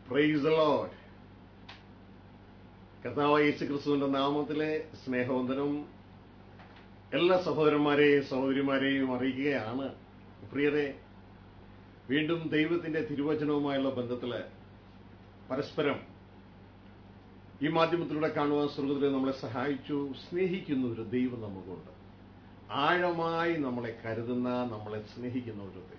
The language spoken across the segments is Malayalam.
പ്രൈസ് ലോഡ് കർത്താവ് യേശു ക്രിസ്തുവിന്റെ നാമത്തിലെ സ്നേഹവന്ദനം എല്ലാ സഹോദരന്മാരെയും സഹോദരിമാരെയും അറിയിക്കുകയാണ് പ്രിയരെ വീണ്ടും ദൈവത്തിന്റെ തിരുവചനവുമായുള്ള ബന്ധത്തില് പരസ്പരം ഈ മാധ്യമത്തിലൂടെ കാണുവാൻ സ്വർഗത്തിൽ നമ്മളെ സഹായിച്ചു സ്നേഹിക്കുന്ന ഒരു ദൈവം നമുക്കുണ്ട് ആഴമായി നമ്മളെ കരുതുന്ന നമ്മളെ സ്നേഹിക്കുന്ന ഒരു ദൈവം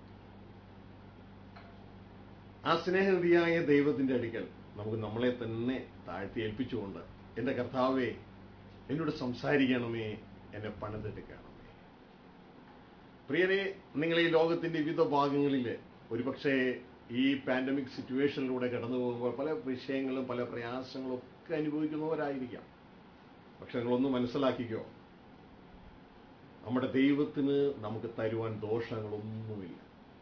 ആ സ്നേഹനിധിയായ ദൈവത്തിന്റെ അടുക്കൽ നമുക്ക് നമ്മളെ തന്നെ താഴ്ത്തി ഏൽപ്പിച്ചുകൊണ്ട് എന്റെ കർത്താവെ എന്നോട് സംസാരിക്കണമേ എന്നെ പണിതെടുക്കണമേ പ്രിയരെ നിങ്ങൾ ഈ ലോകത്തിന്റെ വിവിധ ഭാഗങ്ങളിൽ ഒരുപക്ഷെ ഈ പാൻഡമിക് സിറ്റുവേഷനിലൂടെ കടന്നു പോകുമ്പോൾ പല വിഷയങ്ങളും പല പ്രയാസങ്ങളും ഒക്കെ അനുഭവിക്കുന്നവരായിരിക്കാം പക്ഷെ നിങ്ങളൊന്ന് മനസ്സിലാക്കിക്കോ നമ്മുടെ ദൈവത്തിന് നമുക്ക് തരുവാൻ ദോഷങ്ങളൊന്നുമില്ല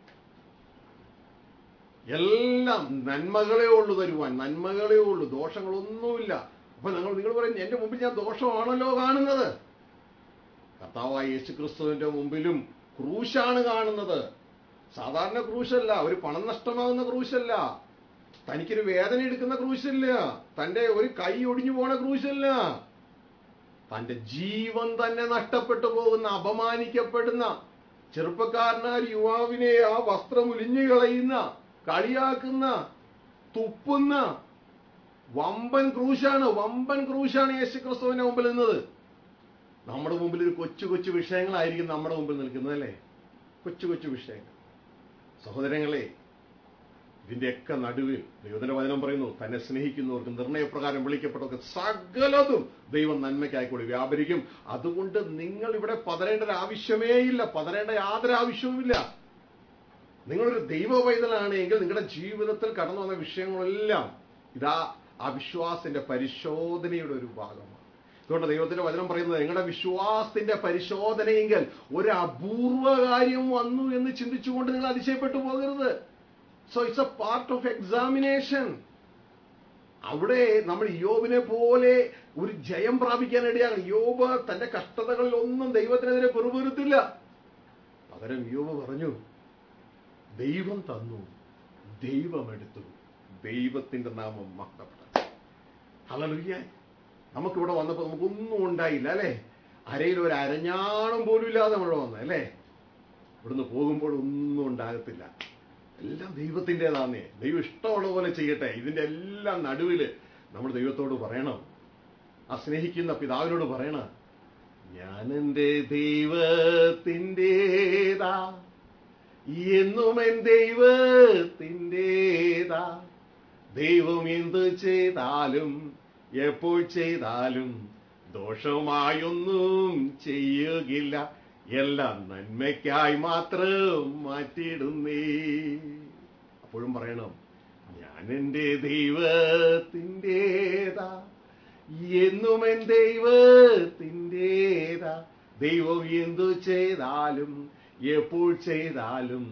എല്ലാം നന്മകളേ ഉള്ളൂ തരുവാൻ നന്മകളേ ഉള്ളൂ ദോഷങ്ങളൊന്നുമില്ല അപ്പൊ നിങ്ങൾ നിങ്ങൾ പറയും എന്റെ മുമ്പിൽ ഞാൻ ദോഷമാണല്ലോ കാണുന്നത് കർത്താവായ യേശു ക്രിസ്തുവിന്റെ മുമ്പിലും ക്രൂശാണ് കാണുന്നത് സാധാരണ ക്രൂശല്ല ഒരു പണം നഷ്ടമാകുന്ന ക്രൂശല്ല തനിക്കൊരു വേദന എടുക്കുന്ന ക്രൂശല്ല തന്റെ ഒരു കൈ ഒടിഞ്ഞു പോണ ക്രൂശല്ല തന്റെ ജീവൻ തന്നെ നഷ്ടപ്പെട്ടു പോകുന്ന അപമാനിക്കപ്പെടുന്ന ചെറുപ്പക്കാരനായ ഒരു യുവാവിനെ ആ വസ്ത്രം ഉലിഞ്ഞു കളയുന്ന കളിയാക്കുന്ന തുപ്പുന്ന വമ്പൻ ക്രൂശാണ് വമ്പൻ ക്രൂശാണ് യേശു ക്രിസ്തുവിന്റെ മുമ്പിൽ നിന്നത് നമ്മുടെ മുമ്പിൽ ഒരു കൊച്ചു കൊച്ചു വിഷയങ്ങളായിരിക്കും നമ്മുടെ മുമ്പിൽ നിൽക്കുന്നത് അല്ലേ കൊച്ചു കൊച്ചു വിഷയങ്ങൾ സഹോദരങ്ങളെ ഇതിന്റെയൊക്കെ നടുവിൽ ദൈവത്തിന്റെ വചനം പറയുന്നു തന്നെ സ്നേഹിക്കുന്നവർക്ക് നിർണയപ്രകാരം വിളിക്കപ്പെട്ടവർക്ക് സകലതും ദൈവം നന്മയ്ക്കായിക്കൂടി വ്യാപരിക്കും അതുകൊണ്ട് നിങ്ങൾ ഇവിടെ പതറേണ്ട ഒരു ആവശ്യമേ ഇല്ല പതറേണ്ട യാതൊരു ആവശ്യവുമില്ല നിങ്ങളൊരു ദൈവ പൈതലാണ് എങ്കിൽ നിങ്ങളുടെ ജീവിതത്തിൽ കടന്നു വന്ന വിഷയങ്ങളെല്ലാം ഇതാ ആ വിശ്വാസത്തിന്റെ പരിശോധനയുടെ ഒരു ഭാഗമാണ് അതുകൊണ്ട് ദൈവത്തിന്റെ വചനം പറയുന്നത് നിങ്ങളുടെ വിശ്വാസത്തിന്റെ പരിശോധനയെങ്കിൽ ഒരു അപൂർവ കാര്യം വന്നു എന്ന് ചിന്തിച്ചുകൊണ്ട് നിങ്ങൾ അതിശയപ്പെട്ടു പോകരുത് so it's a part of examination അവിടെ നമ്മൾ യോബിനെ പോലെ ഒരു ജയം പ്രാപിക്കാൻ ഇടയാണ് യോബ് തന്റെ കഷ്ടതകളിൽ ഒന്നും ദൈവത്തിനെതിരെ പെറുപെറുത്തില്ല പകരം യോബ് പറഞ്ഞു ദൈവം തന്നു ദൈവം എടുത്തു ദൈവത്തിന്റെ നാമം മഹത്തപ്പെട്ട ഹലലുയ്യ നമുക്കിവിടെ വന്നപ്പോൾ നമുക്കൊന്നും ഉണ്ടായില്ല അല്ലേ അരയിൽ ഒരു അരഞ്ഞാണം പോലും ഇല്ലാതെ നമ്മൾ വന്നത് അല്ലേ ഇവിടുന്ന് പോകുമ്പോൾ ഒന്നും ഉണ്ടാകത്തില്ല എല്ലാം ദൈവത്തിൻ്റെതാന്നേ ദൈവം ഇഷ്ടമുള്ള പോലെ ചെയ്യട്ടെ ഇതിന്റെ എല്ലാം നടുവില് നമ്മൾ ദൈവത്തോട് പറയണം ആ സ്നേഹിക്കുന്ന പിതാവിനോട് പറയണം ഞാൻ എൻ്റെ ദൈവത്തിൻ്റെതാ എന്നും എൻ ദൈവത്തിൻ്റെതാ ദൈവം എന്ത് ചെയ്താലും എപ്പോൾ ചെയ്താലും ദോഷമായൊന്നും ചെയ്യുകില്ല എല്ലാം നന്മയ്ക്കായി മാത്രം മാറ്റിയിടുന്നേ അപ്പോഴും പറയണം ഞാൻ എൻ്റെ ദൈവത്തിൻ്റെതാ എന്നും എൻ ദൈവത്തിൻ്റെതാ ദൈവം എന്തു ചെയ്താലും എപ്പോൾ ചെയ്താലും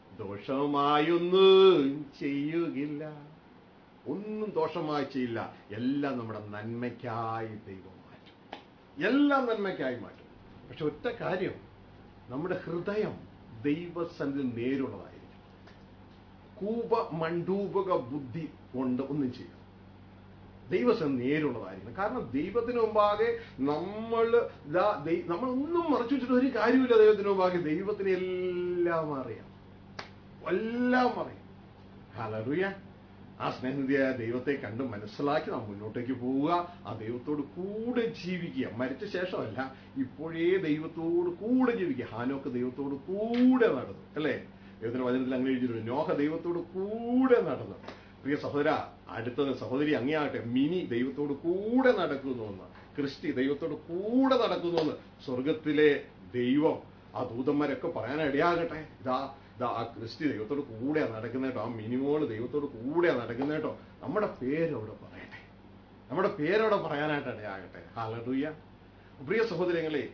ദോഷമായൊന്നും ചെയ്യുകില്ല ഒന്നും ദോഷമായി ചെയ്യില്ല എല്ലാം നമ്മുടെ നന്മയ്ക്കായി ദൈവം മാറ്റും എല്ലാം നന്മയ്ക്കായി മാറ്റും പക്ഷെ ഒറ്റ കാര്യം നമ്മുടെ ഹൃദയം ദൈവസന്നിധി നേരുള്ളതായിരിക്കും കൂപ മണ്ടൂപക ബുദ്ധി കൊണ്ട് ഒന്നും ചെയ്യും ദൈവസന്നിധി നേരുള്ളതായിരിക്കണം കാരണം ദൈവത്തിന് മുമ്പാകെ നമ്മൾ നമ്മൾ ഒന്നും മറച്ചു വെച്ചിട്ട് ഒരു കാര്യമില്ല ദൈവത്തിന് മുമ്പാകെ ദൈവത്തിന് എല്ലാം അറിയാം എല്ലാം അറിയാം ഹലറിയ ആ സ്നേഹനിധിയായ ദൈവത്തെ കണ്ട് മനസ്സിലാക്കി നാം മുന്നോട്ടേക്ക് പോവുക ആ ദൈവത്തോട് കൂടെ ജീവിക്കുക മരിച്ച ശേഷമല്ല ഇപ്പോഴേ ദൈവത്തോട് കൂടെ ജീവിക്കുക ഹാനോക്ക് ദൈവത്തോട് കൂടെ നടന്നു അല്ലേ ദൈവത്തിന്റെ വചനത്തിൽ അങ്ങനെ എഴുതിയിട്ടുണ്ട് നോഹ ദൈവത്തോട് കൂടെ നടന്നു പ്രിയ സഹോദര അടുത്തത് സഹോദരി അങ്ങേയാകട്ടെ മിനി ദൈവത്തോട് കൂടെ നടക്കുന്നു എന്ന് ക്രിസ്റ്റി ദൈവത്തോട് കൂടെ നടക്കുന്നു എന്ന് സ്വർഗത്തിലെ ദൈവം ആ ദൂതന്മാരൊക്കെ പറയാൻ ഇടയാകട്ടെ ഇതാ ഇതാ ആ ക്രിസ്റ്റി ദൈവത്തോട് കൂടെ നടക്കുന്ന കേട്ടോ ആ മിനിമോള് ദൈവത്തോട് കൂടെ നടക്കുന്ന കേട്ടോ നമ്മുടെ പേരവിടെ പറയട്ടെ നമ്മുടെ പേരവിടെ പറയാനായിട്ട് ഇടയാകട്ടെ ഹാലഡൂയ പ്രിയ സഹോദരങ്ങളെ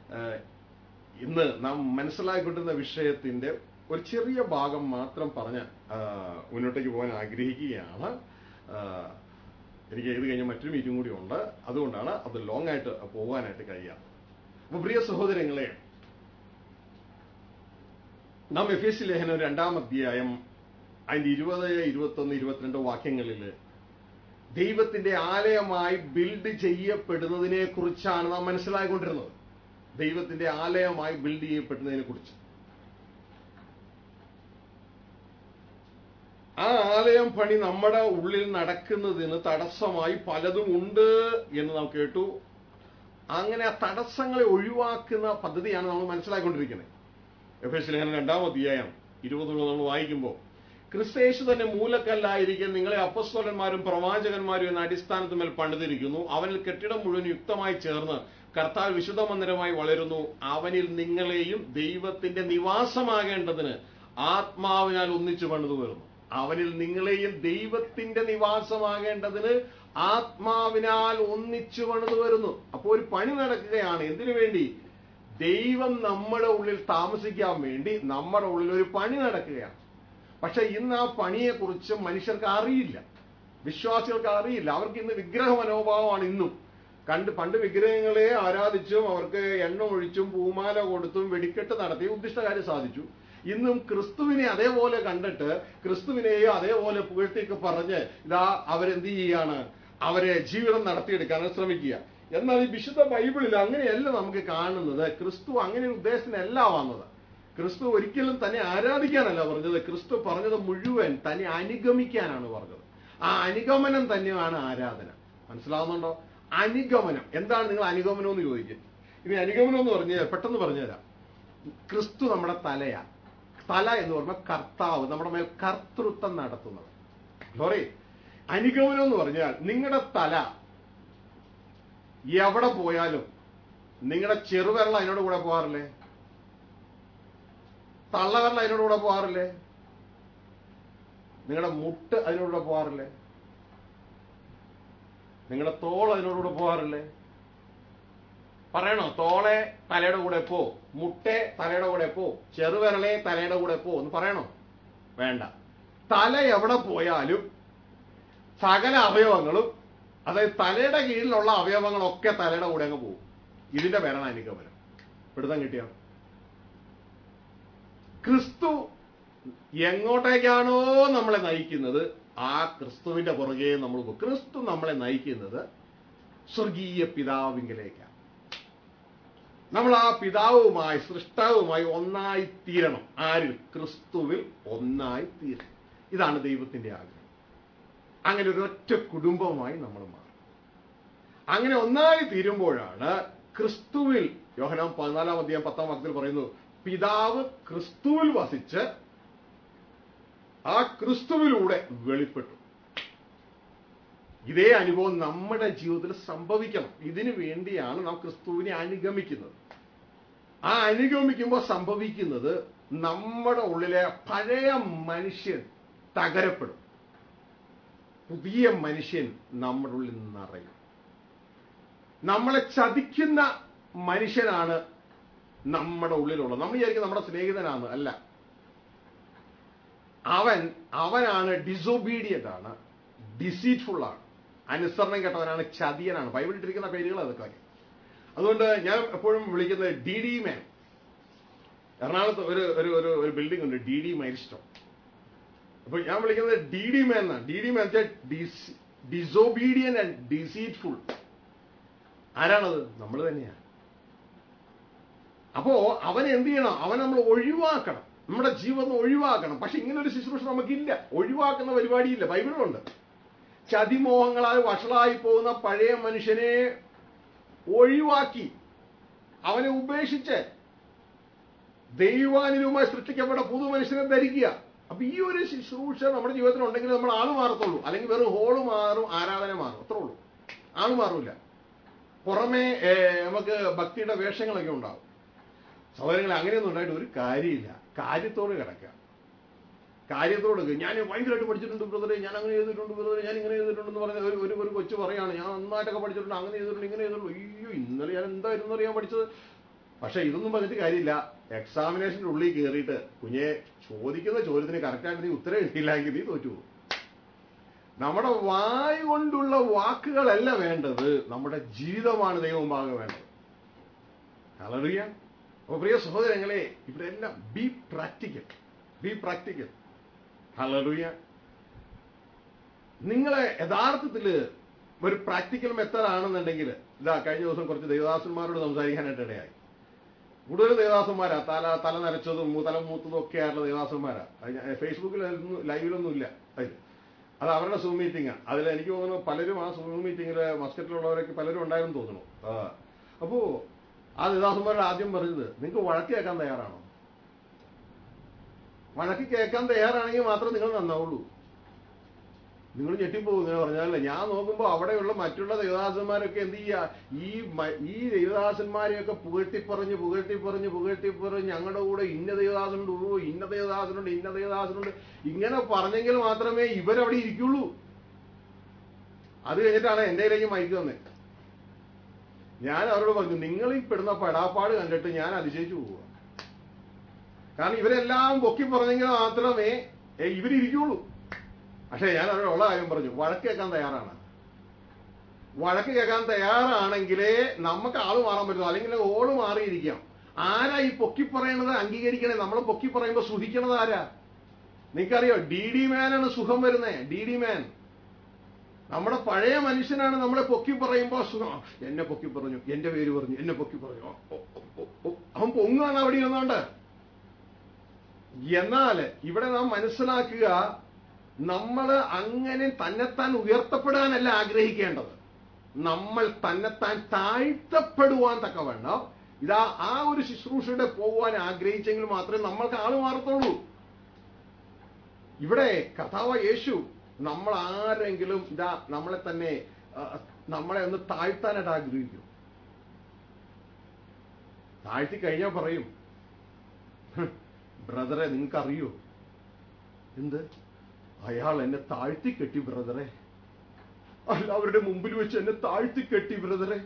ഇന്ന് നാം മനസ്സിലാക്കിക്കൊണ്ടിരുന്ന വിഷയത്തിന്റെ ഒരു ചെറിയ ഭാഗം മാത്രം പറഞ്ഞ് മുന്നോട്ടേക്ക് പോകാൻ ആഗ്രഹിക്കുകയാണ് എനിക്ക് ഇത് കഴിഞ്ഞ് മറ്റൊരു മീറ്റിംഗ് കൂടി ഉണ്ട് അതുകൊണ്ടാണ് അത് ലോങ് ആയിട്ട് പോകാനായിട്ട് കഴിയുക അപ്പൊ പ്രിയ സഹോദരങ്ങളെ നാം എഫ് എസ് ലേഖനം രണ്ടാം അധ്യായം അതിന്റെ ഇരുപത് ഇരുപത്തൊന്ന് ഇരുപത്തിരണ്ട് വാക്യങ്ങളിൽ ദൈവത്തിന്റെ ആലയമായി ബിൽഡ് ചെയ്യപ്പെടുന്നതിനെ കുറിച്ചാണ് നാം മനസ്സിലായിക്കൊണ്ടിരുന്നത് ദൈവത്തിന്റെ ആലയമായി ബിൽഡ് ചെയ്യപ്പെടുന്നതിനെ കുറിച്ച് ആ ആലയം പണി നമ്മുടെ ഉള്ളിൽ നടക്കുന്നതിന് തടസ്സമായി പലതും ഉണ്ട് എന്ന് നാം കേട്ടു അങ്ങനെ ആ തടസ്സങ്ങളെ ഒഴിവാക്കുന്ന പദ്ധതിയാണ് നമ്മൾ മനസ്സിലാക്കിക്കൊണ്ടിരിക്കുന്നത് എഫ് എസ് ലേഖനം രണ്ടാം അധ്യായം ഇരുപതുകൾ നമ്മൾ വായിക്കുമ്പോൾ ക്രിസ്തേശു തന്നെ മൂലക്കല്ലായിരിക്കും നിങ്ങളെ അപ്പസ്തോലന്മാരും പ്രവാചകന്മാരും എന്ന അടിസ്ഥാനത്തിന്മേൽ പണിതിരിക്കുന്നു അവനിൽ കെട്ടിടം മുഴുവൻ യുക്തമായി ചേർന്ന് കർത്താവ് വിശുദ്ധ മന്ദിരമായി വളരുന്നു അവനിൽ നിങ്ങളെയും ദൈവത്തിന്റെ നിവാസമാകേണ്ടതിന് ആത്മാവിനാൽ ഒന്നിച്ചു പണിതു വരുന്നു അവനിൽ നിങ്ങളെയും ദൈവത്തിന്റെ നിവാസമാകേണ്ടതിന് ആത്മാവിനാൽ ഒന്നിച്ചു പണിതു വരുന്നു അപ്പോൾ ഒരു പണി നടക്കുകയാണ് എന്തിനു വേണ്ടി ദൈവം നമ്മുടെ ഉള്ളിൽ താമസിക്കാൻ വേണ്ടി നമ്മുടെ ഉള്ളിൽ ഒരു പണി നടക്കുകയാണ് പക്ഷെ ഇന്ന് ആ പണിയെക്കുറിച്ച് മനുഷ്യർക്ക് അറിയില്ല വിശ്വാസികൾക്ക് അറിയില്ല അവർക്ക് ഇന്ന് വിഗ്രഹ മനോഭാവമാണ് ഇന്നും കണ്ട് പണ്ട് വിഗ്രഹങ്ങളെ ആരാധിച്ചും അവർക്ക് എണ്ണ ഒഴിച്ചും പൂമാല കൊടുത്തും വെടിക്കെട്ട് നടത്തി ഉദ്ദിഷ്ട കാര്യം സാധിച്ചു ഇന്നും ക്രിസ്തുവിനെ അതേപോലെ കണ്ടിട്ട് ക്രിസ്തുവിനെയോ അതേപോലെ പുകഴ്ത്തിയൊക്കെ പറഞ്ഞ് ഇതാ അവരെന്ത് ചെയ്യാണ് അവരെ ജീവിതം നടത്തിയെടുക്കാൻ ശ്രമിക്കുക എന്നാൽ ഈ വിശുദ്ധ ബൈബിളിൽ അങ്ങനെയല്ല നമുക്ക് കാണുന്നത് ക്രിസ്തു അങ്ങനെ ഒരു ഉദ്ദേശത്തിനല്ല വന്നത് ക്രിസ്തു ഒരിക്കലും തന്നെ ആരാധിക്കാനല്ല പറഞ്ഞത് ക്രിസ്തു പറഞ്ഞത് മുഴുവൻ തന്നെ അനുഗമിക്കാനാണ് പറഞ്ഞത് ആ അനുഗമനം തന്നെയാണ് ആരാധന മനസ്സിലാവുന്നുണ്ടോ അനുഗമനം എന്താണ് നിങ്ങൾ അനുഗമനം എന്ന് ചോദിക്കും ഇനി അനുഗമനം എന്ന് പറഞ്ഞ് പെട്ടെന്ന് പറഞ്ഞുതരാം ക്രിസ്തു നമ്മുടെ തലയാ തല എന്ന് പറഞ്ഞാൽ കർത്താവ് നമ്മുടെ മേൽ കർത്തൃത്വം നടത്തുന്നത് സോറി അനുഗമനം എന്ന് പറഞ്ഞാൽ നിങ്ങളുടെ തല എവിടെ പോയാലും നിങ്ങളുടെ ചെറുവിരൽ അതിനോട് കൂടെ പോകാറില്ലേ തള്ളവിരൽ അതിനോട് കൂടെ പോകാറില്ലേ നിങ്ങളുടെ മുട്ട് അതിനോട് പോകാറില്ലേ നിങ്ങളുടെ തോൾ അതിനോടുകൂടെ പോകാറില്ലേ പറയണോ തോളെ തലയുടെ കൂടെ പോ മുട്ടെ തലയുടെ കൂടെ പോ ചെറുവിരലെ തലയുടെ കൂടെ പോ എന്ന് പറയണോ വേണ്ട തല എവിടെ പോയാലും സകല അവയവങ്ങളും അതായത് തലയുടെ കീഴിലുള്ള അവയവങ്ങളൊക്കെ തലയുടെ കൂടെ അങ്ങ് പോകും ഇതിന്റെ പേരാണ് അനുഗമനം പിടുത്തം കിട്ടിയോ ക്രിസ്തു എങ്ങോട്ടേക്കാണോ നമ്മളെ നയിക്കുന്നത് ആ ക്രിസ്തുവിന്റെ പുറകെ നമ്മൾ പോകും ക്രിസ്തു നമ്മളെ നയിക്കുന്നത് സ്വർഗീയ പിതാവിങ്കിലേക്കാണ് നമ്മൾ ആ പിതാവുമായി സൃഷ്ടാവുമായി ഒന്നായി തീരണം ആരിൽ ക്രിസ്തുവിൽ ഒന്നായി തീരണം ഇതാണ് ദൈവത്തിന്റെ ആഗ്രഹം അങ്ങനെ ഒരു ഒറ്റ കുടുംബമായി നമ്മൾ മാറും അങ്ങനെ ഒന്നായി തീരുമ്പോഴാണ് ക്രിസ്തുവിൽ യോഹനാം പതിനാലാം അധ്യായം പത്താം വാക്യത്തിൽ പറയുന്നു പിതാവ് ക്രിസ്തുവിൽ വസിച്ച് ആ ക്രിസ്തുവിലൂടെ വെളിപ്പെട്ടു ഇതേ അനുഭവം നമ്മുടെ ജീവിതത്തിൽ സംഭവിക്കണം ഇതിനു വേണ്ടിയാണ് നാം ക്രിസ്തുവിനെ അനുഗമിക്കുന്നത് ആ അനുഗമിക്കുമ്പോൾ സംഭവിക്കുന്നത് നമ്മുടെ ഉള്ളിലെ പഴയ മനുഷ്യൻ തകരപ്പെടും പുതിയ മനുഷ്യൻ നമ്മുടെ ഉള്ളിൽ നിറയും നമ്മളെ ചതിക്കുന്ന മനുഷ്യനാണ് നമ്മുടെ ഉള്ളിലുള്ളത് നമ്മൾ വിചാരിക്കും നമ്മുടെ സ്നേഹിതനാണ് അല്ല അവൻ അവനാണ് ഡിസൊബീഡിയന്റ് ആണ് ഡിസീറ്റ്ഫുൾ ആണ് അനുസരണം കേട്ടവനാണ് ചതിയനാണ് ബൈബിളിൽ ഇട്ടിരിക്കുന്ന പേരുകൾ അതൊക്കെ അതുകൊണ്ട് ഞാൻ എപ്പോഴും വിളിക്കുന്നത് ഡി ഡി മാൻ എറണാകുളത്ത് ഒരു ഒരു ഒരു ഒരു ബിൽഡിംഗ് ഉണ്ട് ഡി ഡി മൈൽസ്റ്റോൺ അപ്പൊ ഞാൻ വിളിക്കുന്നത് ഡി ഡി മാൻ എന്നാണ് ഡി ഡി മാൻ വെച്ചാൽ ഡിസോബീഡിയൻ ആൻഡ് ഡിസീറ്റ്ഫുൾ ആരാണത് നമ്മൾ തന്നെയാണ് അപ്പോ അവൻ എന്ത് ചെയ്യണം അവൻ നമ്മൾ ഒഴിവാക്കണം നമ്മുടെ ജീവിതം ഒഴിവാക്കണം പക്ഷെ ഇങ്ങനെ ഒരു ശുശ്രൂഷ നമുക്കില്ല ഒഴിവാക്കുന്ന പരിപാടിയില്ല ബൈബിളുണ്ട് ചതിമോഹങ്ങളാൽ വഷളായി പോകുന്ന പഴയ മനുഷ്യനെ ഒഴിവാക്കി അവനെ ഉപേക്ഷിച്ച് ദൈവാനുരൂപമായി സൃഷ്ടിക്കപ്പെട്ട പുതു മനുഷ്യനെ ധരിക്കുക അപ്പൊ ഈ ഒരു ശുശ്രൂഷ നമ്മുടെ ജീവിതത്തിൽ ഉണ്ടെങ്കിൽ നമ്മൾ ആള് മാറത്തുള്ളൂ അല്ലെങ്കിൽ വെറും ഹോള് മാറും ആരാധന മാറും അത്രേ ഉള്ളൂ ആള് മാറൂല പുറമേ ഏ, നമുക്ക് ഭക്തിയുടെ വേഷങ്ങളൊക്കെ ഉണ്ടാവും സഹോദരങ്ങളെ അങ്ങനെയൊന്നും ഉണ്ടായിട്ട് ഒരു കാര്യമില്ല കാര്യത്തോട് കിടക്കുക കാര്യത്തോട് ക- ഞാൻ ഭയങ്കരമായിട്ട് പഠിച്ചിട്ടുണ്ട് ബ്രദറെ ഞാൻ അങ്ങനെ ചെയ്തിട്ടുണ്ട് ബ്രദറെ ഞാൻ ഇങ്ങനെ ചെയ്തിട്ടുണ്ടെന്ന് പറഞ്ഞ ഒരു ഒരു ഒരു കൊച്ചു പറയാണ് ഞാൻ നന്നായിട്ടൊക്കെ പഠിച്ചിട്ടുണ്ട് അങ്ങനെ ചെയ്തിട്ടുണ്ട് ഇങ്ങനെ ചെയ്തിട്ടുണ്ട് അയ്യോ ഇന്നലെ ഞാൻ എന്തായിരുന്നു അറിയാൻ പഠിച്ചത് പക്ഷെ ഇതൊന്നും പറഞ്ഞിട്ട് കാര്യമില്ല എക്സാമിനേഷൻ്റെ ഉള്ളിൽ കയറിയിട്ട് കുഞ്ഞെ ചോദിക്കുന്ന ചോദ്യത്തിന് കറക്റ്റായിട്ട് നീ ഉത്തരം എഴുതിയില്ലെങ്കിൽ നീ തോറ്റു പോകും നമ്മുടെ വായ് കൊണ്ടുള്ള വാക്കുകളല്ല വേണ്ടത് നമ്മുടെ ജീവിതമാണ് ദൈവമുമ്പാകെ വേണ്ടത് കളറിയ അപ്പൊ പ്രിയ സഹോദരങ്ങളെ ഇവിടെ എല്ലാം be practical be practical hallelujah നിങ്ങളെ യഥാർത്ഥത്തില് ഒരു പ്രാക്ടിക്കൽ മെത്തഡ് ആണെന്നുണ്ടെങ്കിൽ ഇതാ കഴിഞ്ഞ ദിവസം കുറച്ച് ദേവദാസന്മാരോട് സംസാരിക്കാനായിട്ട് ഇടയായി കൂടുതൽ ദേവദാസന്മാരാ തല തല നരച്ചതും മൂ- തല മൂത്തതും ഒക്കെ ആയിട്ടുള്ള ദേവദാസന്മാരാ അത് ഞാൻ- ഫേസ്ബുക്കിൽ അതൊന്നും ലൈവിലൊന്നും ഇല്ല അതിൽ അത് അവരുടെ സൂം മീറ്റിംഗാണ് അതിൽ എനിക്ക് തോന്നുന്നു പലരും ആ സൂം മീറ്റിംഗിൽ മസ്കറ്റിലുള്ളവരൊക്കെ പലരും ഉണ്ടായിരുന്നു തോന്നുന്നു ആ. അപ്പോ ആ ദേവദാസന്മാരോട് ആദ്യം പറഞ്ഞത് നിങ്ങൾക്ക് വഴക്ക് കേൾക്കാൻ തയ്യാറാണോ വഴക്ക് കേൾക്കാൻ തയ്യാറാണെങ്കിൽ മാത്രം നിങ്ങൾ നന്നാവുള്ളൂ നിങ്ങൾ ഞെട്ടിപ്പോകും ഇങ്ങനെ പറഞ്ഞാലേ ഞാൻ നോക്കുമ്പോൾ അവിടെയുള്ള മറ്റുള്ള ദേവദാസന്മാരൊക്കെ എന്ത് ചെയ്യുക ഈ മ- ഈ ദേവദാസന്മാരെയൊക്കെ പുകഴ്ത്തിപ്പറഞ്ഞ് പുകഴ്ത്തിപ്പറഞ്ഞ് പുകഴ്ത്തിപ്പറഞ്ഞ് ഞങ്ങളുടെ കൂടെ ഇന്ന ദേവദാസനുണ്ട് ഓ ഇന്ന ദേവദാസനുണ്ട് ഇന്ന ദേവദാസനുണ്ട് ഇങ്ങനെ പറഞ്ഞെങ്കിൽ മാത്രമേ ഇവരവിടെ ഇരിക്കുള്ളൂ അത് കഴിഞ്ഞിട്ടാണ് എൻ്റെ കയ്യിലേക്ക് മൈക്ക് വന്നത് ഞാൻ അവരോട് പറഞ്ഞു നിങ്ങൾ ഈ പെടുന്ന പെടാപ്പാട് കണ്ടിട്ട് ഞാൻ അതിശയിച്ചു പോവുക കാരണം ഇവരെല്ലാം പൊക്കി പറഞ്ഞെങ്കിൽ മാത്രമേ ഏ, ഇവരിയ്ക്കുള്ളൂ പക്ഷേ ഞാൻ അവരോട് ഉള്ള കാര്യം പറഞ്ഞു വഴക്ക് കേൾക്കാൻ തയ്യാറാണ് വഴക്ക് കേൾക്കാൻ തയ്യാറാണെങ്കിലേ നമുക്ക് ആള് മാറാൻ പറ്റുള്ളൂ അല്ലെങ്കിൽ ഓള് മാറിയിരിക്കാം ആരാ ഈ പൊക്കി പറയണത് അംഗീകരിക്കണേ നമ്മളെ പൊക്കി പറയുമ്പോ സുഖിക്കണത് ആരാ നിങ്ങൾക്കറിയോ ഡി ഡി മാനാണ് സുഖം വരുന്നേ ഡി ഡി മാൻ നമ്മുടെ പഴയ മനുഷ്യനാണ് നമ്മളെ പൊക്കി പറയുമ്പോ സുഖം ആ, എന്നെ പൊക്കി പറഞ്ഞു എന്റെ പേര് പറഞ്ഞു എന്നെ പൊക്കി പറഞ്ഞു ഓ, ഓ, ഓ, ഓ. അവൻ പൊങ്ങാണ് അവിടെ ഇരുന്നോണ്ട് എന്നാൽ ഇവിടെ നാം മനസ്സിലാക്കുക നമ്മൾ അങ്ങനെ തന്നെത്താൻ ഉയർത്തപ്പെടാനല്ല ആഗ്രഹിക്കേണ്ടത് നമ്മൾ തന്നെത്താൻ താഴ്ത്തപ്പെടുവാൻ തക്കവണ്ണം ഇതാ ആ ഒരു ശുശ്രൂഷയുടെ പോകുവാൻ ആഗ്രഹിച്ചെങ്കിൽ മാത്രമേ നമ്മൾക്ക് ആള് മാറത്തുള്ളൂ ഇവിടെ കഥാവ യേശു നമ്മൾ ആരെങ്കിലും ഇതാ നമ്മളെ തന്നെ ആ, നമ്മളെ ഒന്ന് താഴ്ത്താനായിട്ട് ആഗ്രഹിക്കും താഴ്ത്തി കഴിഞ്ഞാൽ പറയും ബ്രദറെ നിങ്ങൾക്കറിയോ എന്ത് അയാൾ എന്നെ താഴ്ത്തി കെട്ടി ബ്രദറെ എല്ലാവരുടെ മുമ്പിൽ വെച്ച് എന്നെ താഴ്ത്തി കെട്ടി ബ്രദറെ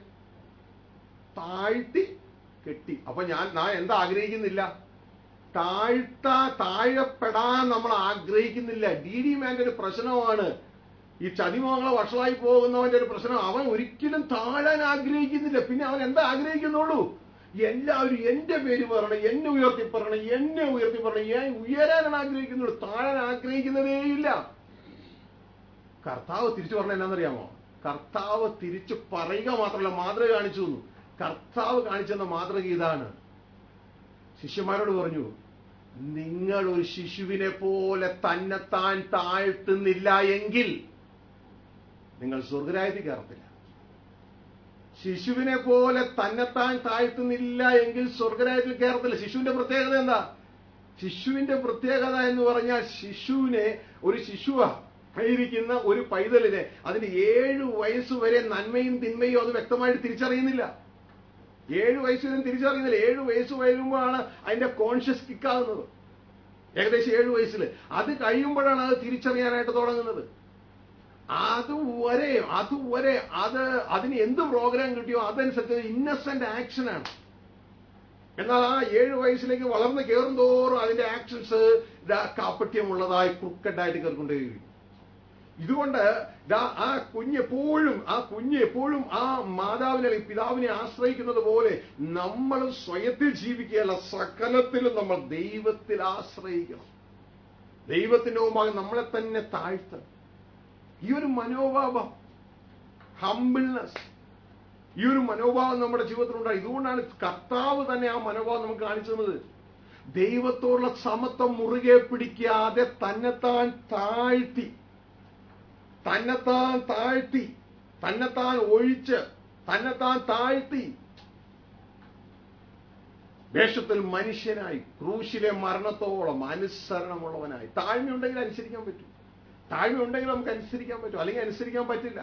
താഴ്ത്തി കെട്ടി അപ്പൊ ഞാൻ ഞാൻ എന്താ ആഗ്രഹിക്കുന്നില്ല താഴ്ത്താ താഴപ്പെടാൻ നമ്മൾ ആഗ്രഹിക്കുന്നില്ല ഡി ഡി മാന്റെ ഒരു പ്രശ്നമാണ് ഈ ചതിമോങ്ങളെ വഷളായി പോകുന്നവന്റെ ഒരു പ്രശ്നം അവൻ ഒരിക്കലും താഴാൻ ആഗ്രഹിക്കുന്നില്ല പിന്നെ അവൻ എന്താ ആഗ്രഹിക്കുന്നുള്ളൂ എല്ലാവരും എന്റെ പേര് പറയണം എന്നെ ഉയർത്തി പറയണം എന്നെ ഉയർത്തി പറയണം ഞാൻ ഉയരാനാണ് ആഗ്രഹിക്കുന്നുള്ളൂ താഴാൻ ആഗ്രഹിക്കുന്നതേയില്ല കർത്താവ് തിരിച്ചു പറഞ്ഞ എന്നാന്നറിയാമോ കർത്താവ് തിരിച്ചു പറയുക മാത്രമല്ല മാതൃക കാണിച്ചു തന്നു കർത്താവ് കാണിച്ചെന്ന മാതൃക ഇതാണ് ശിഷ്യന്മാരോട് പറഞ്ഞു നിങ്ങൾ ഒരു ശിശുവിനെ പോലെ തന്നെത്താൻ താഴ്ത്തുന്നില്ല എങ്കിൽ നിങ്ങൾ സ്വർഗരായത്തിൽ കയറത്തില്ല ശിശുവിനെ പോലെ തന്നെത്താൻ താഴ്ത്തുന്നില്ല എങ്കിൽ സ്വർഗരായത്തിൽ കയറത്തില്ല ശിശുവിന്റെ പ്രത്യേകത എന്താ ശിശുവിന്റെ പ്രത്യേകത എന്ന് പറഞ്ഞാൽ ശിശുവിനെ ഒരു ശിശുവ ആയിരിക്കുന്ന ഒരു പൈതലിനെ അതിന് ഏഴു വയസ്സ് വരെ നന്മയും തിന്മയും അത് വ്യക്തമായിട്ട് തിരിച്ചറിയുന്നില്ല ഏഴു വയസ്സ് വരെ തിരിച്ചറിയുന്നില്ല ഏഴു വയസ്സ് വരുമ്പോഴാണ് അതിന്റെ കോൺഷ്യസ് കിക്കാകുന്നത് ഏകദേശം ഏഴു വയസ്സിൽ അത് കഴിയുമ്പോഴാണ് അത് തിരിച്ചറിയാനായിട്ട് തുടങ്ങുന്നത് അതുവരെ അതുവരെ അത് അതിന് എന്ത് പ്രോഗ്രാം കിട്ടിയോ അതനുസരിച്ച് ഇന്നസെന്റ് ആക്ഷനാണ് എന്നാൽ ആ ഏഴു വയസ്സിലേക്ക് വളർന്ന് കയറും തോറും അതിന്റെ ആക്ഷൻസ് ഇതാ കാപ്പട്യമുള്ളതായി ക്രുക്കഡായിട്ട് കയറിക്കൊണ്ടേയിരിക്കും ഇതുകൊണ്ട് ദാ ആ കുഞ്ഞ് എപ്പോഴും ആ കുഞ്ഞ് എപ്പോഴും ആ മാതാവിനെ അല്ലെങ്കിൽ പിതാവിനെ ആശ്രയിക്കുന്നത് പോലെ നമ്മൾ സ്വയത്തിൽ ജീവിക്കുകയല്ല സകലത്തിലും നമ്മൾ ദൈവത്തിൽ ആശ്രയിക്കണം ദൈവത്തിന്റെ മുമ്പാകെ നമ്മളെ തന്നെ താഴ്ത്തണം ഈ ഒരു മനോഭാവം ഹംബിൾനെസ് ഈ ഒരു മനോഭാവം നമ്മുടെ ജീവിതത്തിൽ ഉണ്ടായി ഇതുകൊണ്ടാണ് കർത്താവ് തന്നെ ആ മനോഭാവം നമുക്ക് കാണിച്ചു തന്നത് ദൈവത്തോടുള്ള സമത്വം മുറുകെ പിടിക്കാതെ തന്നെത്താൻ താഴ്ത്തി തന്നെത്താൻ താഴ്ത്തി തന്നെത്താൻ ഒഴിച്ച് തന്നെത്താൻ താഴ്ത്തി വേഷത്തിൽ മനുഷ്യനായി ക്രൂശിലെ മരണത്തോളം അനുസരണമുള്ളവനായി താഴ്മയുണ്ടെങ്കിൽ അനുസരിക്കാൻ പറ്റും താഴ്മയുണ്ടെങ്കിൽ നമുക്ക് അനുസരിക്കാൻ പറ്റും അല്ലെങ്കിൽ അനുസരിക്കാൻ പറ്റില്ല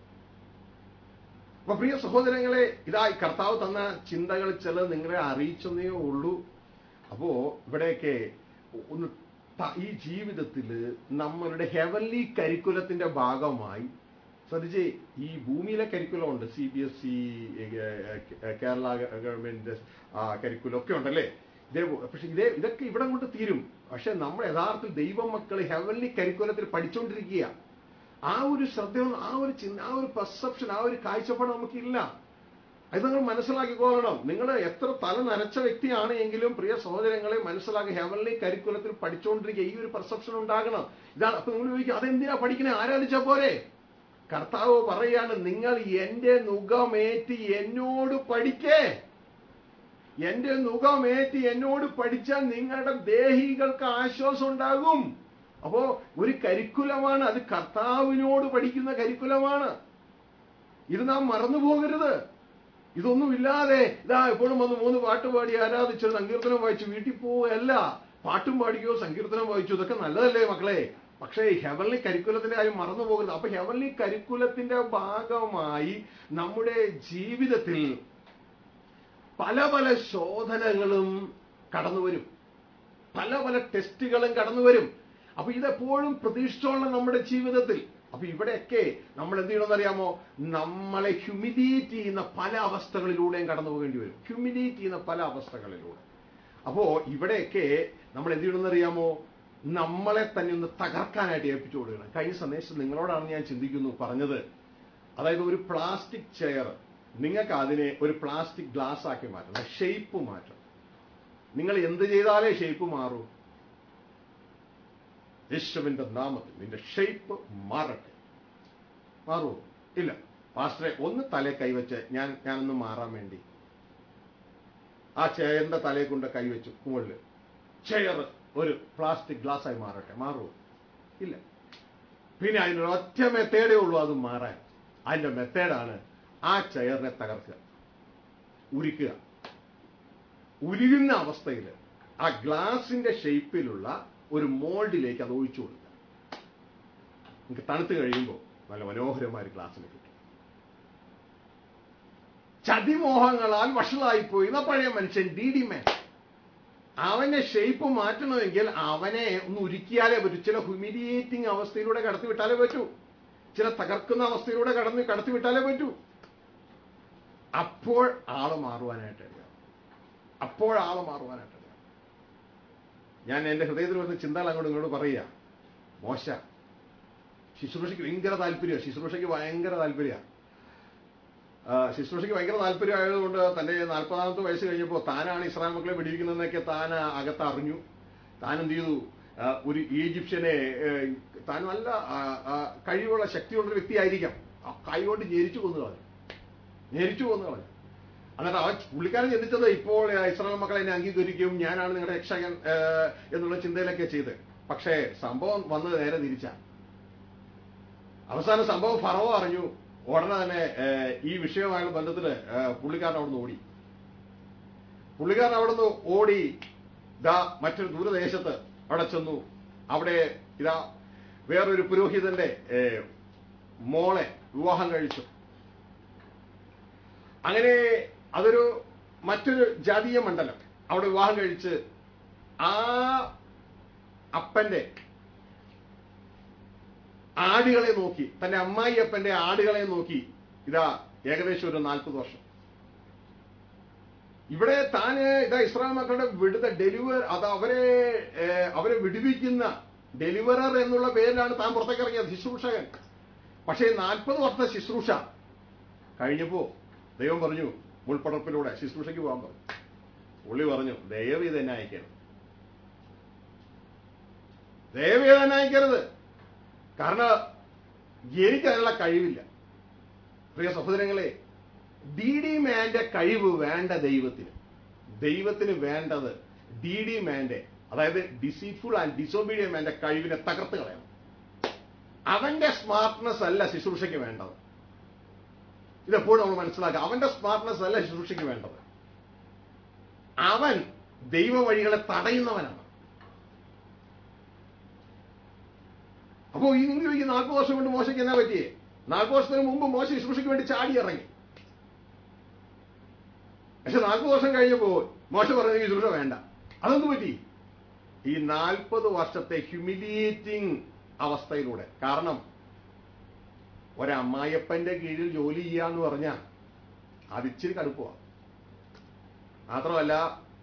അപ്പൊ പ്രിയ സഹോദരങ്ങളെ ഇതായി കർത്താവ് തന്ന ചിന്തകൾ ചിലത് നിങ്ങളെ അറിയിച്ചെന്നേ ഉള്ളൂ അപ്പോ ഇവിടെയൊക്കെ ഒന്ന് ത- ഈ ജീവിതത്തിൽ നമ്മളുടെ ഹെവൻലി കരിക്കുലത്തിന്റെ ഭാഗമായി ശ്രദ്ധിച്ച് ഈ ഭൂമിയിലെ കരിക്കുലം ഉണ്ട് C B S E Kerala government curriculum ഒക്കെ ഉണ്ടല്ലേ ഇതേ പക്ഷെ ഇതേ ഇതൊക്കെ ഇവിടെ കൊണ്ട് തീരും പക്ഷെ നമ്മൾ യഥാർത്ഥത്തിൽ ദൈവമക്കൾ ഹെവൻലി കരിക്കുലത്തിൽ പഠിച്ചുകൊണ്ടിരിക്കുക ആ ഒരു ശ്രദ്ധയൊന്നും ആ ഒരു ചിന്ത ആ ഒരു പെർസെപ്ഷൻ ആ ഒരു കാഴ്ചപ്പാട് നമുക്കില്ല അത് നിങ്ങൾ മനസ്സിലാക്കിക്കൊള്ളണം നിങ്ങൾ എത്ര തല നനച്ച വ്യക്തിയാണ് എങ്കിലും പ്രിയ സഹോദരങ്ങളെ മനസ്സിലാക്കി ഹെവൻലി കരിക്കുലത്തിൽ പഠിച്ചുകൊണ്ടിരിക്കുക ഈ ഒരു പെർസെപ്ഷൻ ഉണ്ടാകണം ഇതാണ് അപ്പൊ നിങ്ങൾ ചോദിക്കും അതെന്തിനാ പഠിക്കണേ ആരാധിച്ചാ പോരെ കർത്താവ് പറയാണ് നിങ്ങൾ എന്റെ നുഖമേറ്റി എന്നോട് പഠിക്കേ എന്റെ നുഖമേറ്റി എന്നോട് പഠിച്ചാൽ നിങ്ങളുടെ ദേഹികൾക്ക് ആശ്വാസം ഉണ്ടാകും അപ്പോ ഒരു കരിക്കുലമാണ് അത് കർത്താവിനോട് പഠിക്കുന്ന കരിക്കുലമാണ് ഇത് നാം മറന്നു പോകരുത് ഇതൊന്നുമില്ലാതെ ഇതാ എപ്പോഴും വന്ന് മൂന്ന് പാട്ട് പാടി ആരാധിച്ചു സങ്കീർത്തനം വായിച്ചു വീട്ടിൽ പോവുകയല്ല പാട്ടും പാടിയോ സങ്കീർത്തനം വായിച്ചു ഇതൊക്കെ നല്ലതല്ലേ മക്കളെ പക്ഷേ ഹെവൻലി കരിക്കുലത്തിന്റെ കാര്യം മറന്നു പോകരുത് അപ്പൊ ഹെവൻലി കരിക്കുലത്തിന്റെ ഭാഗമായി നമ്മുടെ ജീവിതത്തിൽ പല പല ശോധനകളും കടന്നു വരും പല പല ടെസ്റ്റുകളും കടന്നു വരും അപ്പൊ ഇതെപ്പോഴും പ്രതീക്ഷിച്ചോളണം നമ്മുടെ ജീവിതത്തിൽ അപ്പൊ ഇവിടെയൊക്കെ നമ്മൾ എന്ത് ചെയ്യണമെന്ന് അറിയാമോ നമ്മളെ ഹ്യൂമിലിയേറ്റ് ചെയ്യുന്ന പല അവസ്ഥകളിലൂടെയും കടന്നു പോകേണ്ടി വരും ഹ്യൂമിലിയേറ്റ് ചെയ്യുന്ന പല അവസ്ഥകളിലൂടെ അപ്പോ ഇവിടെയൊക്കെ നമ്മൾ എന്ത് ചെയ്യണമെന്ന് അറിയാമോ നമ്മളെ തന്നെ ഒന്ന് തകർക്കാനായിട്ട് ഏൽപ്പിച്ചു കൊടുക്കണം കഴിഞ്ഞ സന്ദേശം നിങ്ങളോടാണ് ഞാൻ ചിന്തിക്കുന്നു പറഞ്ഞത് അതായത് ഒരു പ്ലാസ്റ്റിക് ചെയർ നിങ്ങൾക്ക് അതിനെ ഒരു പ്ലാസ്റ്റിക് ഗ്ലാസ് ആക്കി മാറ്റണം ഷേപ്പ് മാറ്റണം നിങ്ങൾ എന്ത് ചെയ്താലേ ഷേപ്പ് മാറൂ യേശുവിന്റെ നാമത്തിൽ നിന്റെ ഷേപ്പ് മാറട്ടെ മാറുമോ ഇല്ല പാസ്റ്ററെ ഒന്ന് തലേ കൈവച്ച് ഞാൻ ഞാനൊന്ന് മാറാൻ വേണ്ടി ആ ചെയറിന്റെ തലയെ കൊണ്ട് കൈവച്ചു മുകളിൽ ചെയർ ഒരു പ്ലാസ്റ്റിക് ഗ്ലാസ് ആയി മാറട്ടെ മാറുമോ ഇല്ല പിന്നെ അതിനൊരു ഒറ്റ മെത്തേഡേ ഉള്ളൂ അത് മാറാൻ അതിന്റെ മെത്തേഡാണ് ആ ചെയറിനെ തകർക്കുക ഉരുക്കുക ഉരുകുന്ന അവസ്ഥയിൽ ആ ഗ്ലാസിന്റെ ഷേപ്പിലുള്ള ഒരു മോൾഡിലേക്ക് അത് ഒഴിച്ചു കൊടുക്കുക നമുക്ക് തണുത്ത് കഴിയുമ്പോൾ നല്ല മനോഹരമായ ഒരു ഗ്ലാസ്സിന് കിട്ടും ചതിമോഹങ്ങളാൽ വഷളായിപ്പോയി എന്ന പഴയ മനുഷ്യൻ ഡി ഡി മാൻ അവന്റെ ഷേപ്പ് മാറ്റണമെങ്കിൽ അവനെ ഒന്ന് ഉരുക്കിയാലേ പറ്റൂ ചില ഹ്യൂമിലിയേറ്റിംഗ് അവസ്ഥയിലൂടെ കടത്തി വിട്ടാലേ പറ്റൂ ചില തകർക്കുന്ന അവസ്ഥയിലൂടെ കടന്ന് കടത്തി വിട്ടാലേ പറ്റൂ അപ്പോൾ ആള് മാറുവാനായിട്ട് അറിയാം അപ്പോൾ ആള് മാറുവാനായിട്ട് അറിയാം ഞാൻ എന്റെ ഹൃദയത്തിൽ വരുന്ന ചിന്തകൾ അങ്ങോട്ട് ഇങ്ങോട്ട് പറയുക മോശ ശുശ്രൂഷയ്ക്ക് ഭയങ്കര താല്പര്യം ശുശ്രൂഷയ്ക്ക് ഭയങ്കര താല്പര്യ ശുശ്രൂഷയ്ക്ക് ഭയങ്കര താല്പര്യം ആയതുകൊണ്ട് തന്റെ നാൽപ്പതാമത്തെ വയസ്സ് കഴിഞ്ഞപ്പോൾ താനാണ് ഇസ്രായേൽ മക്കളെ വെടിവെക്കുന്നതെന്നൊക്കെ താൻ അകത്ത് അറിഞ്ഞു താൻ എന്ത് ചെയ്തു ആ, ഒരു ഈജിപ്ഷ്യനെ ഏ, താൻ നല്ല ആ, ആ, കഴിവുള്ള ശക്തിയുള്ളൊരു വ്യക്തിയായിരിക്കാം ആ കൈ കൊണ്ട് ഞെരിച്ചു കൊന്നു കളഞ്ഞു ഞെരിച്ചു കൊന്നു കളഞ്ഞു എന്നിട്ട് ആ പുള്ളിക്കാരൻ ചിന്തിച്ചത് ഇപ്പോൾ ആ, ഇസ്രായേൽ മക്കളെ എന്നെ അംഗീകരിക്കും ഞാനാണ് നിങ്ങളുടെ രക്ഷകൻ ഏ, എന്നുള്ള ചിന്തയിലൊക്കെ ചെയ്ത് പക്ഷേ സംഭവം വന്നത് നേരെ തിരിച്ച അവസാന സംഭവം ഫറവോ അറിഞ്ഞു ഉടനെ തന്നെ ഏ, ഈ വിഷയവുമായുള്ള ബന്ധത്തില് ഏ, പുള്ളിക്കാരൻ അവിടുന്ന് ഓടി പുള്ളിക്കാരൻ അവിടുന്ന് ഓടി ഇതാ മറ്റൊരു ദൂരദേശത്ത് അവിടെ ചെന്നു അവിടെ ഇതാ വേറൊരു പുരോഹിതന്റെ ഏ, മോളെ വിവാഹം കഴിച്ചു അങ്ങനെ അതൊരു മറ്റൊരു ജാതീയ മണ്ഡലം അവിടെ വിവാഹം കഴിച്ച് ആ അപ്പന്റെ ആടുകളെ നോക്കി തന്റെ അമ്മായി അപ്പന്റെ ആടുകളെ നോക്കി ഇതാ ഏകദേശം ഒരു നാൽപ്പത് വർഷം ഇവിടെ താന് ഇതാ ഇസ്രായേൽ മക്കളുടെ വിടുത ഡെലിവർ അത് അവരെ ഏ, അവരെ വിടുവിക്കുന്ന ഡെലിവറർ എന്നുള്ള പേരിലാണ് താൻ പുറത്തേക്ക് ഇറങ്ങിയത് ശുശ്രൂഷകൻ പക്ഷേ നാൽപ്പത് വർഷത്തെ ശുശ്രൂഷ കഴിഞ്ഞപ്പോ ദൈവം പറഞ്ഞു മുൾപ്പടർപ്പിലൂടെ ശുശ്രൂഷയ്ക്ക് പോകാൻ പറഞ്ഞു പുള്ളി പറഞ്ഞു ദയവ് ഇത് എന്നെ അയക്കരുത് ദയവ് ഇത് എന്നെ അയക്കരുത് കാരണം എനിക്ക് അതിനുള്ള കഴിവില്ല പ്രിയ സഹോദരങ്ങളെ ഡി ഡി മാന്റെ കഴിവ് വേണ്ട ദൈവത്തിന് ദൈവത്തിന് വേണ്ടത് ഡി ഡി മാന്റെ അതായത് ഡിസീറ്റ്ഫുൾ ആൻഡ് ഡിസോബീഡിയൻ മാന്റെ കഴിവിനെ തകർത്ത് കളയണം അവന്റെ സ്മാർട്ട്നെസ് അല്ല ശുശ്രൂഷയ്ക്ക് വേണ്ടത് ഇതെപ്പോഴും നമ്മൾ മനസ്സിലാക്കുക അവന്റെ സ്മാർട്ട്നെസ് അല്ല ശുശ്രൂഷയ്ക്ക് വേണ്ടത് അവൻ ദൈവ വഴികളെ തടയുന്നവനാണ് അപ്പോ ഈ നിങ്ങൾ ചോദിക്കും നാൽപ്പത് വർഷം കൊണ്ട് മോശയ്ക്ക് എന്നാ പറ്റിയേ നാൽപ്പത് വർഷത്തിന് മുമ്പ് മോശ ശുശ്രൂഷയ്ക്ക് വേണ്ടി ചാടി ഇറങ്ങി പക്ഷെ നാൽപ്പത് വർഷം കഴിഞ്ഞപ്പോ മോശ പറഞ്ഞു ഈ ശുശ്രൂഷ വേണ്ട അതെന്ത് പറ്റി ഈ നാൽപ്പത് വർഷത്തെ ഹ്യൂമിലിയേറ്റിംഗ് അവസ്ഥയിലൂടെ കാരണം ഒരമ്മായപ്പന്റെ കീഴിൽ ജോലി ചെയ്യാന്ന് പറഞ്ഞാൽ അത് ഇച്ചിരി കടുപ്പമാണ് മാത്രമല്ല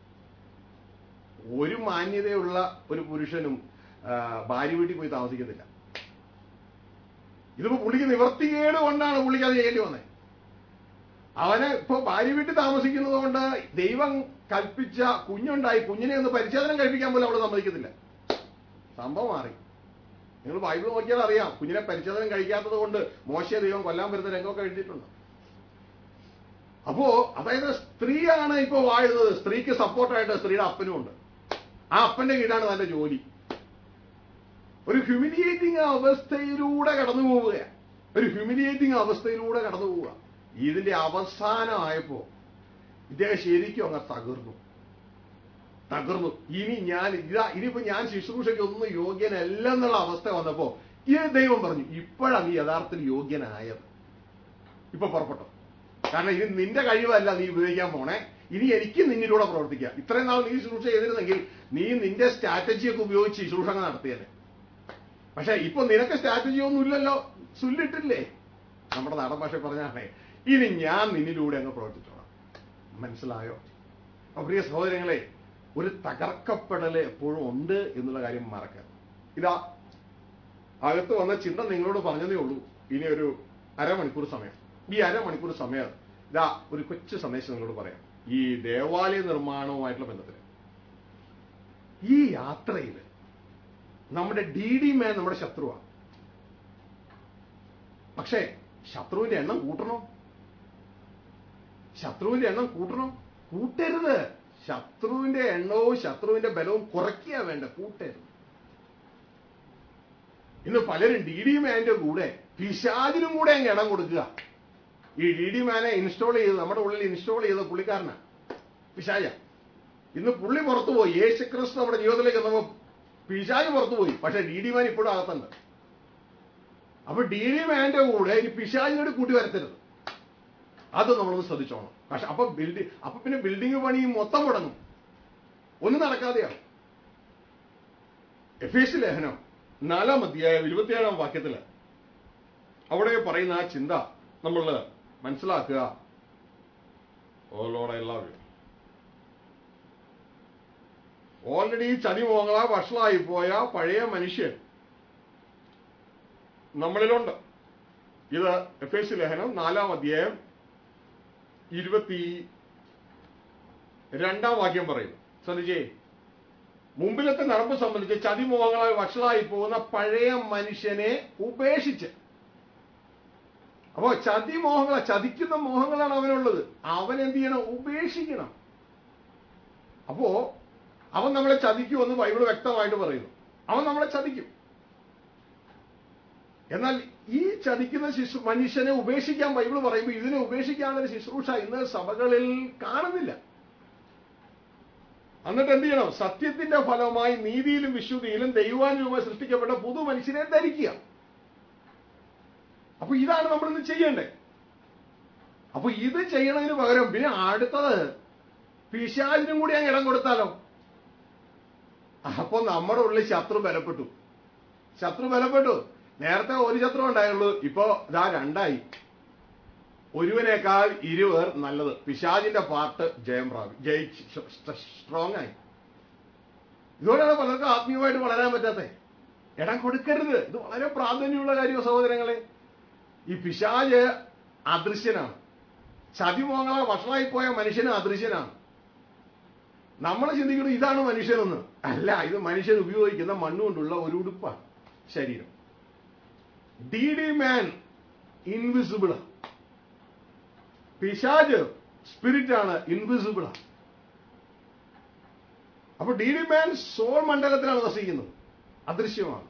ഒരു മാന്യതയുള്ള ഒരു പുരുഷനും ആ, ഭാര്യ വീട്ടിൽ പോയി താമസിക്കത്തില്ല ഇതിപ്പോ പുള്ളിക്ക് നിവർത്തികേട് കൊണ്ടാണ് പുള്ളിക്ക് അത് ചെയ്യേണ്ടി വന്നത് അവന് ഇപ്പൊ ഭാര്യ വീട്ടിൽ താമസിക്കുന്നത് കൊണ്ട് ദൈവം കൽപ്പിച്ച കുഞ്ഞുണ്ടായി കുഞ്ഞിനെ ഒന്ന് പരിച്ഛേദനം കഴിപ്പിക്കാൻ പോലും അവള് സമ്മതിക്കത്തില്ല സംഭവം മാറി നിങ്ങൾ ബൈബിൾ നോക്കിയാൽ അറിയാം കുഞ്ഞിനെ പരിച്ഛേദനം കഴിക്കാത്തത് കൊണ്ട് മോശയെ ദൈവം കൊല്ലാൻ വരുന്ന രംഗമൊക്കെ എഴുതിയിട്ടുണ്ട് അപ്പോ അതായത് സ്ത്രീയാണ് ഇപ്പൊ വാഴുന്നത് സ്ത്രീക്ക് സപ്പോർട്ടായിട്ട് സ്ത്രീയുടെ അപ്പനും ഉണ്ട് ആ അപ്പന്റെ കീഴാണ് തന്റെ ജോലി ഒരു ഹ്യൂമിലിയേറ്റിംഗ് അവസ്ഥയിലൂടെ കടന്നു പോവുക ഒരു ഹ്യൂമിലിയേറ്റിംഗ് അവസ്ഥയിലൂടെ കടന്നു പോവുക ഇതിന്റെ അവസാനമായപ്പോ ഇദ്ദേഹം ശരിക്കും അങ്ങ് തകർന്നു തകർന്നു ഇനി ഞാൻ ഇതാ ഇനിയിപ്പോ ഞാൻ ശുശ്രൂഷയ്ക്ക് ഒന്നും യോഗ്യനല്ല എന്നുള്ള അവസ്ഥ വന്നപ്പോ ഈ ദൈവം പറഞ്ഞു ഇപ്പോഴാണ് നീ യഥാർത്ഥത്തിൽ യോഗ്യനായത് ഇപ്പൊ പുറപ്പെട്ടോ കാരണം ഇത് നിന്റെ കഴിവല്ല നീ ഉപയോഗിക്കാൻ പോണേ ഇനി എനിക്ക് നിന്നിലൂടെ പ്രവർത്തിക്കാം ഇത്രയും നാൾ നീ ശുശ്രൂഷ ചെയ്തിരുന്നെങ്കിൽ നീ നിന്റെ സ്ട്രാറ്റജിയൊക്കെ ഉപയോഗിച്ച് ശുശ്രൂഷ നടത്തിയല്ലേ പക്ഷെ ഇപ്പൊ നിനക്ക് സ്ട്രാറ്റജി ഒന്നും ഇല്ലല്ലോ സുല്ലിട്ടില്ലേ നമ്മുടെ നാടൻ ഭാഷ പറഞ്ഞാണേ ഇനി ഞാൻ നിന്നിലൂടെ അങ്ങ് പ്രവർത്തിച്ചോളാം മനസ്സിലായോ അപ്പൊ പ്രിയ സഹോദരങ്ങളെ ഒരു തകർക്കപ്പെടല് എപ്പോഴും ഉണ്ട് എന്നുള്ള കാര്യം മറക്കുക ഇതാ അകത്ത് വന്ന ചിന്ത നിങ്ങളോട് പറഞ്ഞതേ ഉള്ളൂ ഇനി ഒരു അരമണിക്കൂർ സമയം ഈ അരമണിക്കൂർ സമയം ഇതാ ഒരു കൊച്ചു സന്ദേശം നിങ്ങളോട് പറയാം ഈ ദേവാലയ നിർമ്മാണവുമായിട്ടുള്ള ബന്ധത്തിൽ ഈ യാത്രയിൽ നമ്മുടെ ഡി ഡി മാൻ നമ്മുടെ ശത്രുവാണ് പക്ഷേ ശത്രുവിന്റെ എണ്ണം കൂട്ടണോ ശത്രുവിന്റെ എണ്ണം കൂട്ടണോ കൂട്ടരുത് ശത്രുവിന്റെ എണ്ണവും ശത്രുവിന്റെ ബലവും കുറയ്ക്കുക വേണ്ട കൂട്ടരുത് ഇന്ന് പലരും ഡി ഡി മാന്റെ കൂടെ പിശാചിനും കൂടെ അങ്ങ് ഇടം കൊടുക്കുക ഈ ഡി ഡി മാനെ ഇൻസ്റ്റാൾ ചെയ്ത് നമ്മുടെ ഉള്ളിൽ ഇൻസ്റ്റാൾ ചെയ്ത പുള്ളിക്കാരനാണ് പിശാച ഇന്ന് പുള്ളി പുറത്തു പോയി യേശു ക്രിസ്തു നമ്മുടെ ജീവിതത്തിലേക്ക് വന്നപ്പോ പിശാജ് പുറത്തു പോയി പക്ഷെ ഡി ഡി മാൻ ഇപ്പോഴും അകത്തുണ്ട് അപ്പൊ ഡി ഡി മാന്റെ കൂടെ ഇനി പിശാചിനോട് കൂട്ടി വരത്തരുത് അത് നമ്മളൊന്ന് ശ്രദ്ധിച്ചോണം പക്ഷെ അപ്പൊ ബിൽഡിംഗ് അപ്പൊ പിന്നെ ബിൽഡിംഗ് പണി മൊത്തം മുടങ്ങും ഒന്നും നടക്കാതെയാണ് എഫ് എസ് ലേഖനം നാലാം അധ്യായം ഇരുപത്തിയേഴാം വാക്യത്തില് അവിടെ പറയുന്ന ആ ചിന്ത നമ്മൾ മനസ്സിലാക്കുക ഓ load I love you already ചതിമോങ്ങള വഷളായി പോയ പഴയ മനുഷ്യൻ നമ്മളിലുണ്ട് ഇത് എഫ് എസ് ലേഖനം നാലാം അധ്യായം ഇരുപത്തി രണ്ടാം വാക്യം പറയുന്നു ശ്രദ്ധിച്ചേ മുമ്പിലത്തെ നടപ്പ് സംബന്ധിച്ച് ചതിമോഹങ്ങളാൽ വഷളായി പോകുന്ന പഴയ മനുഷ്യനെ ഉപേക്ഷിച്ച് അപ്പോ ചതിമോഹങ്ങള ചതിക്കുന്ന മോഹങ്ങളാണ് അവനുള്ളത് അവൻ എന്ത് ചെയ്യണം ഉപേക്ഷിക്കണം അപ്പോ അവൻ നമ്മളെ ചതിക്കുമെന്ന് ബൈബിൾ വ്യക്തമായിട്ട് പറയുന്നു അവൻ നമ്മളെ ചതിക്കും എന്നാൽ ഈ ചതിക്കുന്ന ശിശു മനുഷ്യനെ ഉപേക്ഷിക്കാൻ ബൈബിൾ പറയുമ്പോൾ ഇതിനെ ഉപേക്ഷിക്കാനുള്ള ഒരു ശുശ്രൂഷ ഇന്ന് സഭകളിൽ കാണുന്നില്ല എന്നിട്ട് എന്ത് ചെയ്യണം സത്യത്തിന്റെ ഫലമായി നീതിയിലും വിശുദ്ധിയിലും ദൈവാനുരൂപമായി സൃഷ്ടിക്കപ്പെട്ട പുതു മനുഷ്യനെ ധരിക്കുക അപ്പൊ ഇതാണ് നമ്മൾ ഇന്ന് ചെയ്യേണ്ടത് അപ്പൊ ഇത് ചെയ്യണതിന് പകരം പിന്നെ അടുത്തത് പിശാചിനും കൂടി അങ്ങ് ഇടം കൊടുത്താലോ അപ്പൊ നമ്മുടെ ഉള്ളിൽ ശത്രു ബലപ്പെട്ടു ശത്രു ബലപ്പെട്ടു നേരത്തെ ഒരു ശത്രു ഉണ്ടായുള്ളൂ ഇപ്പോ ഇതാ രണ്ടായി ഒരുവനേക്കാൾ ഇരുവർ നല്ലത് പിശാജിന്റെ പാർട്ട് ജയം പ്രാപി ജയിച്ച് സ്ട്രോങ് ആയി ഇതുകൊണ്ടാണ് പലർക്കും ആത്മീയമായിട്ട് വളരാൻ പറ്റാത്തത് ഇടം കൊടുക്കരുത് ഇത് വളരെ പ്രാധാന്യമുള്ള കാര്യം സഹോദരങ്ങളെ ഈ പിശാജ് അദൃശ്യനാണ് ചതിമോങ്ങളെ വഷളായി പോയ മനുഷ്യന് അദൃശ്യനാണ് നമ്മൾ ചിന്തിക്കുന്നത് ഇതാണ് മനുഷ്യനെന്ന് അല്ല ഇത് മനുഷ്യൻ ഉപയോഗിക്കുന്ന മണ്ണുകൊണ്ടുള്ള ഒരു ഉടുപ്പാണ് ശരീരം ഡി ഡി മാൻ ഇൻവിസിബിൾ പിശാജ് സ്പിരിറ്റ് ആണ് ഇൻവിസിബിൾ അപ്പൊ ഡി ഡി മാൻ സോൾ മണ്ഡലത്തിലാണ് വസിക്കുന്നത് അദൃശ്യമാണ്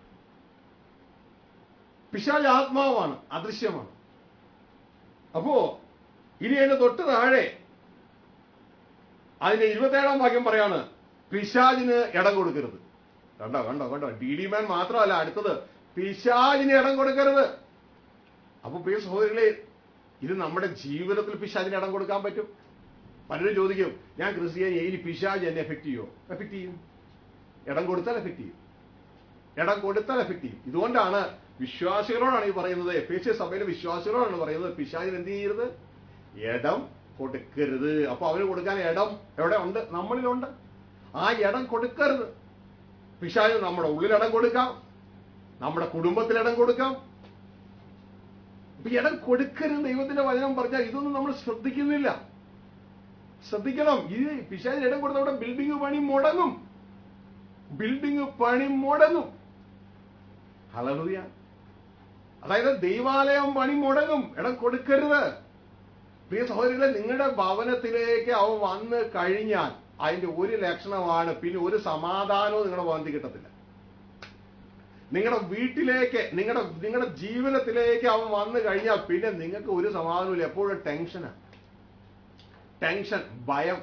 പിശാജ് ആത്മാവാണ് അദൃശ്യമാണ് അപ്പോ ഇനി അതിന്റെ തൊട്ട് താഴെ അതിന്റെ ഇരുപത്തേഴാം വാക്യം പറയാണ് പിശാജിന് ഇടം കൊടുക്കരുത് കണ്ടോ കണ്ടോ കണ്ടോ ഡി ഡി മാൻ മാത്രമല്ല അടുത്തത് പിശാജിന് ഇടം കൊടുക്കരുത് അപ്പൊ പ്രിയ സഹോദരികളെ ഇത് നമ്മുടെ ജീവിതത്തിൽ പിശാജിന് ഇടം കൊടുക്കാൻ പറ്റും പലരും ചോദിക്കും ഞാൻ ക്രിസ്ത്യാനി ഇനി പിശാജ് എന്നെ എഫക്ട് ചെയ്യുമോ എഫക്ട് ചെയ്യും ഇടം കൊടുത്താൽ എഫക്ട് ചെയ്യും ഇടം കൊടുത്താൽ എഫക്ട് ചെയ്യും ഇതുകൊണ്ടാണ് വിശ്വാസികളോടാണ് ഈ പറയുന്നത് എഫ് എസ് സഭയിലെ വിശ്വാസികളോടാണ് പറയുന്നത് പിശാജിന് എന്ത് ചെയ്യരുത് ഇടം കൊടുക്കരുത് അപ്പൊ അവന് കൊടുക്കാൻ ഇടം എവിടെ ഉണ്ട് നമ്മളിലുണ്ട് ആ ഇടം കൊടുക്കരുത് പിശാചിന് നമ്മുടെ ഉള്ളിലിടം കൊടുക്കാം നമ്മുടെ കുടുംബത്തിൽ ഇടം കൊടുക്കാം അപ്പൊ ഇടം കൊടുക്കരുത് ദൈവത്തിന്റെ വചനം പറഞ്ഞാൽ ഇതൊന്നും നമ്മൾ ശ്രദ്ധിക്കുന്നില്ല ശ്രദ്ധിക്കണം ഇത് പിശാചിന് ഇടം കൊടുത്ത അവിടെ ബിൽഡിംഗ് പണി മുടങ്ങും ബിൽഡിംഗ് പണി മുടങ്ങും ഹലലുയ അതായത് ദൈവാലയം പണി മുടങ്ങും ഇടം കൊടുക്കരുത് പ്രിയ സഹോദരികളെ നിങ്ങളുടെ ഭവനത്തിലേക്ക് അവൻ വന്ന് കഴിഞ്ഞാൽ അതിന്റെ ഒരു ലക്ഷണമാണ് പിന്നെ ഒരു സമാധാനവും നിങ്ങളുടെ ഭവനത്തിൽ കിട്ടത്തില്ല നിങ്ങളുടെ വീട്ടിലേക്ക് നിങ്ങളുടെ നിങ്ങളുടെ ജീവിതത്തിലേക്ക് അവൻ വന്നു കഴിഞ്ഞാൽ പിന്നെ നിങ്ങൾക്ക് ഒരു സമാധാനമില്ല എപ്പോഴും ടെൻഷനാണ് ടെൻഷൻ ഭയം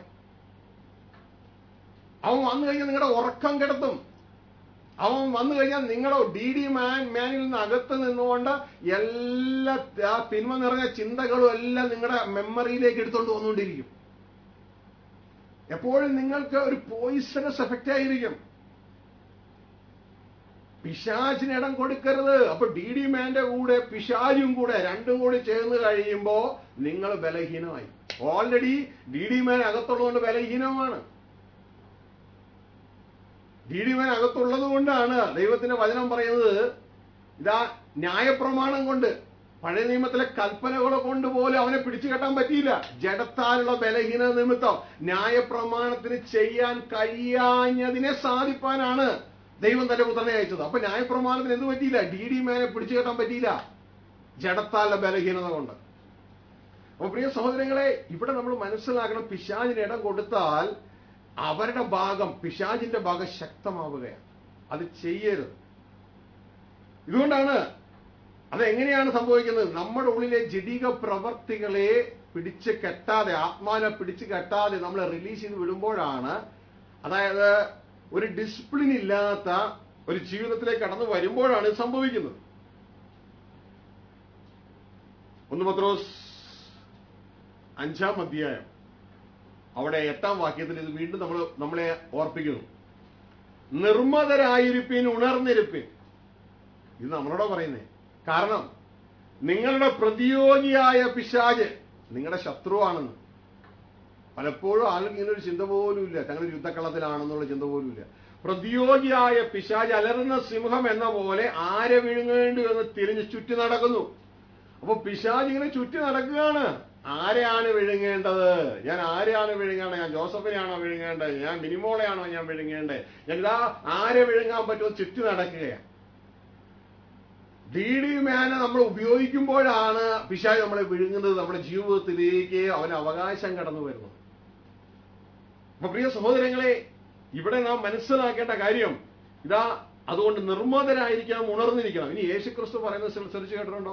അവൻ വന്നു കഴിഞ്ഞാൽ നിങ്ങളുടെ ഉറക്കം കിടത്തും അവൻ വന്നു കഴിഞ്ഞാൽ നിങ്ങളുടെ ഡി ഡി മാൻ മാനിൽ നിന്ന് അകത്ത് നിന്നുകൊണ്ട് എല്ലാ ആ തിന്മ നിറഞ്ഞ ചിന്തകളും എല്ലാം നിങ്ങളുടെ മെമ്മറിയിലേക്ക് എടുത്തുകൊണ്ട് വന്നുകൊണ്ടിരിക്കും എപ്പോഴും നിങ്ങൾക്ക് ഒരു പോയിസണസ് എഫക്റ്റ് ആയിരിക്കും പിശാചിന് ഇടം കൊടുക്കരുത് അപ്പൊ ഡി ഡി മാന്റെ കൂടെ പിശാചും കൂടെ രണ്ടും കൂടി ചേർന്ന് കഴിയുമ്പോ നിങ്ങൾ ബലഹീനമായി ഓൾറെഡി ഡി ഡി മാൻ അകത്തുള്ളതുകൊണ്ട് ബലഹീനമാണ് ഡി ഡി മാൻ അകത്തുള്ളത് കൊണ്ടാണ് ദൈവത്തിന്റെ വചനം പറയുന്നത് ഇതാ ന്യായപ്രമാണം കൊണ്ട് പഴയ നിയമത്തിലെ കൽപ്പനകളെ കൊണ്ട് പോലും അവനെ പിടിച്ചു കെട്ടാൻ പറ്റിയില്ല ജഡത്താലുള്ള ബലഹീന നിമിത്തം ന്യായപ്രമാണത്തിന് ചെയ്യാൻ കഴിയാഞ്ഞതിനെ സാധിപ്പാനാണ് ദൈവം തന്റെ പുത്രനെ അയച്ചത് അപ്പൊ ന്യായപ്രമാണത്തിന് എന്ത് പറ്റിയില്ല ഡി ഡി മാനെ പിടിച്ചു കെട്ടാൻ പറ്റിയില്ല ജഡത്താലുള്ള ബലഹീനത കൊണ്ട് അപ്പൊ പ്രിയ സഹോദരങ്ങളെ ഇവിടെ നമ്മൾ മനസ്സിലാക്കണം പിശാചിന് ഇടം കൊടുത്താൽ അവരുടെ ഭാഗം പിശാചിന്റെ ഭാഗം ശക്തമാവുകയാണ് അത് ചെയ്യരുത് ഇതുകൊണ്ടാണ് അത് എങ്ങനെയാണ് സംഭവിക്കുന്നത് നമ്മുടെ ഉള്ളിലെ ജഡിക പ്രവർത്തികളെ പിടിച്ച് കെട്ടാതെ ആത്മാനെ പിടിച്ച് കെട്ടാതെ നമ്മൾ റിലീസ് ചെയ്ത് വിടുമ്പോഴാണ് അതായത് ഒരു ഡിസിപ്ലിൻ ഇല്ലാത്ത ഒരു ജീവിതത്തിലേക്ക് കടന്നു വരുമ്പോഴാണ് ഇത് സംഭവിക്കുന്നത് ഒന്ന് പത്രോസ് അഞ്ചാം അധ്യായം അവിടെ എട്ടാം വാക്യത്തിൽ ഇത് വീണ്ടും നമ്മൾ നമ്മളെ ഓർപ്പിക്കുന്നു നിർമ്മതരായിരിപ്പിൻ ഉണർന്നിരിപ്പിൻ ഇത് നമ്മളോടാ പറയുന്നേ കാരണം നിങ്ങളുടെ പ്രതിയോഗിയായ പിശാജ് നിങ്ങളുടെ ശത്രുവാണെന്ന് പലപ്പോഴും ആളുകൾക്ക് ഇങ്ങനെ ഒരു ചിന്ത പോലും ഇല്ല തങ്ങൾ യുദ്ധക്കളത്തിലാണെന്നുള്ള ചിന്ത പോലും ഇല്ല പ്രതിയോഗിയായ പിശാജ് അലറുന്ന സിംഹം എന്ന പോലെ ആരെ വിഴുങ്ങേണ്ടു എന്ന് തിരിഞ്ഞ് ചുറ്റി നടക്കുന്നു അപ്പൊ പിശാജ് ഇങ്ങനെ ചുറ്റി നടക്കുകയാണ് ആരെയാണ് വിഴുങ്ങേണ്ടത് ഞാൻ ആരെയാണ് വിഴുങ്ങേണ്ടത് ഞാൻ ജോസഫിനെയാണോ വിഴുങ്ങേണ്ടത് ഞാൻ മിനിമോളെയാണോ ഞാൻ വിഴുങ്ങേണ്ടത് ഞാൻ ഇതാ ആരെ വിഴുങ്ങാൻ പറ്റുമോ ചുറ്റി നടക്കുകയാണ് ഡി ഡി മാനെ നമ്മൾ ഉപയോഗിക്കുമ്പോഴാണ് പിശാജ് നമ്മളെ വിഴുങ്ങുന്നത് നമ്മുടെ ജീവിതത്തിലേക്ക് അവന് അവകാശം കടന്നു വരുന്നത് അപ്പൊ പ്രിയ സഹോദരങ്ങളെ ഇവിടെ നാം മനസ്സിലാക്കേണ്ട കാര്യം ഇതാ അതുകൊണ്ട് നിർമ്മതരായിരിക്കണം ഉണർന്നിരിക്കണം ഇനി യേശുക്രിസ്തു പറയുന്നത് ശ്രദ്ധിച്ചു കേട്ടിട്ടുണ്ടോ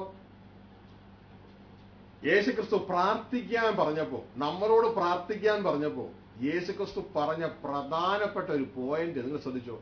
യേശുക്രിസ്തു പ്രാർത്ഥിക്കാൻ പറഞ്ഞപ്പോ നമ്മളോട് പ്രാർത്ഥിക്കാൻ പറഞ്ഞപ്പോ യേശുക്രിസ്തു പറഞ്ഞ പ്രധാനപ്പെട്ട ഒരു പോയിന്റ് നിങ്ങൾ ശ്രദ്ധിച്ചോ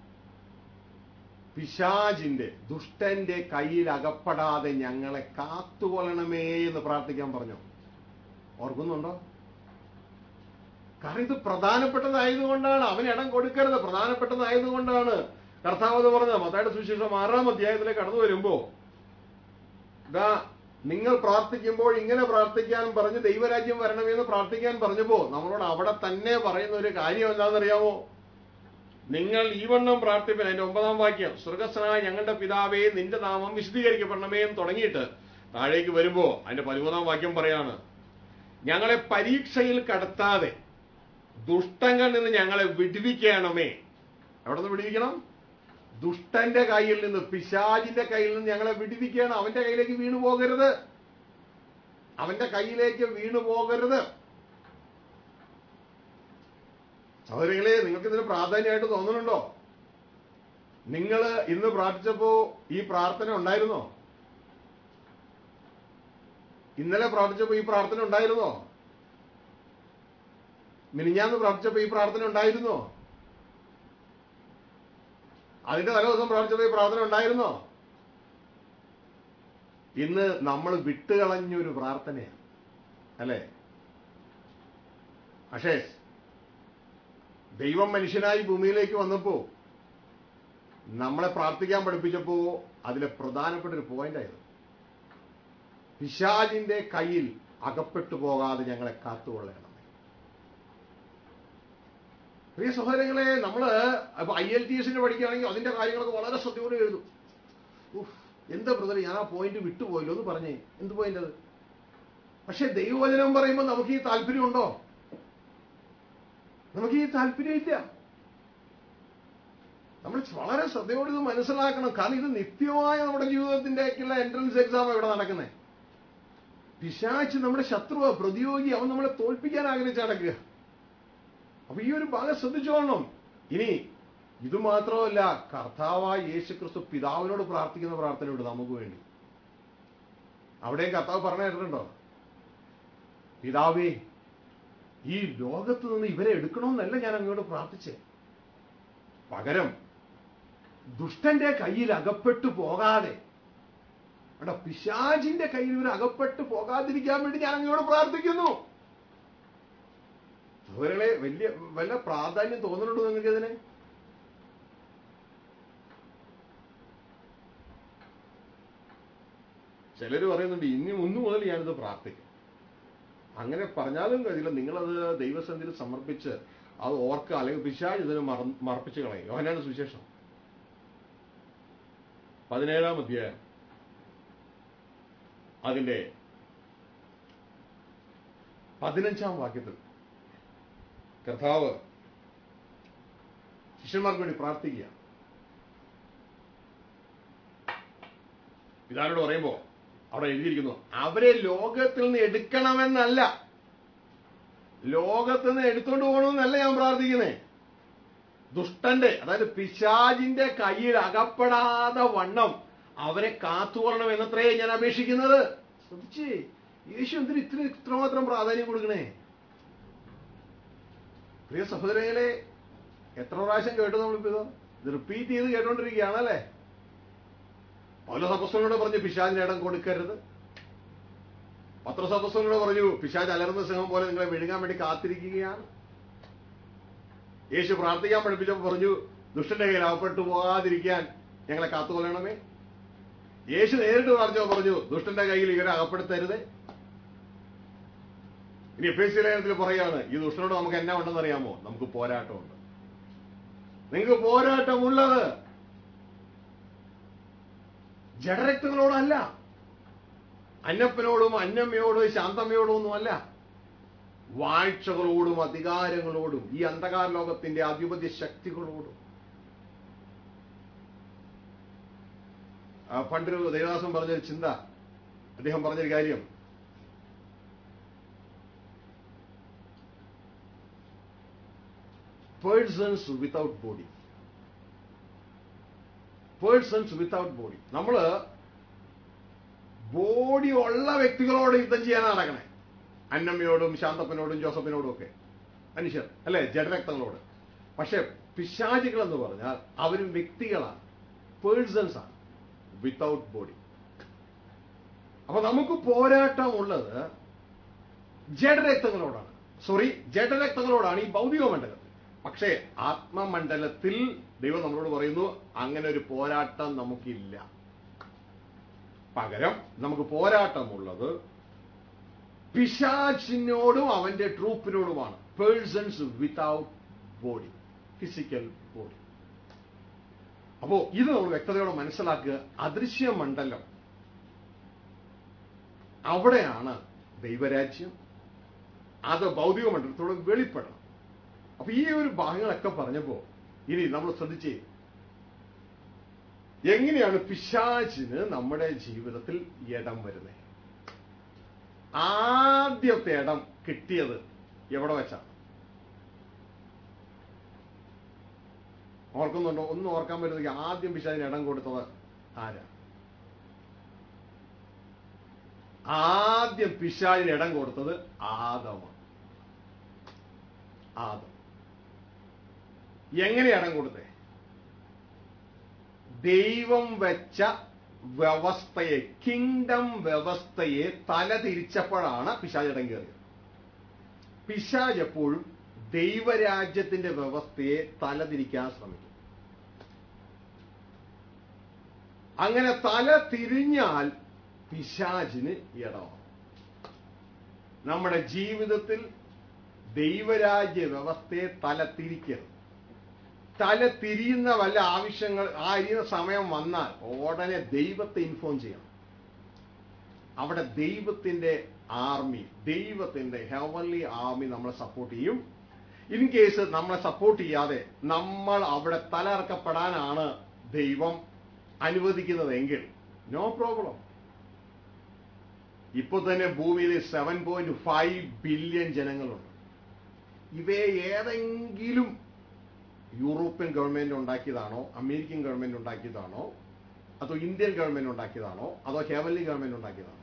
പിശാജിന്റെ ദുഷ്ടന്റെ കയ്യിൽ അകപ്പെടാതെ ഞങ്ങളെ കാത്തുകൊള്ളണമേ എന്ന് പ്രാർത്ഥിക്കാൻ പറഞ്ഞു ഓർക്കുന്നുണ്ടോ കാരണം ഇത് പ്രധാനപ്പെട്ടതായതുകൊണ്ടാണ് അവന് ഇടം കൊടുക്കരുത് പ്രധാനപ്പെട്ടതായതുകൊണ്ടാണ് കർത്താവ് അത് പറഞ്ഞത് മത്തായുടെ സുവിശേഷം ആറാം അധ്യായത്തിലേക്ക് കടന്നു വരുമ്പോ ഇതാ നിങ്ങൾ പ്രാർത്ഥിക്കുമ്പോൾ ഇങ്ങനെ പ്രാർത്ഥിക്കാൻ പറഞ്ഞ് ദൈവരാജ്യം വരണമെന്ന് പ്രാർത്ഥിക്കാൻ പറഞ്ഞപ്പോ നമ്മളോട് അവിടെ തന്നെ പറയുന്ന ഒരു കാര്യം എന്താണെന്നറിയാമോ നിങ്ങൾ ഈ വണ്ണം പ്രാർത്ഥിപ്പിൻ അതിന്റെ ഒമ്പതാം വാക്യം സ്വർഗസ്വനായ ഞങ്ങളുടെ പിതാവേ നിന്റെ നാമം വിശദീകരിക്കപ്പെടണമേ എന്ന് തുടങ്ങിയിട്ട് താഴേക്ക് വരുമ്പോ അതിന്റെ പതിമൂന്നാം വാക്യം പറയാണ് ഞങ്ങളെ പരീക്ഷയിൽ കടത്താതെ ദുഷ്ടങ്ങളിൽ നിന്ന് ഞങ്ങളെ വിടുവിക്കണമേ എവിടെ നിന്ന് വിടുവിക്കണം ദുഷ്ടന്റെ കയ്യിൽ നിന്ന് പിശാജിന്റെ കയ്യിൽ നിന്ന് ഞങ്ങളെ വിടുവിക്കണം അവന്റെ കയ്യിലേക്ക് വീണു പോകരുത് അവന്റെ കയ്യിലേക്ക് വീണു പോകരുത് സഹോദരികളെ നിങ്ങൾക്ക് ഇതിന് പ്രാധാന്യമായിട്ട് തോന്നുന്നുണ്ടോ നിങ്ങൾ ഇന്ന് പ്രാർത്ഥിച്ചപ്പോ ഈ പ്രാർത്ഥന ഉണ്ടായിരുന്നോ ഇന്നലെ പ്രാർത്ഥിച്ചപ്പോ ഈ പ്രാർത്ഥന ഉണ്ടായിരുന്നോ മിനിഞ്ഞാന്ന് പ്രാർത്ഥിച്ചപ്പോ ഈ പ്രാർത്ഥന ഉണ്ടായിരുന്നോ അതിന്റെ തലേദിവസം പ്രാർത്ഥിച്ചപ്പോ ഈ പ്രാർത്ഥന ഉണ്ടായിരുന്നോ ഇന്ന് നമ്മൾ വിട്ടുകളഞ്ഞൊരു പ്രാർത്ഥനയാണ് അല്ലേ അഷേഷ് ദൈവം മനുഷ്യനായി ഭൂമിയിലേക്ക് വന്നപ്പോ നമ്മളെ പ്രാർത്ഥിക്കാൻ പഠിപ്പിച്ചപ്പോ അതിലെ പ്രധാനപ്പെട്ട ഒരു പോയിന്റ് ആയത് പിശാജിന്റെ കയ്യിൽ അകപ്പെട്ടു പോകാതെ ഞങ്ങളെ കാത്തുകൊള്ളണം പ്രിയ സഹോദരങ്ങളെ നമ്മള് ഐ എൽ ടി എസിന് പഠിക്കുകയാണെങ്കിൽ അതിന്റെ കാര്യങ്ങളൊക്കെ വളരെ ശ്രദ്ധയോടെ എഴുതും ഉഫ്, എന്താ ബ്രദർ ഞാൻ ആ പോയിന്റ് വിട്ടുപോയല്ലോ എന്ന് പറഞ്ഞേ എന്ത് പോയിന്റ് അത് പക്ഷെ ദൈവവചനം പറയുമ്പോൾ നമുക്ക് ഈ താല്പര്യമുണ്ടോ നമുക്ക് ഈ താല്പര്യം ഇല്ല നമ്മൾ വളരെ ശ്രദ്ധയോട് ഇത് മനസ്സിലാക്കണം കാരണം ഇത് നിത്യമായ നമ്മുടെ ജീവിതത്തിൻ്റെയൊക്കെയുള്ള എൻട്രൻസ് എക്സാം ഇവിടെ നടക്കുന്നത് പിശാച്ച് നമ്മുടെ ശത്രുവ പ്രതിയോഗി അവൻ നമ്മളെ തോൽപ്പിക്കാൻ ആഗ്രഹിച്ച് നടക്കുക അപ്പൊ ഈ ഒരു ഭാഗം ശ്രദ്ധിച്ചോളണം ഇനി ഇത് മാത്രമല്ല കർത്താവായ യേശു ക്രിസ്തു പിതാവിനോട് പ്രാർത്ഥിക്കുന്ന പ്രാർത്ഥനയുണ്ട് നമുക്ക് വേണ്ടി അവിടെയും കർത്താവ് പറഞ്ഞു കേട്ടിട്ടുണ്ടോ പിതാവേ ഈ ലോകത്ത് നിന്ന് ഇവരെ എടുക്കണമെന്നല്ല ഞാൻ അങ്ങോട്ട് പ്രാർത്ഥിച്ചേ പകരം ദുഷ്ടന്റെ കയ്യിൽ അകപ്പെട്ടു പോകാതെ അവിടെ പിശാചിന്റെ കയ്യിൽ ഇവർ അകപ്പെട്ടു പോകാതിരിക്കാൻ വേണ്ടി ഞാൻ അങ്ങോട്ട് പ്രാർത്ഥിക്കുന്നു സഹോദരങ്ങളെ വലിയ വല്ല പ്രാധാന്യം തോന്നുന്നുണ്ടോ നിങ്ങൾക്ക് ഇതിന് ചിലർ പറയുന്നുണ്ട് ഇനി ഒന്നു മുതൽ ഞാനിത് പ്രാർത്ഥിക്കും അങ്ങനെ പറഞ്ഞാലും കഴിയില്ല നിങ്ങളത് ദൈവസന്നിധിയിൽ സമർപ്പിച്ച് അത് ഓർക്കുക അല്ലെങ്കിൽ പിശാജ് ഇതിന് മറ മറപ്പിച്ച് കളയും യോഹനാണ് സുവിശേഷം പതിനേഴാം അധ്യായം അതിന്റെ പതിനഞ്ചാം വാക്യത്തിൽ കർത്താവ് ശിഷ്യന്മാർക്ക് വേണ്ടി പ്രാർത്ഥിക്കുക പിതാവിനോട് പറയുമ്പോ അവിടെ എഴുതിയിരിക്കുന്നു അവരെ ലോകത്തിൽ നിന്ന് എടുക്കണമെന്നല്ല ലോകത്തിൽ നിന്ന് എടുത്തോണ്ട് പോകണമെന്നല്ല ഞാൻ പ്രാർത്ഥിക്കുന്നേ ദുഷ്ടന്റെ അതായത് പിശാജിന്റെ കയ്യിൽ അകപ്പെടാതെ വണ്ണം അവരെ കാത്തുകൊള്ളണം എന്നത്രേ ഞാൻ അപേക്ഷിക്കുന്നത് ശ്രദ്ധിച്ചേ യേശു എന്തിന് ഇത്ര ഇത്രമാത്രം പ്രാധാന്യം കൊടുക്കണേ പ്രിയ സഹോദരങ്ങളെ എത്ര പ്രാവശ്യം കേട്ടു നമ്മളിപ്പോ ഇത് ഇത് റിപ്പീറ്റ് ചെയ്ത് കേട്ടോണ്ടിരിക്കുകയാണല്ലേ പൗലസപ്പസ്വനോട് പറഞ്ഞു പിശാചിന് ഇടം കൊടുക്കരുത് പത്രസപ്പസ്വനോട് പറഞ്ഞു പിശാജ് അലർന്ന സിംഹം പോലെ നിങ്ങളെ വിഴുങ്ങാൻ വേണ്ടി കാത്തിരിക്കുകയാണ് യേശു പ്രാർത്ഥിക്കാൻ പഠിപ്പിച്ചപ്പോൾ പറഞ്ഞു ദുഷ്ടന്റെ കയ്യിൽ അകപ്പെട്ടു പോകാതിരിക്കാൻ ഞങ്ങളെ കാത്തുകൊള്ളണമേ യേശു നേരിട്ട് പ്രാർത്ഥിച്ചപ്പോൾ പറഞ്ഞു ദുഷ്ടന്റെ കയ്യിൽ ഇവരെ അകപ്പെടുത്തരുത് ഇനി എഫ് എസ് സി ലേഖനത്തിൽ പറയാണ് ഈ ദുഷ്ടനോട് നമുക്ക് എന്നാ ഉണ്ടെന്ന് അറിയാമോ നമുക്ക് പോരാട്ടമുണ്ട് നിങ്ങൾക്ക് പോരാട്ടമുള്ളത് ജഡരക്തങ്ങളോടല്ല അന്നപ്പനോടും അന്നമ്മയോടും ശാന്തമ്മയോടും ഒന്നുമല്ല വാഴ്ചകളോടും അധികാരങ്ങളോടും ഈ അന്ധകാര ലോകത്തിന്റെ ആധിപത്യ ശക്തികളോടും ആ, പണ്ടൊരു ദേവദാസൻ പറഞ്ഞൊരു ചിന്ത അദ്ദേഹം പറഞ്ഞൊരു കാര്യം persons without body persons without body നമ്മള് ബോഡി ഉള്ള വ്യക്തികളോട് യുദ്ധം ചെയ്യാൻ നടക്കണേ അന്നമ്മയോടും ശാന്തപ്പനോടും ജോസഫിനോടും ഒക്കെ മനുഷ്യർ അല്ലെ ജഡരക്തങ്ങളോട് പക്ഷെ പിശാചികൾ എന്ന് പറഞ്ഞാൽ അവരും വ്യക്തികളാണ് പേഴ്സൺസ് ആണ് വിത്തൗട്ട് ബോഡി അപ്പൊ നമുക്ക് പോരാട്ടമുള്ളത് ജഡരക്തങ്ങളോടാണ് സോറി ജഡരക്തങ്ങളോടാണ് ഈ ഭൗതിക മണ്ഡലത്തിൽ പക്ഷേ ആത്മമണ്ഡലത്തിൽ ദൈവം നമ്മളോട് പറയുന്നു അങ്ങനെ ഒരു പോരാട്ടം നമുക്കില്ല പകരം നമുക്ക് പോരാട്ടമുള്ളത് പിശാചിനോടും അവന്റെ ട്രൂപ്പിനോടുമാണ് persons without body physical body അപ്പോ ഇത് നമ്മൾ വ്യക്തതയോടെ മനസ്സിലാക്കുക അദൃശ്യ മണ്ഡലം അവിടെയാണ് ദൈവരാജ്യം അത് ഭൗതിക മണ്ഡലത്തോട് വെളിപ്പെടണം അപ്പൊ ഈ ഒരു ഭാഗങ്ങളൊക്കെ പറഞ്ഞപ്പോ ഇനി നമ്മൾ ശ്രദ്ധിച്ചേ എങ്ങനെയാണ് പിശാചിന് നമ്മുടെ ജീവിതത്തിൽ ഇടം വരുന്നത് ആദ്യത്തെ ഇടം കിട്ടിയത് എവിടെ വെച്ചാണ് ഓർക്കുന്നുണ്ടോ ഒന്നും ഓർക്കാൻ പറ്റുന്നെങ്കിൽ ആദ്യം പിശാചിന് ഇടം കൊടുത്തത് ആരാ ആദ്യം പിശാചിന് ഇടം കൊടുത്തത് ആദമാണ് ആദം എങ്ങനെ ഇടം കൊടുത്തേ ദൈവം വെച്ച വ്യവസ്ഥയെ കിങ്ഡം വ്യവസ്ഥയെ തല തിരിച്ചപ്പോഴാണ് പിശാജ് ഇടം കയറിയത് പിശാജ് എപ്പോഴും ദൈവരാജ്യത്തിന്റെ വ്യവസ്ഥയെ തലതിരിക്കാൻ ശ്രമിക്കും അങ്ങനെ തല തിരിഞ്ഞാൽ പിശാചിന് ഇടമാണ് നമ്മുടെ ജീവിതത്തിൽ ദൈവരാജ്യ വ്യവസ്ഥയെ തല തിരിക്കരുത് തല തിരിയുന്ന വല്ല ആവശ്യങ്ങൾ ആ ഇരിയുന്ന സമയം വന്നാൽ ഉടനെ ദൈവത്തെ ഇൻഫോം ചെയ്യണം അവിടെ ദൈവത്തിന്റെ ആർമി ദൈവത്തിന്റെ ഹെവൻലി ആർമി നമ്മളെ സപ്പോർട്ട് ചെയ്യും ഇൻ കേസ് നമ്മളെ സപ്പോർട്ട് ചെയ്യാതെ നമ്മൾ അവിടെ തലയിറക്കപ്പെടാനാണ് ദൈവം അനുവദിക്കുന്നതെങ്കിൽ നോ പ്രോബ്ലം ഇപ്പൊ തന്നെ ഭൂമിയിൽ സെവൻ പോയിന്റ് ഫൈവ് ബില്യൺ ജനങ്ങളുണ്ട് ഇവയെ ഏതെങ്കിലും യൂറോപ്യൻ ഗവൺമെന്റ് ഉണ്ടാക്കിയതാണോ അമേരിക്കൻ ഗവൺമെന്റ് ഉണ്ടാക്കിയതാണോ അതോ ഇന്ത്യൻ ഗവൺമെന്റ് ഉണ്ടാക്കിയതാണോ അതോ ഹെവൻലി ഗവൺമെന്റ് ഉണ്ടാക്കിയതാണോ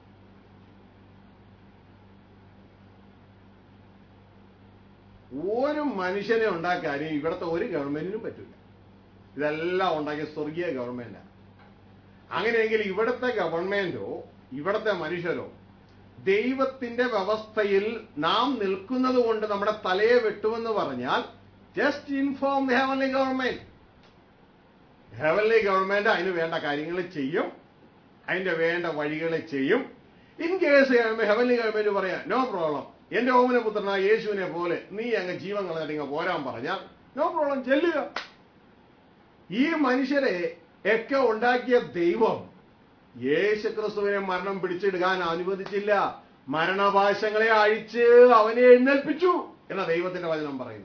ഒരു മനുഷ്യനെ ഉണ്ടാക്കാനും ഇവിടുത്തെ ഒരു ഗവൺമെന്റിനും പറ്റില്ല ഇതെല്ലാം ഉണ്ടാക്കിയ സ്വർഗീയ ഗവൺമെന്റാണ് അങ്ങനെയെങ്കിൽ ഇവിടുത്തെ ഗവൺമെന്റോ ഇവിടുത്തെ മനുഷ്യരോ ദൈവത്തിന്റെ വ്യവസ്ഥയിൽ നാം നിൽക്കുന്നത് കൊണ്ട് നമ്മുടെ തലയെ വെട്ടുമെന്ന് പറഞ്ഞാൽ just inform the heavenly government heavenly government അതിന് വേണ്ട കാര്യങ്ങൾ ചെയ്യും അതിന്റെ വേണ്ട വഴികൾ ചെയ്യും ഇൻ കേസ് ഹെവൻലി ഗവൺമെന്റ് പറയാം നോ പ്രോബ്ലം എന്റെ ഓമന പുത്രനായ യേശുവിനെ പോലെ നീ അങ്ങ് ജീവൻ കളഞ്ഞിട്ട് പോരാൻ പറഞ്ഞാൽ നോ പ്രോബ്ലം ചെല്ലുക ഈ മനുഷ്യരെ ഒക്കെ ഉണ്ടാക്കിയ ദൈവം യേശു ക്രിസ്തുവിനെ മരണം പിടിച്ചെടുക്കാൻ അനുവദിച്ചില്ല മരണപാശങ്ങളെ അഴിച്ച് അവനെ എഴുന്നേൽപ്പിച്ചു എന്ന ദൈവത്തിന്റെ വചനം പറയുന്നത്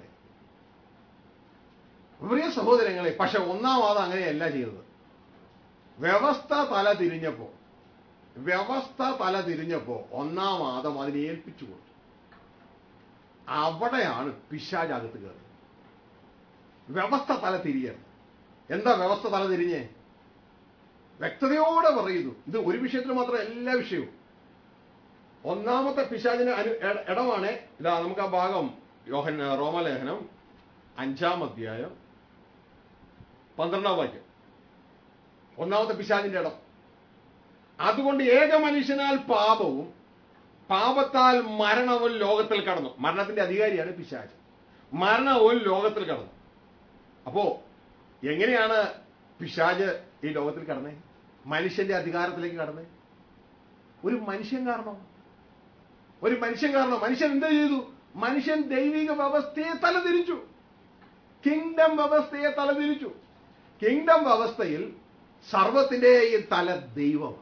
പ്രിയ സഹോദരങ്ങളെ പക്ഷെ ഒന്നാം വാദം അങ്ങനെയല്ല ചെയ്തത് വ്യവസ്ഥ തല തിരിഞ്ഞപ്പോ വ്യവസ്ഥ തല തിരിഞ്ഞപ്പോ ഒന്നാം വാദം അതിനെ ഏൽപ്പിച്ചു കൊടുത്തു അവിടെയാണ് പിശാജകത്ത് കയറി വ്യവസ്ഥ തല തിരിയരുത് എന്താ വ്യവസ്ഥ തല തിരിഞ്ഞേ വ്യക്തതയോടെ പറയുന്നു ഇത് ഒരു വിഷയത്തിൽ മാത്രം എല്ലാ വിഷയവും ഒന്നാമത്തെ പിശാചിന് അനു ഇട- ഇടമാണ് ഇതാ നമുക്ക് ആ ഭാഗം യോഹൻ റോമലേഖനം അഞ്ചാം അധ്യായം പന്ത്രണ്ടാം വാക്യം ഒന്നാമത്തെ പിശാചിന്റെ ഇടം അതുകൊണ്ട് ഏക മനുഷ്യനാൽ പാപവും പാപത്താൽ മരണവും ലോകത്തിൽ കടന്നു മരണത്തിന്റെ അധികാരിയാണ് പിശാച് മരണവും ലോകത്തിൽ കടന്നു അപ്പോ എങ്ങനെയാണ് പിശാജ് ഈ ലോകത്തിൽ കടന്നേ മനുഷ്യന്റെ അധികാരത്തിലേക്ക് കടന്നേ ഒരു മനുഷ്യൻ കാരണം ഒരു മനുഷ്യൻ കാരണം മനുഷ്യൻ എന്ത് ചെയ്തു മനുഷ്യൻ ദൈവിക വ്യവസ്ഥയെ തലതിരിച്ചു കിങ്ഡം വ്യവസ്ഥയെ തലതിരിച്ചു കിങ്ഡം വ്യവസ്ഥയിൽ സർവത്തിന്റെയും തല ദൈവമാണ്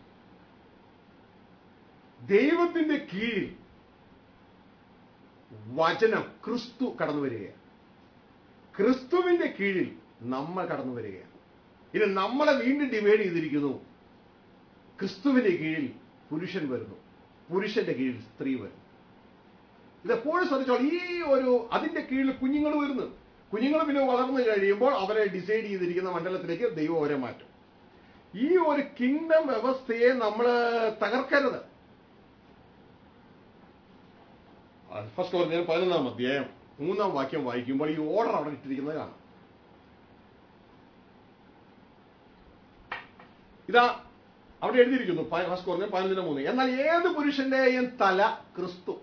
ദൈവത്തിന്റെ കീഴിൽ വചനം ക്രിസ്തു കടന്നു വരികയാണ് ക്രിസ്തുവിന്റെ കീഴിൽ നമ്മൾ കടന്നു വരികയാണ് ഇനി നമ്മളെ വീണ്ടും ഡിവൈഡ് ചെയ്തിരിക്കുന്നു ക്രിസ്തുവിന്റെ കീഴിൽ പുരുഷൻ വരുന്നു പുരുഷന്റെ കീഴിൽ സ്ത്രീ വരുന്നു ഇതെപ്പോഴും ശ്രദ്ധിച്ചോളൂ ഈ ഒരു അതിന്റെ കീഴിൽ കുഞ്ഞുങ്ങൾ വരുന്നു കുഞ്ഞുങ്ങൾ പിന്നെ വളർന്നു കഴിയുമ്പോൾ അവരെ ഡിസൈഡ് ചെയ്തിരിക്കുന്ന മണ്ഡലത്തിലേക്ക് ദൈവം അവരെ മാറ്റും ഈ ഒരു കിങ്ഡം വ്യവസ്ഥയെ നമ്മൾ തകർക്കരുത് ഫസ്റ്റ് പറഞ്ഞാൽ പതിനൊന്നാം അധ്യായം മൂന്നാം വാക്യം വായിക്കുമ്പോൾ ഈ ഓർഡർ അവിടെ ഇട്ടിരിക്കുന്നത് കാണാം ഇതാ അവിടെ എഴുതിയിരിക്കുന്നു പ- ഫസ്റ്റ് കുറഞ്ഞ പതിനൊന്നിന് മൂന്ന് എന്നാൽ ഏത് പുരുഷന്റെയും തല ക്രിസ്തു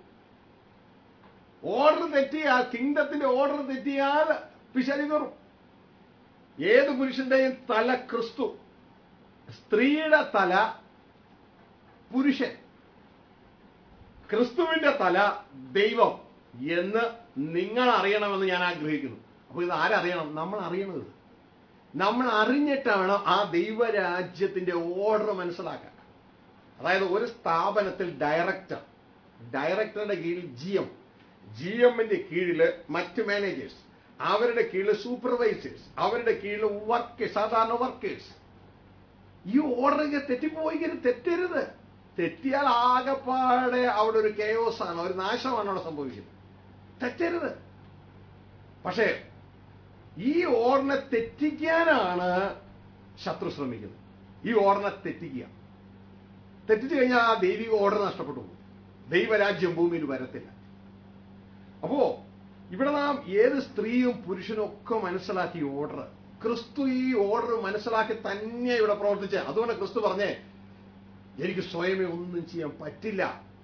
ഓർഡർ തെറ്റിയാൽ കിങ്ഡത്തിന്റെ ഓർഡർ തെറ്റിയാൽ പിശാചി കയറും ഏത് പുരുഷന്റെയും തല ക്രിസ്തു സ്ത്രീയുടെ തല പുരുഷൻ ക്രിസ്തുവിന്റെ തല ദൈവം എന്ന് നിങ്ങൾ അറിയണമെന്ന് ഞാൻ ആഗ്രഹിക്കുന്നു അപ്പൊ ഇത് ആരറിയണം നമ്മൾ അറിയണത് നമ്മൾ അറിഞ്ഞിട്ടാണ് ആ ദൈവരാജ്യത്തിന്റെ ഓർഡർ മനസ്സിലാക്കാൻ അതായത് ഒരു സ്ഥാപനത്തിൽ ഡയറക്ടർ ഡയറക്ടറുടെ കീഴിൽ ജി എം ജി എമ്മിന്റെ കീഴിൽ മറ്റ് മാനേജേഴ്സ് അവരുടെ കീഴിൽ സൂപ്പർവൈസേഴ്സ് അവരുടെ കീഴിൽ വർക്കേഴ്സ് സാധാരണ വർക്കേഴ്സ് ഈ ഓർഡർ ഇങ്ങനെ തെറ്റിപ്പോയിങ്ങനെ തെറ്റരുത് തെറ്റിയാൽ ആകെപ്പാടെ അവിടെ ഒരു കെയോസ് ആണ് ഒരു നാശമാണ് അവിടെ സംഭവിക്കുന്നത് തെറ്റരുത് പക്ഷേ ഈ ഓർണ തെറ്റിക്കാനാണ് ശത്രു ശ്രമിക്കുന്നത് ഈ ഓർണ തെറ്റിക്കുക തെറ്റിച്ചു കഴിഞ്ഞാൽ ആ ദൈവിക ഓർഡർ നഷ്ടപ്പെട്ടു പോകും ദൈവരാജ്യം ഭൂമിയിൽ വരത്തില്ല അപ്പോ ഇവിടെ നാം ഏത് സ്ത്രീയും പുരുഷനും ഒക്കെ മനസ്സിലാക്കി ഓർഡർ ക്രിസ്തു ഈ ഓർഡർ മനസ്സിലാക്കി തന്നെ ഇവിടെ പ്രവർത്തിച്ച അതുകൊണ്ട് ക്രിസ്തു പറഞ്ഞേ എനിക്ക് സ്വയമേ ഒന്നും ചെയ്യാൻ പറ്റില്ല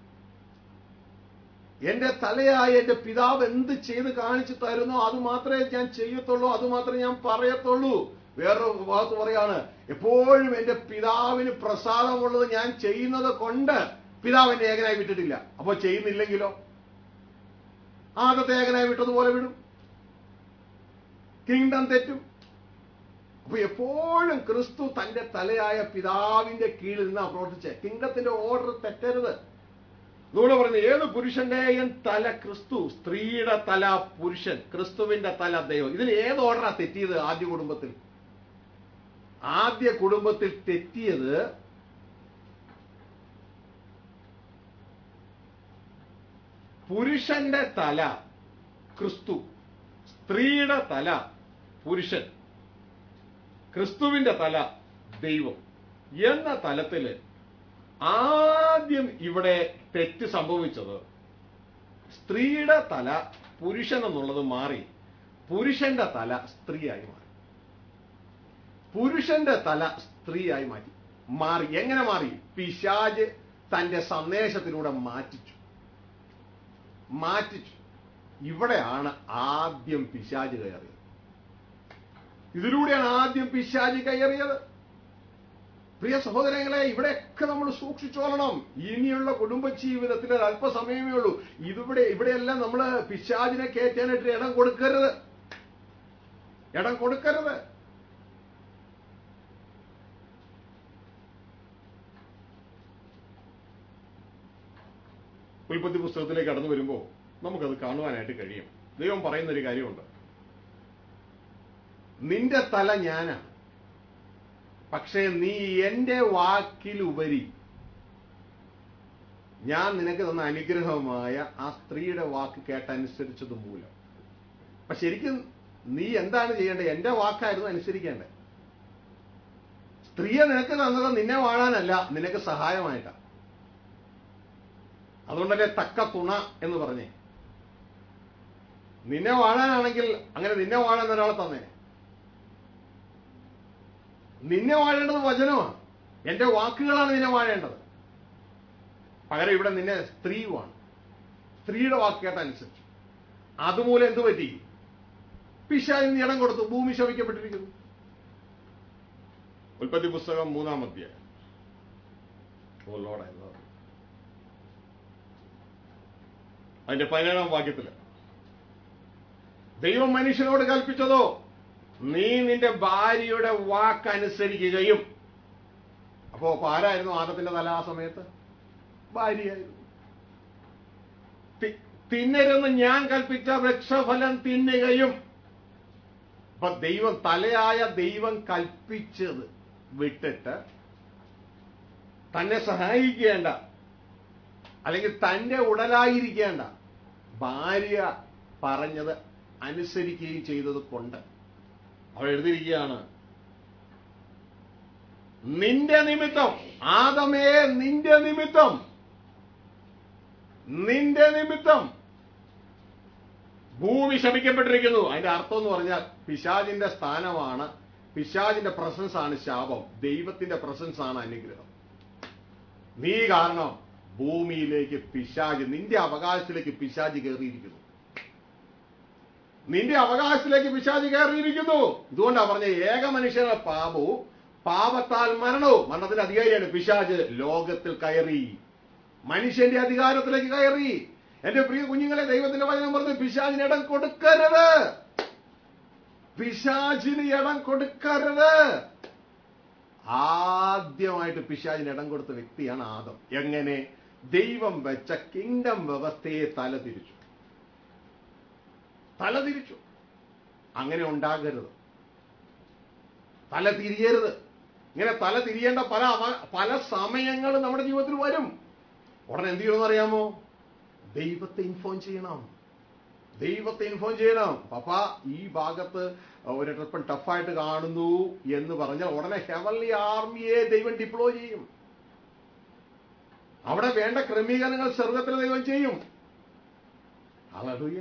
എന്റെ തലയായ എന്റെ പിതാവ് എന്ത് ചെയ്ത് കാണിച്ചു തരുന്നോ അത് മാത്രമേ ഞാൻ ചെയ്യത്തുള്ളൂ അത് മാത്രമേ ഞാൻ പറയത്തുള്ളൂ വേറൊരു ഭാഗത്ത് പറയാണ് എപ്പോഴും എന്റെ പിതാവിന് പ്രസാദമുള്ളത് ഞാൻ ചെയ്യുന്നത് കൊണ്ട് പിതാവ് എന്റെ ഏകനായി വിട്ടിട്ടില്ല അപ്പൊ ചെയ്യുന്നില്ലെങ്കിലോ ആദ്യത്തെ ഏകനായി വിട്ടതുപോലെ വിടും കിങ്ഡം തെറ്റും അപ്പൊ എപ്പോഴും ക്രിസ്തു തന്റെ തലയായ പിതാവിന്റെ കീഴിൽ നിന്നാ പ്രവർത്തിച്ചേ കിങ്ഡത്തിന്റെ ഓർഡർ തെറ്റരുത് അതുകൊണ്ട് പറഞ്ഞു ഏത് പുരുഷന്റെയും തല ക്രിസ്തു സ്ത്രീയുടെ തല പുരുഷൻ ക്രിസ്തുവിന്റെ തല ദൈവം ഇതിൽ ഏത് ഓർഡറാ തെറ്റിയത് ആദ്യ കുടുംബത്തിൽ ആദ്യ കുടുംബത്തിൽ തെറ്റിയത് പുരുഷന്റെ തല ക്രിസ്തു സ്ത്രീയുടെ തല പുരുഷൻ ക്രിസ്തുവിന്റെ തല ദൈവം എന്ന തലത്തില് ആദ്യം ഇവിടെ തെറ്റ് സംഭവിച്ചത് സ്ത്രീയുടെ തല പുരുഷൻ എന്നുള്ളത് മാറി പുരുഷന്റെ തല സ്ത്രീയായി മാറി പുരുഷന്റെ തല സ്ത്രീയായി മാറ്റി മാറി എങ്ങനെ മാറി പിശാജ് തന്റെ സന്ദേശത്തിലൂടെ മാറ്റിച്ചു മാറ്റിച്ചു ഇവിടെയാണ് ആദ്യം പിശാജ് കയറിയത് ഇതിലൂടെയാണ് ആദ്യം പിശാജ് കയറിയത് പ്രിയ സഹോദരങ്ങളെ ഇവിടെയൊക്കെ നമ്മൾ സൂക്ഷിച്ചോളണം ഇനിയുള്ള കുടുംബ ജീവിതത്തിൽ ഒരു അല്പസമയമേ ഉള്ളൂ ഇതിവിടെ ഇവിടെയെല്ലാം നമ്മൾ പിശാചിനെ കയറ്റാനായിട്ട് ഇടം കൊടുക്കരുത് ഇടം കൊടുക്കരുത് ഉൽപ്പത്തി പുസ്തകത്തിലേക്ക് കടന്നു വരുമ്പോൾ നമുക്കത് കാണുവാനായിട്ട് കഴിയും ദൈവം പറയുന്ന ഒരു കാര്യമുണ്ട് നിന്റെ തല ഞാനാണ് പക്ഷേ നീ എന്റെ വാക്കിലുപരി ഞാൻ നിനക്ക് തന്ന അനുഗ്രഹമായ ആ സ്ത്രീയുടെ വാക്ക് കേട്ടനുസരിച്ചത് മൂലം അപ്പൊ ശരിക്കും നീ എന്താണ് ചെയ്യേണ്ടത് എന്റെ വാക്കായിരുന്നു അനുസരിക്കേണ്ടത് സ്ത്രീയെ നിനക്ക് തന്നത് നിന്നെ വാഴാനല്ല നിനക്ക് സഹായമായിട്ടാ അതുകൊണ്ടല്ലേ തക്ക തുണ എന്ന് പറഞ്ഞേ നിന്നെ വാഴാനാണെങ്കിൽ അങ്ങനെ നിന്നെ വാഴാൻ ഒരാളെ തന്നെ നിന്നെ വാഴേണ്ടത് വചനമാണ് എന്റെ വാക്കുകളാണ് നിന്നെ വാഴേണ്ടത് പകരം ഇവിടെ നിന്നെ സ്ത്രീയുമാണ് സ്ത്രീയുടെ വാക്ക് കേട്ടനുസരിച്ച് അതുമൂലം എന്തു പറ്റി പിശാചിന് ഇടം കൊടുത്തു ഭൂമി ശവിക്കപ്പെട്ടിരിക്കുന്നു ഉൽപ്പത്തി പുസ്തകം മൂന്നാം അധ്യായം ഓ ലോഡ് എന്താ അതിന്റെ പതിനേഴാം വാക്യത്തില് ദൈവം മനുഷ്യനോട് കൽപ്പിച്ചതോ നീ നിന്റെ ഭാര്യയുടെ വാക്കനുസരിക്കുകയും അപ്പോ അപ്പൊ ആരായിരുന്നു ആദത്തിന്റെ തല ആ സമയത്ത് ഭാര്യയായിരുന്നു തി- തിന്നരുന്ന് ഞാൻ കൽപ്പിച്ച വൃക്ഷഫലം തിന്നുകയും അപ്പൊ ദൈവം തലയായ ദൈവം കൽപ്പിച്ചത് വിട്ടിട്ട് തന്നെ സഹായിക്കേണ്ട അല്ലെങ്കിൽ തന്റെ ഉടലായിരിക്കേണ്ട ഭാര്യ പറഞ്ഞത് അനുസരിക്കുകയും ചെയ്തത് കൊണ്ട് അവൾ എഴുതിയിരിക്കുകയാണ് നിന്റെ നിമിത്തം ആദമേ നിന്റെ നിമിത്തം നിന്റെ നിമിത്തം ഭൂമി ശപിക്കപ്പെട്ടിരിക്കുന്നു അതിന്റെ അർത്ഥം എന്ന് പറഞ്ഞാൽ പിശാജിന്റെ സ്ഥാനമാണ് പിശാജിന്റെ പ്രസൻസ് ആണ് ശാപം ദൈവത്തിന്റെ പ്രസൻസ് ആണ് അനുഗ്രഹം നീ കാരണം ഭൂമിയിലേക്ക് പിശാജ് നിന്റെ അവകാശത്തിലേക്ക് പിശാജ് കയറിയിരിക്കുന്നു നിന്റെ അവകാശത്തിലേക്ക് പിശാജ് കയറിയിരിക്കുന്നു ഇതുകൊണ്ടാ പറഞ്ഞ ഏക മനുഷ്യരുടെ പാപവും പാപത്താൽ മരണവും മരണത്തിന്റെ അധികാരിയാണ് പിശാജ് ലോകത്തിൽ കയറി മനുഷ്യന്റെ അധികാരത്തിലേക്ക് കയറി എന്റെ പ്രിയ കുഞ്ഞുങ്ങളെ ദൈവത്തിന്റെ വചനം പറഞ്ഞു പിശാചിന് ഇടം കൊടുക്കരുത് പിശാചിന് ഇടം കൊടുക്കരുത് ആദ്യമായിട്ട് പിശാചിന് ഇടം കൊടുത്ത വ്യക്തിയാണ് ആദം എങ്ങനെ ദൈവം വെച്ച കിങ്ഡം വ്യവസ്ഥയെ തല തിരിച്ചു തല തിരിച്ചു അങ്ങനെ ഉണ്ടാകരുത് തല തിരിയരുത് ഇങ്ങനെ തല തിരിയേണ്ട പല അവ- പല സമയങ്ങളും നമ്മുടെ ജീവിതത്തിൽ വരും ഉടനെ എന്ത് ചെയ്യണമെന്ന് അറിയാമോ ദൈവത്തെ ഇൻഫോം ചെയ്യണം ദൈവത്തെ ഇൻഫോം ചെയ്യണം പപ്പ ഈ ഭാഗത്ത് ഒരു ട്രിപ്പൻ ടഫായിട്ട് കാണുന്നു എന്ന് പറഞ്ഞാൽ ഉടനെ ഹെവൻലി ആർമിയെ ദൈവം ഡിപ്ലോയ് ചെയ്യും അവിടെ വേണ്ട ക്രമീകരണങ്ങൾ സ്വർഗത്തിൽ ദൈവം ചെയ്യും ഹല്ലേലൂയ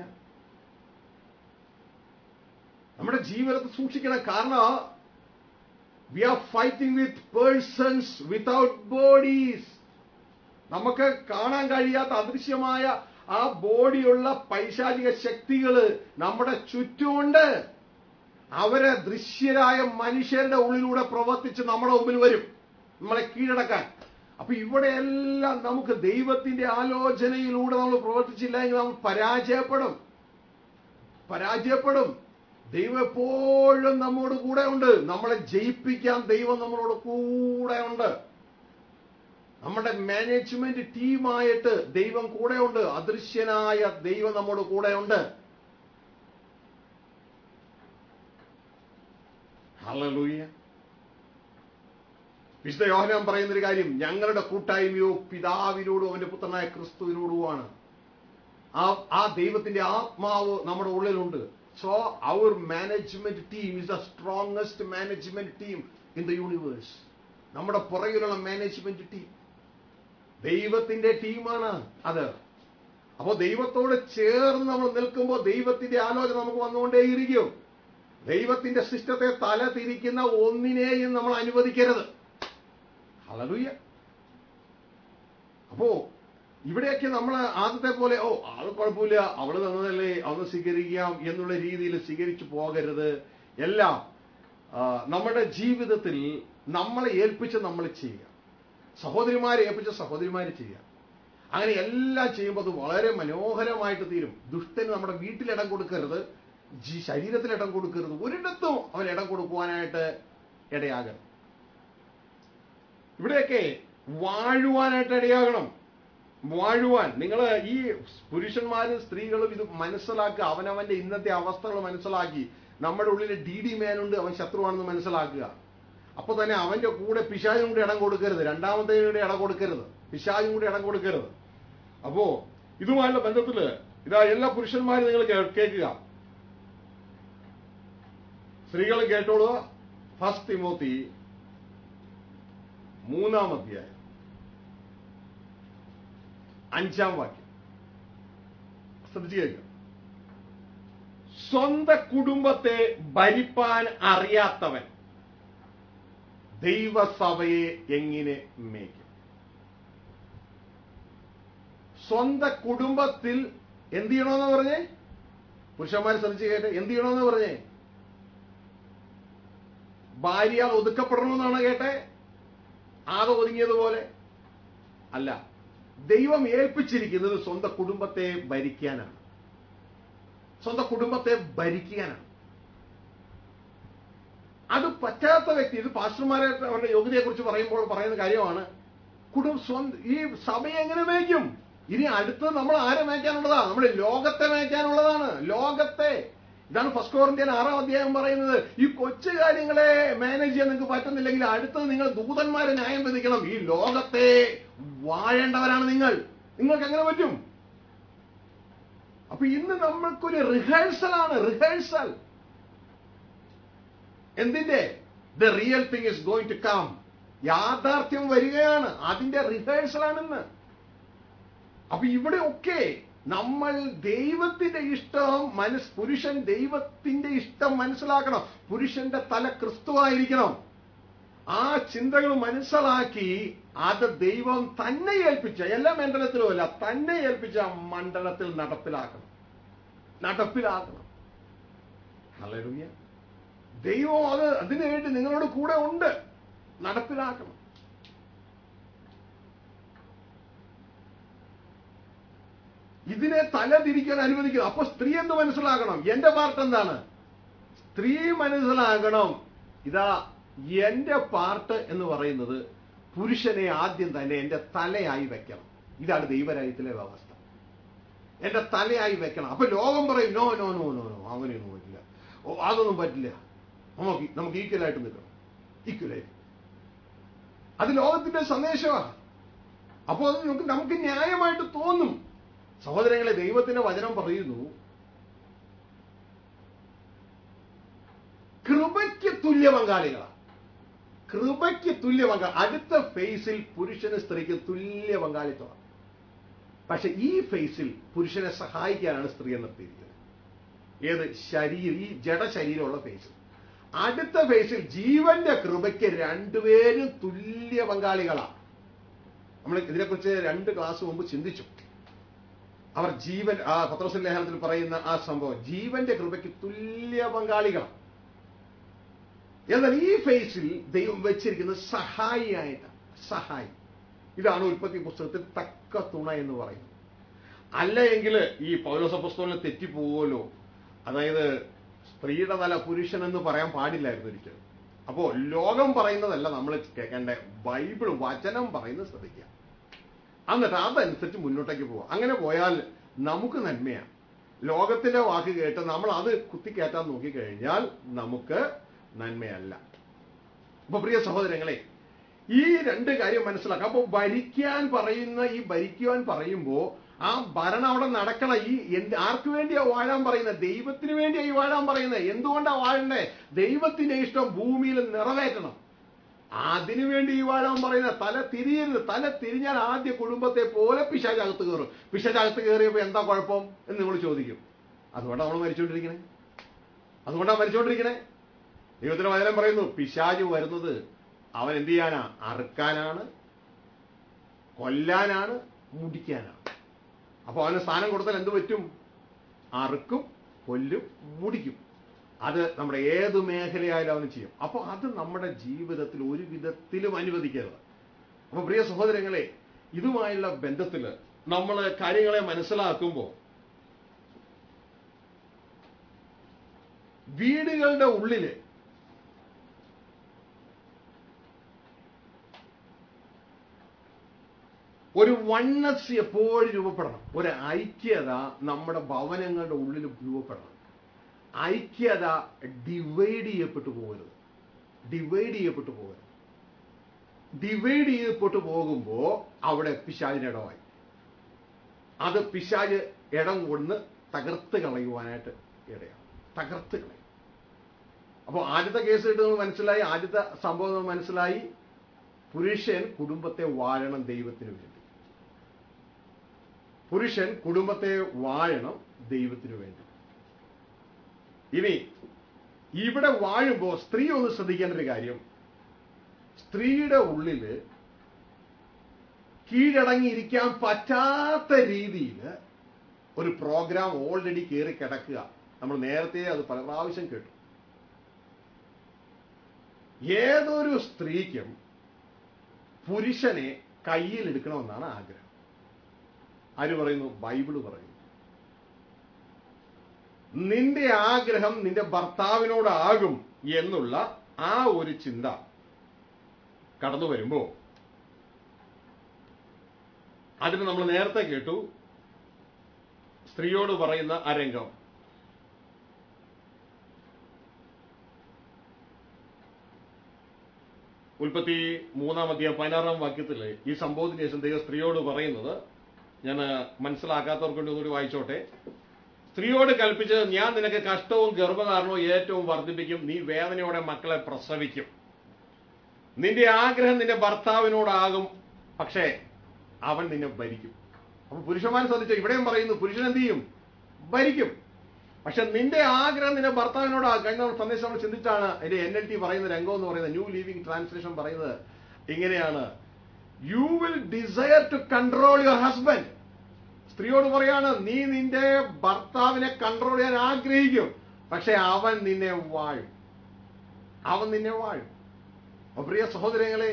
നമ്മുടെ ജീവിതത്തെ സൂക്ഷിക്കണം കാരണം we are fighting with persons without bodies നമുക്ക് കാണാൻ കഴിയാത്ത അദൃശ്യമായ ആ ബോഡിയുള്ള പൈശാചിക ശക്തികള് നമ്മുടെ ചുറ്റുമുണ്ട് അവരെ ദൃശ്യരായ മനുഷ്യരുടെ ഉള്ളിലൂടെ പ്രവർത്തിച്ച് നമ്മുടെ മുമ്പിൽ വരും നമ്മളെ കീഴടക്കാൻ അപ്പൊ ഇവിടെയെല്ലാം നമുക്ക് ദൈവത്തിന്റെ ആലോചനയിലൂടെ നമ്മൾ പ്രവർത്തിച്ചില്ല എങ്കിൽ നമ്മൾ പരാജയപ്പെടും പരാജയപ്പെടും ദൈവം എപ്പോഴും നമ്മോട് കൂടെ ഉണ്ട് നമ്മളെ ജയിപ്പിക്കാൻ ദൈവം നമ്മളോട് കൂടെ ഉണ്ട് നമ്മുടെ മാനേജ്മെന്റ് ടീമായിട്ട് ദൈവം കൂടെയുണ്ട് അദൃശ്യനായ ദൈവം നമ്മോട് കൂടെയുണ്ട് ഹല്ലേലൂയ വിശുദ്ധ യോഹനാൻ പറയുന്ന ഒരു കാര്യം ഞങ്ങളുടെ കൂട്ടായ്മയോ പിതാവിനോടും അവന്റെ പുത്രനായ ക്രിസ്തുവിനോടുമാണ് ആ ആ ദൈവത്തിന്റെ ആത്മാവ് നമ്മുടെ ഉള്ളിലുണ്ട് സോ അവർ management team is the strongest management team in the universe നമ്മുടെ പുറകിലുള്ള മാനേജ്മെന്റ് ടീം ദൈവത്തിന്റെ ടീമാണ് അത് അപ്പോൾ ദൈവത്തോട് ചേർന്ന് നമ്മൾ നിൽക്കുമ്പോൾ ദൈവത്തിന്റെ ആലോചന നമുക്ക് വന്നുകൊണ്ടേയിരിക്കും ദൈവത്തിന്റെ സിസ്റ്റത്തെ തല തിരിക്കുന്ന ഒന്നിനെയും നമ്മൾ അനുവദിക്കരുത് ഹല്ലേലൂയ അപ്പോ ഇവിടെയൊക്കെ നമ്മൾ ആദ്യത്തെ പോലെ ഓ അത് കുഴപ്പമില്ല അവള് തന്നതല്ലേ അന്ന് സ്വീകരിക്കാം എന്നുള്ള രീതിയിൽ സ്വീകരിച്ചു പോകരുത് എല്ലാം ആ, നമ്മുടെ ജീവിതത്തിൽ നമ്മളെ ഏൽപ്പിച്ച് നമ്മൾ ചെയ്യുക സഹോദരിമാരെ ഏൽപ്പിച്ച സഹോദരിമാര് ചെയ്യുക അങ്ങനെ എല്ലാം ചെയ്യുമ്പോൾ അത് വളരെ മനോഹരമായിട്ട് തീരും ദുഷ്ടന് നമ്മുടെ വീട്ടിൽ ഇടം കൊടുക്കരുത് ജി- ശരീരത്തിൽ ഇടം കൊടുക്കരുത് ഒരിടത്തും അവൻ ഇടം കൊടുക്കുവാനായിട്ട് ഇടയാകരുത് ഇവിടെയൊക്കെ വാഴുവാനായിട്ട് ഇടയാകണം വാഴുവാൻ നിങ്ങൾ ഈ പുരുഷന്മാരും സ്ത്രീകളും ഇത് മനസ്സിലാക്കുക അവനവന്റെ ഇന്നത്തെ അവസ്ഥകൾ മനസ്സിലാക്കി നമ്മുടെ ഉള്ളിൽ ഡി ഡി മാനുണ്ട് അവൻ ശത്രുവാണെന്ന് മനസ്സിലാക്കുക അപ്പൊ തന്നെ അവന്റെ കൂടെ പിശാചും കൂടി ഇടം കൊടുക്കരുത് രണ്ടാമത്തേനും കൂടി ഇടം കൊടുക്കരുത് പിശാചും കൂടി ഇടം കൊടുക്കരുത് അപ്പോ ഇതുമായുള്ള ബന്ധത്തില് ഇതാ എല്ലാ പുരുഷന്മാരും നിങ്ങൾ കേ- കേൾക്കുക സ്ത്രീകൾ കേട്ടോളൂ ഫസ്റ്റ് തിമോത്തി മൂന്നാം അധ്യായം അഞ്ചാം വാക്യം ശ്രദ്ധിച്ചു കേൾക്കുക സ്വന്തം കുടുംബത്തെ ഭരിപ്പാൻ അറിയാത്തവൻ ദൈവസഭയെ എങ്ങനെ മേയ്ക്കും സ്വന്തം കുടുംബത്തിൽ എന്ത് ചെയ്യണമെന്ന് പറഞ്ഞേ പുരുഷന്മാർ ശ്രദ്ധിച്ചു കേട്ടെ എന്ത് ചെയ്യണമെന്ന് പറഞ്ഞേ ഭാര്യ ഒതുക്കപ്പെടണമെന്നാണ് കേട്ടെ ആകെ ഒതുങ്ങിയതുപോലെ അല്ല ദൈവം ഏൽപ്പിച്ചിരിക്കുന്നത് സ്വന്തം കുടുംബത്തെ ഭരിക്കാനാണ് സ്വന്തം കുടുംബത്തെ ഭരിക്കാനാണ് അത് പറ്റാത്ത വ്യക്തി ഇത് പാസ്റ്റർമാരെ അവരുടെ യോഗ്യതയെ കുറിച്ച് പറയുമ്പോൾ പറയുന്ന കാര്യമാണ് കുടുംബ സ്വന്തം ഈ സഭയെ എങ്ങനെ മേയ്ക്കും ഇനി അടുത്തത് നമ്മൾ ആരെ മേയ്ക്കാനുള്ളതാ നമ്മുടെ ലോകത്തെ മേയ്ക്കാനുള്ളതാണ് ലോകത്തെ ഇതാണ് ഫസ്റ്റ് കോറിന്ത്യൻ ആറാം അധ്യായം പറയുന്നത് ഈ കൊച്ചു കാര്യങ്ങളെ മാനേജ് ചെയ്യാൻ നിങ്ങൾക്ക് പറ്റുന്നില്ലെങ്കിൽ അടുത്തത് നിങ്ങൾ ദൂതന്മാരെ ന്യായം വിധിക്കണം ഈ ലോകത്തെ വാഴേണ്ടവരാണ് നിങ്ങൾ നിങ്ങൾക്ക് എങ്ങനെ പറ്റും അപ്പൊ ഇന്ന് നമ്മൾക്കൊരു റിഹേഴ്സൽ ആണ് റിഹേഴ്സൽ എന്തിന്റെ the real thing is going to come യാഥാർത്ഥ്യം വരികയാണ് അതിന്റെ റിഹേഴ്സൽ ആണെന്ന് അപ്പൊ ഇവിടെ ഒക്കെ നമ്മൾ ദൈവത്തിന്റെ ഇഷ്ടം മനസ് പുരുഷൻ ദൈവത്തിന്റെ ഇഷ്ടം മനസ്സിലാക്കണം പുരുഷന്റെ തല ക്രിസ്തുവായിരിക്കണം ആ ചിന്തകൾ മനസ്സിലാക്കി അത് ദൈവം തന്നെ ഏൽപ്പിച്ച എല്ലാ മണ്ഡലത്തിലും അല്ല തന്നെ ഏൽപ്പിച്ച ആ മണ്ഡലത്തിൽ നടപ്പിലാക്കണം നടപ്പിലാക്കണം ഹല്ലേലൂയ ദൈവം അത് അതിനു വേണ്ടി നിങ്ങളോട് കൂടെ ഉണ്ട് നടപ്പിലാക്കണം ഇതിനെ തല തിരിക്കാൻ അനുവദിക്കണം അപ്പൊ സ്ത്രീ എന്ത് മനസ്സിലാക്കണം എന്റെ പാർട്ട് എന്താണ് സ്ത്രീ മനസ്സിലാക്കണം ഇതാ എന്റെ പാർട്ട് എന്ന് പറയുന്നത് പുരുഷനെ ആദ്യം തന്നെ എന്റെ തലയായി വെക്കണം ഇതാണ് ദൈവരാജ്യത്തിലെ വ്യവസ്ഥ എന്റെ തലയായി വെക്കണം അപ്പൊ ലോകം പറയും no no no no no അങ്ങനെയൊന്നും പറ്റില്ല ഓ അതൊന്നും പറ്റില്ല നമുക്ക് നമുക്ക് ഈക്വലായിട്ട് നിൽക്കണം ഈക്വലായിട്ട് അത് ലോകത്തിന്റെ സന്ദേശമാണ് അപ്പോൾ അത് നമുക്ക് നമുക്ക് ന്യായമായിട്ട് തോന്നും സഹോദരങ്ങളെ ദൈവത്തിന്റെ വചനം പറയുന്നു കൃപയ്ക്ക് തുല്യ പങ്കാളികളാണ് കൃപയ്ക്ക് തുല്യ പങ്കാളി അടുത്ത ഫേസിൽ പുരുഷന് സ്ത്രീക്ക് തുല്യ പങ്കാളിത്തമാണ് പക്ഷെ ഈ ഫേസിൽ പുരുഷനെ സഹായിക്കാനാണ് സ്ത്രീയെ നിർത്തിയിരിക്കുന്നത് ഏത് ശരീരം ഈ ജഡശരീരമുള്ള ഫേസിൽ അടുത്ത ഫേസിൽ ജീവന്റെ കൃപയ്ക്ക് രണ്ടുപേരും തുല്യ പങ്കാളികളാണ് നമ്മൾ ഇതിനെക്കുറിച്ച് രണ്ട് ക്ലാസ് മുമ്പ് ചിന്തിച്ചു അവർ ജീവൻ ആ പത്രോസ് ലേഖനത്തിൽ പറയുന്ന ആ സംഭവം ജീവന്റെ കൃപയ്ക്ക് തുല്യ പങ്കാളികളാണ് എന്നാൽ ഈ ഫേസിൽ ദൈവം വെച്ചിരിക്കുന്നത് സഹായിയായിട്ടാണ് സഹായി ഇതാണ് ഉൽപ്പത്തി പുസ്തകത്തിൽ തക്ക തുണ എന്ന് പറയുന്നത് അല്ല എങ്കിൽ ഈ പൗലോസ പുസ്തകത്തിൽ തെറ്റിപ്പോവുമല്ലോ അതായത് സ്ത്രീയുടെ തല പുരുഷൻ എന്ന് പറയാൻ പാടില്ലായിരുന്നു ഒരിക്കലും അപ്പോ ലോകം പറയുന്നതല്ല നമ്മൾ കേൾക്കേണ്ട ബൈബിൾ വചനം പറയുന്നത് ശ്രദ്ധിക്കുക എന്നിട്ട് അതനുസരിച്ച് മുന്നോട്ടേക്ക് പോവാം അങ്ങനെ പോയാൽ നമുക്ക് നന്മയാണ് ലോകത്തിന്റെ വാക്ക് കേട്ട് നമ്മൾ അത് കുത്തിക്കയറ്റാൻ നോക്കിക്കഴിഞ്ഞാൽ നമുക്ക് നന്മയല്ല അപ്പൊ പ്രിയ സഹോദരങ്ങളെ ഈ രണ്ട് കാര്യം മനസ്സിലാക്കാം അപ്പൊ ഭരിക്കാൻ പറയുന്ന ഈ ഭരിക്കുവാൻ പറയുമ്പോ ആ ഭരണം അവിടെ നടക്കണം ഈ എന്ത് ആർക്ക് വേണ്ടിയാ വാഴാൻ പറയുന്നത് ദൈവത്തിന് വേണ്ടിയാ ഈ വാഴാൻ പറയുന്നത് എന്തുകൊണ്ടാ വാഴണ്ടേ ദൈവത്തിന്റെ ഇഷ്ടം ഭൂമിയിൽ നിറവേറ്റണം അതിനു വേണ്ടി ഈ വാഴാൻ പറയുന്ന തല തിരിയരുത് തല തിരിഞ്ഞാൽ ആദ്യ കുടുംബത്തെ പോലെ പിശാചകത്ത് കയറും പിശാചകത്ത് കയറിയപ്പോ എന്താ കുഴപ്പം എന്ന് നിങ്ങൾ ചോദിക്കും അതുകൊണ്ടാണ് നമ്മൾ മരിച്ചുകൊണ്ടിരിക്കണേ അതുകൊണ്ടാണ് മരിച്ചുകൊണ്ടിരിക്കണേ ദൈവത്തിന് വചനം പറയുന്നു പിശാജ് വരുന്നത് അവൻ എന്ത് ചെയ്യാനാ അറുക്കാനാണ് കൊല്ലാനാണ് മുടിക്കാനാണ് അപ്പൊ അവന് സ്ഥാനം കൊടുത്താൽ എന്ത് പറ്റും അറുക്കും കൊല്ലും മുടിക്കും അത് നമ്മുടെ ഏത് മേഖലയായാലും അവന് ചെയ്യും അപ്പോൾ അത് നമ്മുടെ ജീവിതത്തിൽ ഒരു വിധത്തിലും അനുവദിക്കരുത് അപ്പൊ പ്രിയ സഹോദരങ്ങളെ ഇതുമായുള്ള ബന്ധത്തിൽ നമ്മൾ കാര്യങ്ങളെ മനസ്സിലാക്കുമ്പോൾ വീടുകളുടെ ഉള്ളില് ഒരു വണ്ണസ് എപ്പോഴും രൂപപ്പെടണം ഒരു ഐക്യത നമ്മുടെ ഭവനങ്ങളുടെ ഉള്ളിൽ രൂപപ്പെടണം ഐക്യത ഡിവൈഡ് ചെയ്യപ്പെട്ടു പോകരുത് ഡിവൈഡ് ചെയ്യപ്പെട്ടു പോകരുത് ഡിവൈഡ് ചെയ്യപ്പെട്ടു പോകുമ്പോൾ അവിടെ പിശാചിന് ഇടമായി അത് പിശാജ് ഇടം കൊണ്ട് തകർത്ത് കളയുവാനായിട്ട് ഇടയാണ് തകർത്ത് കളയും അപ്പോൾ ആദ്യത്തെ കേസ് കിട്ടുന്നത് മനസ്സിലായി ആദ്യത്തെ സംഭവം മനസ്സിലായി പുരുഷൻ കുടുംബത്തെ വാഴണം ദൈവത്തിന് വേണ്ടി പുരുഷൻ കുടുംബത്തെ വാഴണം ദൈവത്തിന് വേണ്ടി ഇനി ഇവിടെ വാഴുമ്പോൾ സ്ത്രീ ഒന്ന് ശ്രദ്ധിക്കേണ്ട ഒരു കാര്യം സ്ത്രീയുടെ ഉള്ളില് കീഴടങ്ങിയിരിക്കാൻ പറ്റാത്ത രീതിയിൽ ഒരു പ്രോഗ്രാം ഓൾറെഡി കയറി കിടക്കുക നമ്മൾ നേരത്തെ അത് പല പ്രാവശ്യം കേട്ടു ഏതൊരു സ്ത്രീക്കും പുരുഷനെ കയ്യിലെടുക്കണമെന്നാണ് ആഗ്രഹം ആര് പറയുന്നു ബൈബിള് പറയുന്നു നിന്റെ ആഗ്രഹം നിന്റെ ഭർത്താവിനോടാകും എന്നുള്ള ആ ഒരു ചിന്ത കടന്നു വരുമ്പോ അതിന് നമ്മൾ നേരത്തെ കേട്ടു സ്ത്രീയോട് പറയുന്ന ആ രംഗം ഉൽപ്പത്തി മൂന്നാം അധ്യായം പതിനാറാം വാക്യത്തില് ഈ സംഭവത്തിന് ശേഷം ദൈവം സ്ത്രീയോട് പറയുന്നത് ഞാൻ മനസ്സിലാക്കാത്തവർക്ക് വേണ്ടി ഒന്നുകൂടി വായിച്ചോട്ടെ സ്ത്രീയോട് കൽപ്പിച്ചത് ഞാൻ നിനക്ക് കഷ്ടവും ഗർഭധാരണവും ഏറ്റവും വർദ്ധിപ്പിക്കും നീ വേദനയോടെ മക്കളെ പ്രസവിക്കും നിന്റെ ആഗ്രഹം നിന്റെ ഭർത്താവിനോടാകും പക്ഷേ അവൻ നിന്നെ ഭരിക്കും അപ്പൊ പുരുഷന്മാരെ ശ്രദ്ധിച്ചോ ഇവിടെയും പറയുന്നു പുരുഷൻ എന്ത് ചെയ്യും ഭരിക്കും പക്ഷെ നിന്റെ ആഗ്രഹം നിന്റെ ഭർത്താവിനോടാകും കഴിഞ്ഞ തവണ സന്ദേശം നമ്മൾ ചിന്തിച്ചാണ് അതിന്റെ എൻ എൽ ടി പറയുന്ന രംഗം എന്ന് പറയുന്നത് ന്യൂ ലിവിംഗ് ട്രാൻസ്ലേഷൻ പറയുന്നത് ഇങ്ങനെയാണ് you will desire to control your husband സ്ത്രീയോട് പറയാണ് നീ നിന്റെ ഭർത്താവിനെ കൺട്രോൾ ചെയ്യാൻ ആഗ്രഹിക്കും പക്ഷെ അവൻ നിന്നെ വാഴും അവൻ നിന്നെ വാഴും അപ്പൊ പ്രിയ സഹോദരങ്ങളെ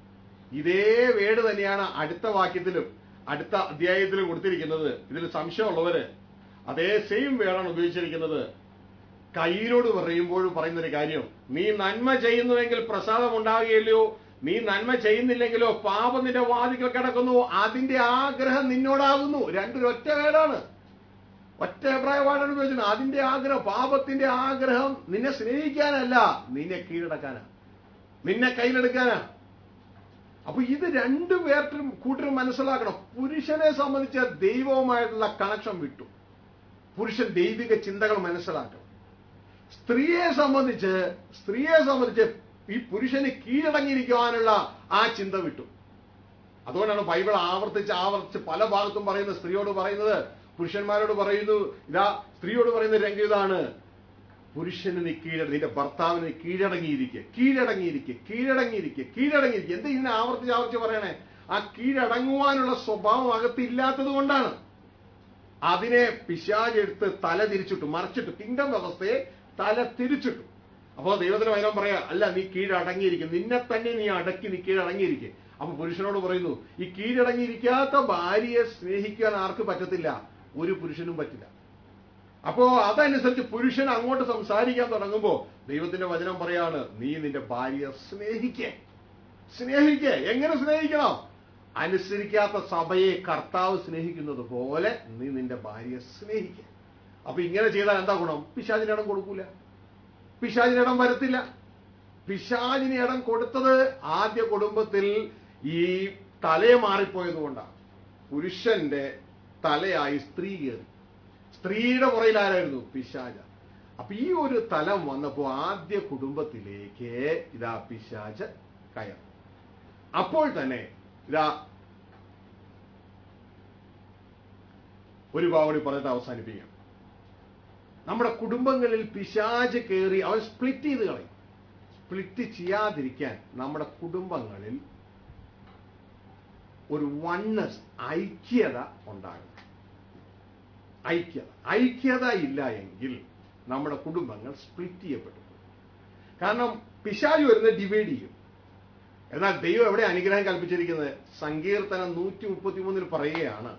ഇതേ വേട് തന്നെയാണ് അടുത്ത വാക്യത്തിലും അടുത്ത അധ്യായത്തിലും കൊടുത്തിരിക്കുന്നത് ഇതിൽ സംശയമുള്ളവര് അതേ സെയിം വേടാണ് ഉപയോഗിച്ചിരിക്കുന്നത് കയ്യിലോട് പറയുമ്പോഴും പറയുന്ന ഒരു കാര്യം നീ നന്മ ചെയ്യുന്നുവെങ്കിൽ പ്രസാദം ഉണ്ടാകുകയില്ലയോ നീ നന്മ ചെയ്യുന്നില്ലെങ്കിലോ പാപം നിന്റെ വാതിക്കൽ കിടക്കുന്നു അതിന്റെ ആഗ്രഹം നിന്നോടാകുന്നു രണ്ടൊരു ഒറ്റ വേടാണ് ഒറ്റ അഭിപ്രായ വാടാണ് ഉപയോഗിച്ചത് അതിന്റെ ആഗ്രഹം പാപത്തിന്റെ ആഗ്രഹം നിന്നെ സ്നേഹിക്കാനല്ല നിന്നെ കീഴടക്കാനാ നിന്നെ കയ്യിലെടുക്കാനാ അപ്പൊ ഇത് രണ്ടു പേർക്കും കൂട്ടരും മനസ്സിലാക്കണം പുരുഷനെ സംബന്ധിച്ച ദൈവവുമായിട്ടുള്ള കണക്ഷൻ വിട്ടു പുരുഷൻ ദൈവിക ചിന്തകൾ മനസ്സിലാക്കണം സ്ത്രീയെ സംബന്ധിച്ച് സ്ത്രീയെ സംബന്ധിച്ച് ഈ പുരുഷന് കീഴടങ്ങിയിരിക്കുവാനുള്ള ആ ചിന്ത വിട്ടു അതുകൊണ്ടാണ് ബൈബിൾ ആവർത്തിച്ച് ആവർത്തിച്ച് പല ഭാഗത്തും പറയുന്നത് സ്ത്രീയോട് പറയുന്നത് പുരുഷന്മാരോട് പറയുന്നു ഇതാ സ്ത്രീയോട് പറയുന്ന രംഗം ഇതാണ് പുരുഷന് നീ കീഴ നിന്റെ ഭർത്താവിന് നീ കീഴടങ്ങിയിരിക്കുക കീഴടങ്ങിയിരിക്കുക കീഴടങ്ങിയിരിക്കുക കീഴടങ്ങിയിരിക്കുക എന്താ ഇതിനെ ആവർത്തിച്ച് ആവർത്തിച്ച് പറയണേ ആ കീഴടങ്ങുവാനുള്ള സ്വഭാവം അകത്തില്ലാത്തത് കൊണ്ടാണ് അതിനെ പിശാചെടുത്ത് തല തിരിച്ചിട്ടു മറിച്ചിട്ടു കിങ്ഡം വ്യവസ്ഥയെ തല തിരിച്ചിട്ടു അപ്പോൾ ദൈവത്തിന് വചനം പറയാ അല്ല നീ കീഴടങ്ങിയിരിക്കും നിന്നെ തന്നെ നീ അടക്കി നീ കീഴടങ്ങിയിരിക്കും അപ്പൊ പുരുഷനോട് പറയുന്നു ഈ കീഴടങ്ങിയിരിക്കാത്ത ഭാര്യയെ സ്നേഹിക്കാൻ ആർക്ക് പറ്റത്തില്ല ഒരു പുരുഷനും പറ്റില്ല അപ്പോ അതനുസരിച്ച് പുരുഷൻ അങ്ങോട്ട് സംസാരിക്കാൻ തുടങ്ങുമ്പോ ദൈവത്തിന്റെ വചനം പറയാണ് നീ നിന്റെ ഭാര്യയെ സ്നേഹിക്കേ സ്നേഹിക്കേ എങ്ങനെ സ്നേഹിക്കണം അനുസരിക്കാത്ത സഭയെ കർത്താവ് സ്നേഹിക്കുന്നത് പോലെ നീ നിന്റെ ഭാര്യയെ സ്നേഹിക്കേ അപ്പൊ ഇങ്ങനെ ചെയ്താൽ എന്താ ഗുണം പിശാചിന് ഇടം കൊടുക്കൂല പിശാചിന് ഇടം വരത്തില്ല പിശാചിന് ഇടം കൊടുത്തത് ആദ്യ കുടുംബത്തിൽ ഈ തലയെ മാറിപ്പോയത് കൊണ്ടാണ് പുരുഷന്റെ തലയായി സ്ത്രീ കയറി സ്ത്രീയുടെ പുറയിൽ ആരായിരുന്നു പിശാച അപ്പൊ ഈ ഒരു തലം വന്നപ്പോ ആദ്യ കുടുംബത്തിലേക്ക് ഇതാ പിശാച് കയർ അപ്പോൾ തന്നെ ഇതാ ഒരു ഭാവണി പറഞ്ഞിട്ട് അവസാനിപ്പിക്കാം നമ്മുടെ കുടുംബങ്ങളിൽ പിശാച് കയറി അവൻ സ്പ്ലിറ്റ് ചെയ്ത് കളയും സ്പ്ലിറ്റ് ചെയ്യാതിരിക്കാൻ നമ്മുടെ കുടുംബങ്ങളിൽ ഒരു വണ്ണസ് ഐക്യത ഉണ്ടാകും ഐക്യത ഐക്യത ഇല്ല എങ്കിൽ നമ്മുടെ കുടുംബങ്ങൾ സ്പ്ലിറ്റ് ചെയ്യപ്പെട്ടു പോകും. കാരണം പിശാജ് വരുന്നത് ഡിവൈഡ് ചെയ്യും എന്നാൽ ദൈവം എവിടെ അനുഗ്രഹം കൽപ്പിച്ചിരിക്കുന്നത് സങ്കീർത്തനം നൂറ്റി മുപ്പത്തിമൂന്നിൽ പറയുകയാണ്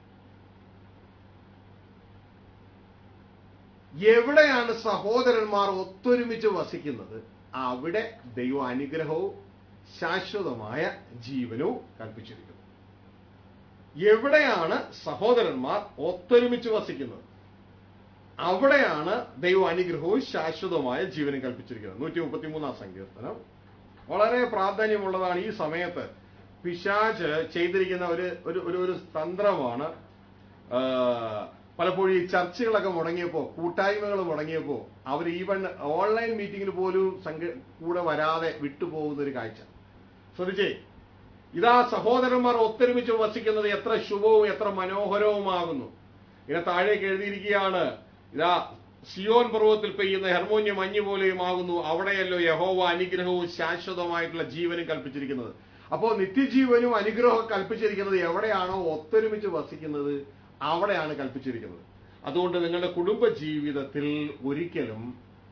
എവിടെയാണ് സഹോദരന്മാർ ഒത്തൊരുമിച്ച് വസിക്കുന്നത് അവിടെ ദൈവം അനുഗ്രഹവും ശാശ്വതമായ ജീവനവും കൽപ്പിച്ചിരിക്കുന്നു എവിടെയാണ് സഹോദരന്മാർ ഒത്തൊരുമിച്ച് വസിക്കുന്നത് അവിടെയാണ് ദൈവം അനുഗ്രഹവും ശാശ്വതമായ ജീവനും കൽപ്പിച്ചിരിക്കുന്നത് നൂറ്റി മുപ്പത്തിമൂന്നാം സങ്കീർത്തനം വളരെ പ്രാധാന്യമുള്ളതാണ് ഈ സമയത്ത് പിശാച്ച് ചെയ്തിരിക്കുന്ന ഒരു ഒരു ഒരു ഒരു തന്ത്രമാണ് ആ, പലപ്പോഴും ഈ ചർച്ചകളൊക്കെ മുടങ്ങിയപ്പോ കൂട്ടായ്മകൾ മുടങ്ങിയപ്പോ അവർ ഈവൻ ഓൺലൈൻ മീറ്റിംഗിൽ പോലും സംഘ കൂടെ വരാതെ വിട്ടുപോകുന്ന ഒരു കാഴ്ച ശ്രദ്ധിച്ചേ ഇതാ സഹോദരന്മാർ ഒത്തൊരുമിച്ച് വസിക്കുന്നത് എത്ര ശുഭവും എത്ര മനോഹരവുമാകുന്നു ഇങ്ങനെ താഴേക്ക് എഴുതിയിരിക്കുകയാണ് ഇതാ സിയോൻ പർവ്വതത്തിൽ പെയ്യുന്ന ഹെർമോന്യ മഞ്ഞ് പോലെയുമാകുന്നു അവിടെയല്ലോ യഹോവ അനുഗ്രഹവും ശാശ്വതമായിട്ടുള്ള ജീവനും കൽപ്പിച്ചിരിക്കുന്നത് അപ്പോൾ നിത്യജീവനും അനുഗ്രഹവും കൽപ്പിച്ചിരിക്കുന്നത് എവിടെയാണോ ഒത്തൊരുമിച്ച് വസിക്കുന്നത് അവിടെയാണ് കൽപ്പിച്ചിരിക്കുന്നത് അതുകൊണ്ട് നിങ്ങളുടെ കുടുംബ ജീവിതത്തിൽ ഒരിക്കലും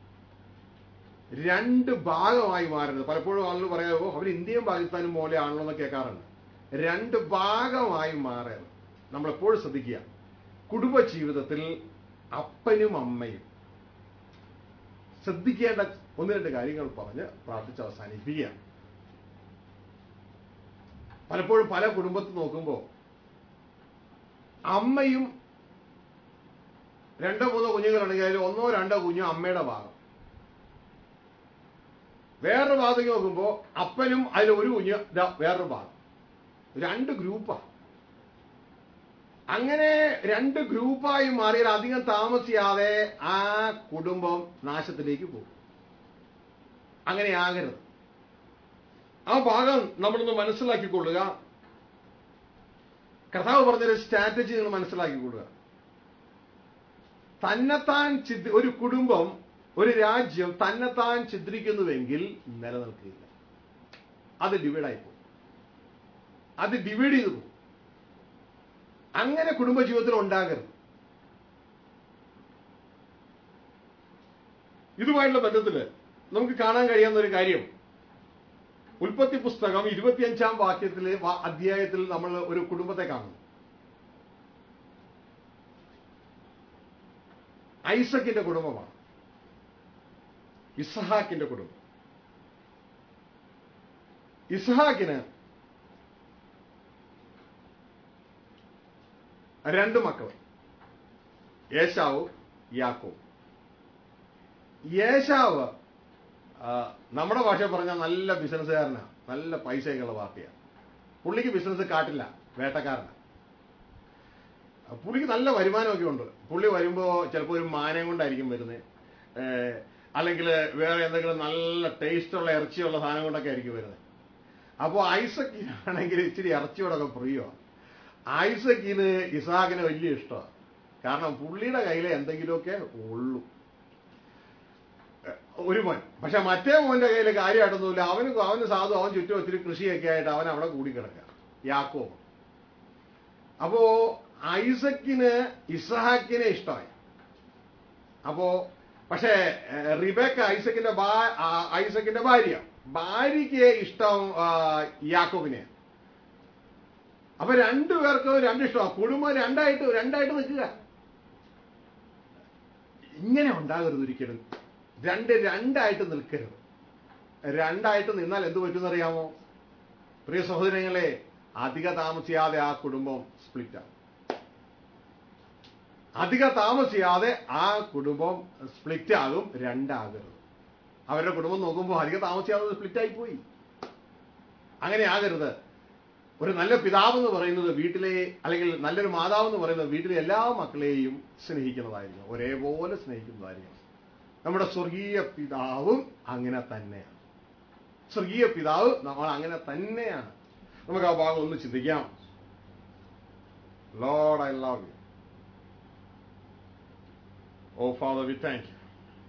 രണ്ട് ഭാഗമായി മാറരുത് പലപ്പോഴും ആളുകൾ പറയാമോ അവർ ഇന്ത്യയും പാകിസ്ഥാനും പോലെയാണല്ലോ എന്ന് കേൾക്കാറുണ്ട് രണ്ട് ഭാഗമായി മാറരുത് നമ്മൾ എപ്പോഴും ശ്രദ്ധിക്കുക കുടുംബ ജീവിതത്തിൽ അപ്പനും അമ്മയും ശ്രദ്ധിക്കേണ്ട ഒന്ന് രണ്ട് കാര്യങ്ങൾ പറഞ്ഞ് പ്രാർത്ഥിച്ച് അവസാനിപ്പിക്കുക പലപ്പോഴും പല കുടുംബത്തിൽ നോക്കുമ്പോൾ അമ്മയും രണ്ടോ മൂന്നോ കുഞ്ഞുങ്ങളുണ്ടെങ്കിൽ അതിൽ ഒന്നോ രണ്ടോ കുഞ്ഞോ അമ്മയുടെ ഭാഗം വേറൊരു ഭാഗത്തേക്ക് നോക്കുമ്പോൾ അപ്പനും അതിൽ ഒരു കുഞ്ഞ് ദാ വേറൊരു ഭാഗം രണ്ട് ഗ്രൂപ്പാ അങ്ങനെ രണ്ട് ഗ്രൂപ്പായി മാറിയാൽ അധികം താമസിയാതെ ആ കുടുംബം നാശത്തിലേക്ക് പോകും അങ്ങനെ ആകരുത് ആ ഭാഗം നമ്മളൊന്ന് മനസ്സിലാക്കിക്കൊള്ളുക കർത്താവ് പറഞ്ഞൊരു സ്ട്രാറ്റജി നിങ്ങൾ മനസ്സിലാക്കിക്കൊള്ളുക തന്നെത്താൻ ചിത് ഒരു കുടുംബം ഒരു രാജ്യം തന്നെത്താൻ ചിത്രിക്കുന്നുവെങ്കിൽ നിലനിൽക്കുകയില്ല അത് ഡിവൈഡായി പോകും അത് ഡിവൈഡ് ചെയ്തു പോകും അങ്ങനെ കുടുംബജീവിതത്തിൽ ഉണ്ടാകരുത് ഇതുമായിട്ടുള്ള ബന്ധത്തില് നമുക്ക് കാണാൻ കഴിയാവുന്ന ഒരു കാര്യം ഉൽപ്പത്തി പുസ്തകം ഇരുപത്തിയഞ്ചാം വാക്യത്തിലെ വാ- അധ്യായത്തിൽ നമ്മൾ ഒരു കുടുംബത്തെ കാണുന്നു ഐസക്കിന്റെ കുടുംബമാണ് ഇസ്ഹാക്കിന്റെ കുടുംബം ഇസ്ഹാക്കിന് രണ്ട് മക്കൾ യേശാവ് യാക്കോവ് യേശാവ് ആ, നമ്മുടെ ഭാഷ പറഞ്ഞാൽ നല്ല ബിസിനസ്സുകാരനാണ് നല്ല പൈസയൊക്കെയുള്ള പാർട്ടിയാണ് പുള്ളിക്ക് ബിസിനസ് കാട്ടില്ല വേട്ടക്കാരനാണ് പുള്ളിക്ക് നല്ല വരുമാനമൊക്കെ ഉണ്ട് പുള്ളി വരുമ്പോൾ ചിലപ്പോൾ ഒരു മാനം കൊണ്ടായിരിക്കും വരുന്നത് അല്ലെങ്കിൽ വേറെ എന്തെങ്കിലും നല്ല ടേസ്റ്റുള്ള ഇറച്ചിയുള്ള സാധനം കൊണ്ടൊക്കെ ആയിരിക്കും വരുന്നത് അപ്പോൾ ഐസക്കിനാണെങ്കിൽ ഇച്ചിരി ഇറച്ചിയോടൊക്കെ പ്രിയമാണ് ഐസക്കിന് ഇസാഖിന് വലിയ ഇഷ്ടമാണ് കാരണം പുള്ളിയുടെ കയ്യിൽ എന്തെങ്കിലുമൊക്കെ ഉള്ളൂ ഒരു മോൻ പക്ഷെ മറ്റേ മോന്റെ കയ്യിൽ കാര്യമായിട്ടൊന്നുമില്ല അവന് അവന് സാധു അവൻ ചുറ്റും ഒത്തിരി കൃഷിയൊക്കെ ആയിട്ട് അവൻ അവിടെ കൂടിക്കിടക്കുക യാക്കോ അപ്പോ ഐസക്കിന് ഇസഹാക്കിനെ ഇഷ്ടമായി അപ്പോ പക്ഷേ ഏഹ്, റിബേക്ക ഐസക്കിന്റെ ഭാ- ആ, ഐസക്കിന്റെ ഭാര്യ ഭാര്യയ്ക്ക് ഇഷ്ടം ആ, യാക്കോബിനെ അപ്പൊ രണ്ടുപേർക്കും രണ്ട് ഇഷ്ടമാണ് കുടുംബം രണ്ടായിട്ട് രണ്ടായിട്ട് നിൽക്കുക ഇങ്ങനെ ഉണ്ടാകരുത് ഒരിക്കലും രണ്ട് രണ്ടായിട്ട് നിൽക്കരുത് രണ്ടായിട്ട് നിന്നാൽ എന്ത് പറ്റുമെന്നറിയാമോ പ്രിയ സഹോദരങ്ങളെ അധിക താമസിയാതെ ആ കുടുംബം സ്പ്ലിറ്റ് ആകും അധിക താമസിയാതെ ആ കുടുംബം സ്പ്ലിറ്റ് ആകും രണ്ടാകരുത് അവരുടെ കുടുംബം നോക്കുമ്പോൾ അധിക താമസിയാതെ സ്പ്ലിറ്റ് ആയി പോയി അങ്ങനെ ആകരുത് ഒരു നല്ല പിതാവ് എന്ന് പറയുന്നത് വീട്ടിലെ അല്ലെങ്കിൽ നല്ലൊരു മാതാവ് എന്ന് പറയുന്നത് വീട്ടിലെ എല്ലാ മക്കളെയും സ്നേഹിക്കുന്നതായിരിക്കും ഒരേപോലെ സ്നേഹിക്കുന്നതായിരിക്കും നമ്മുടെ സ്വർഗീയ പിതാവും അങ്ങനെ തന്നെയാണ് സ്വർഗീയ പിതാവ് നമ്മൾ അങ്ങനെ തന്നെയാണ് നമുക്ക് ആ ഭാഗം ഒന്ന് ചിന്തിക്കാം Lord I love you O father we thank you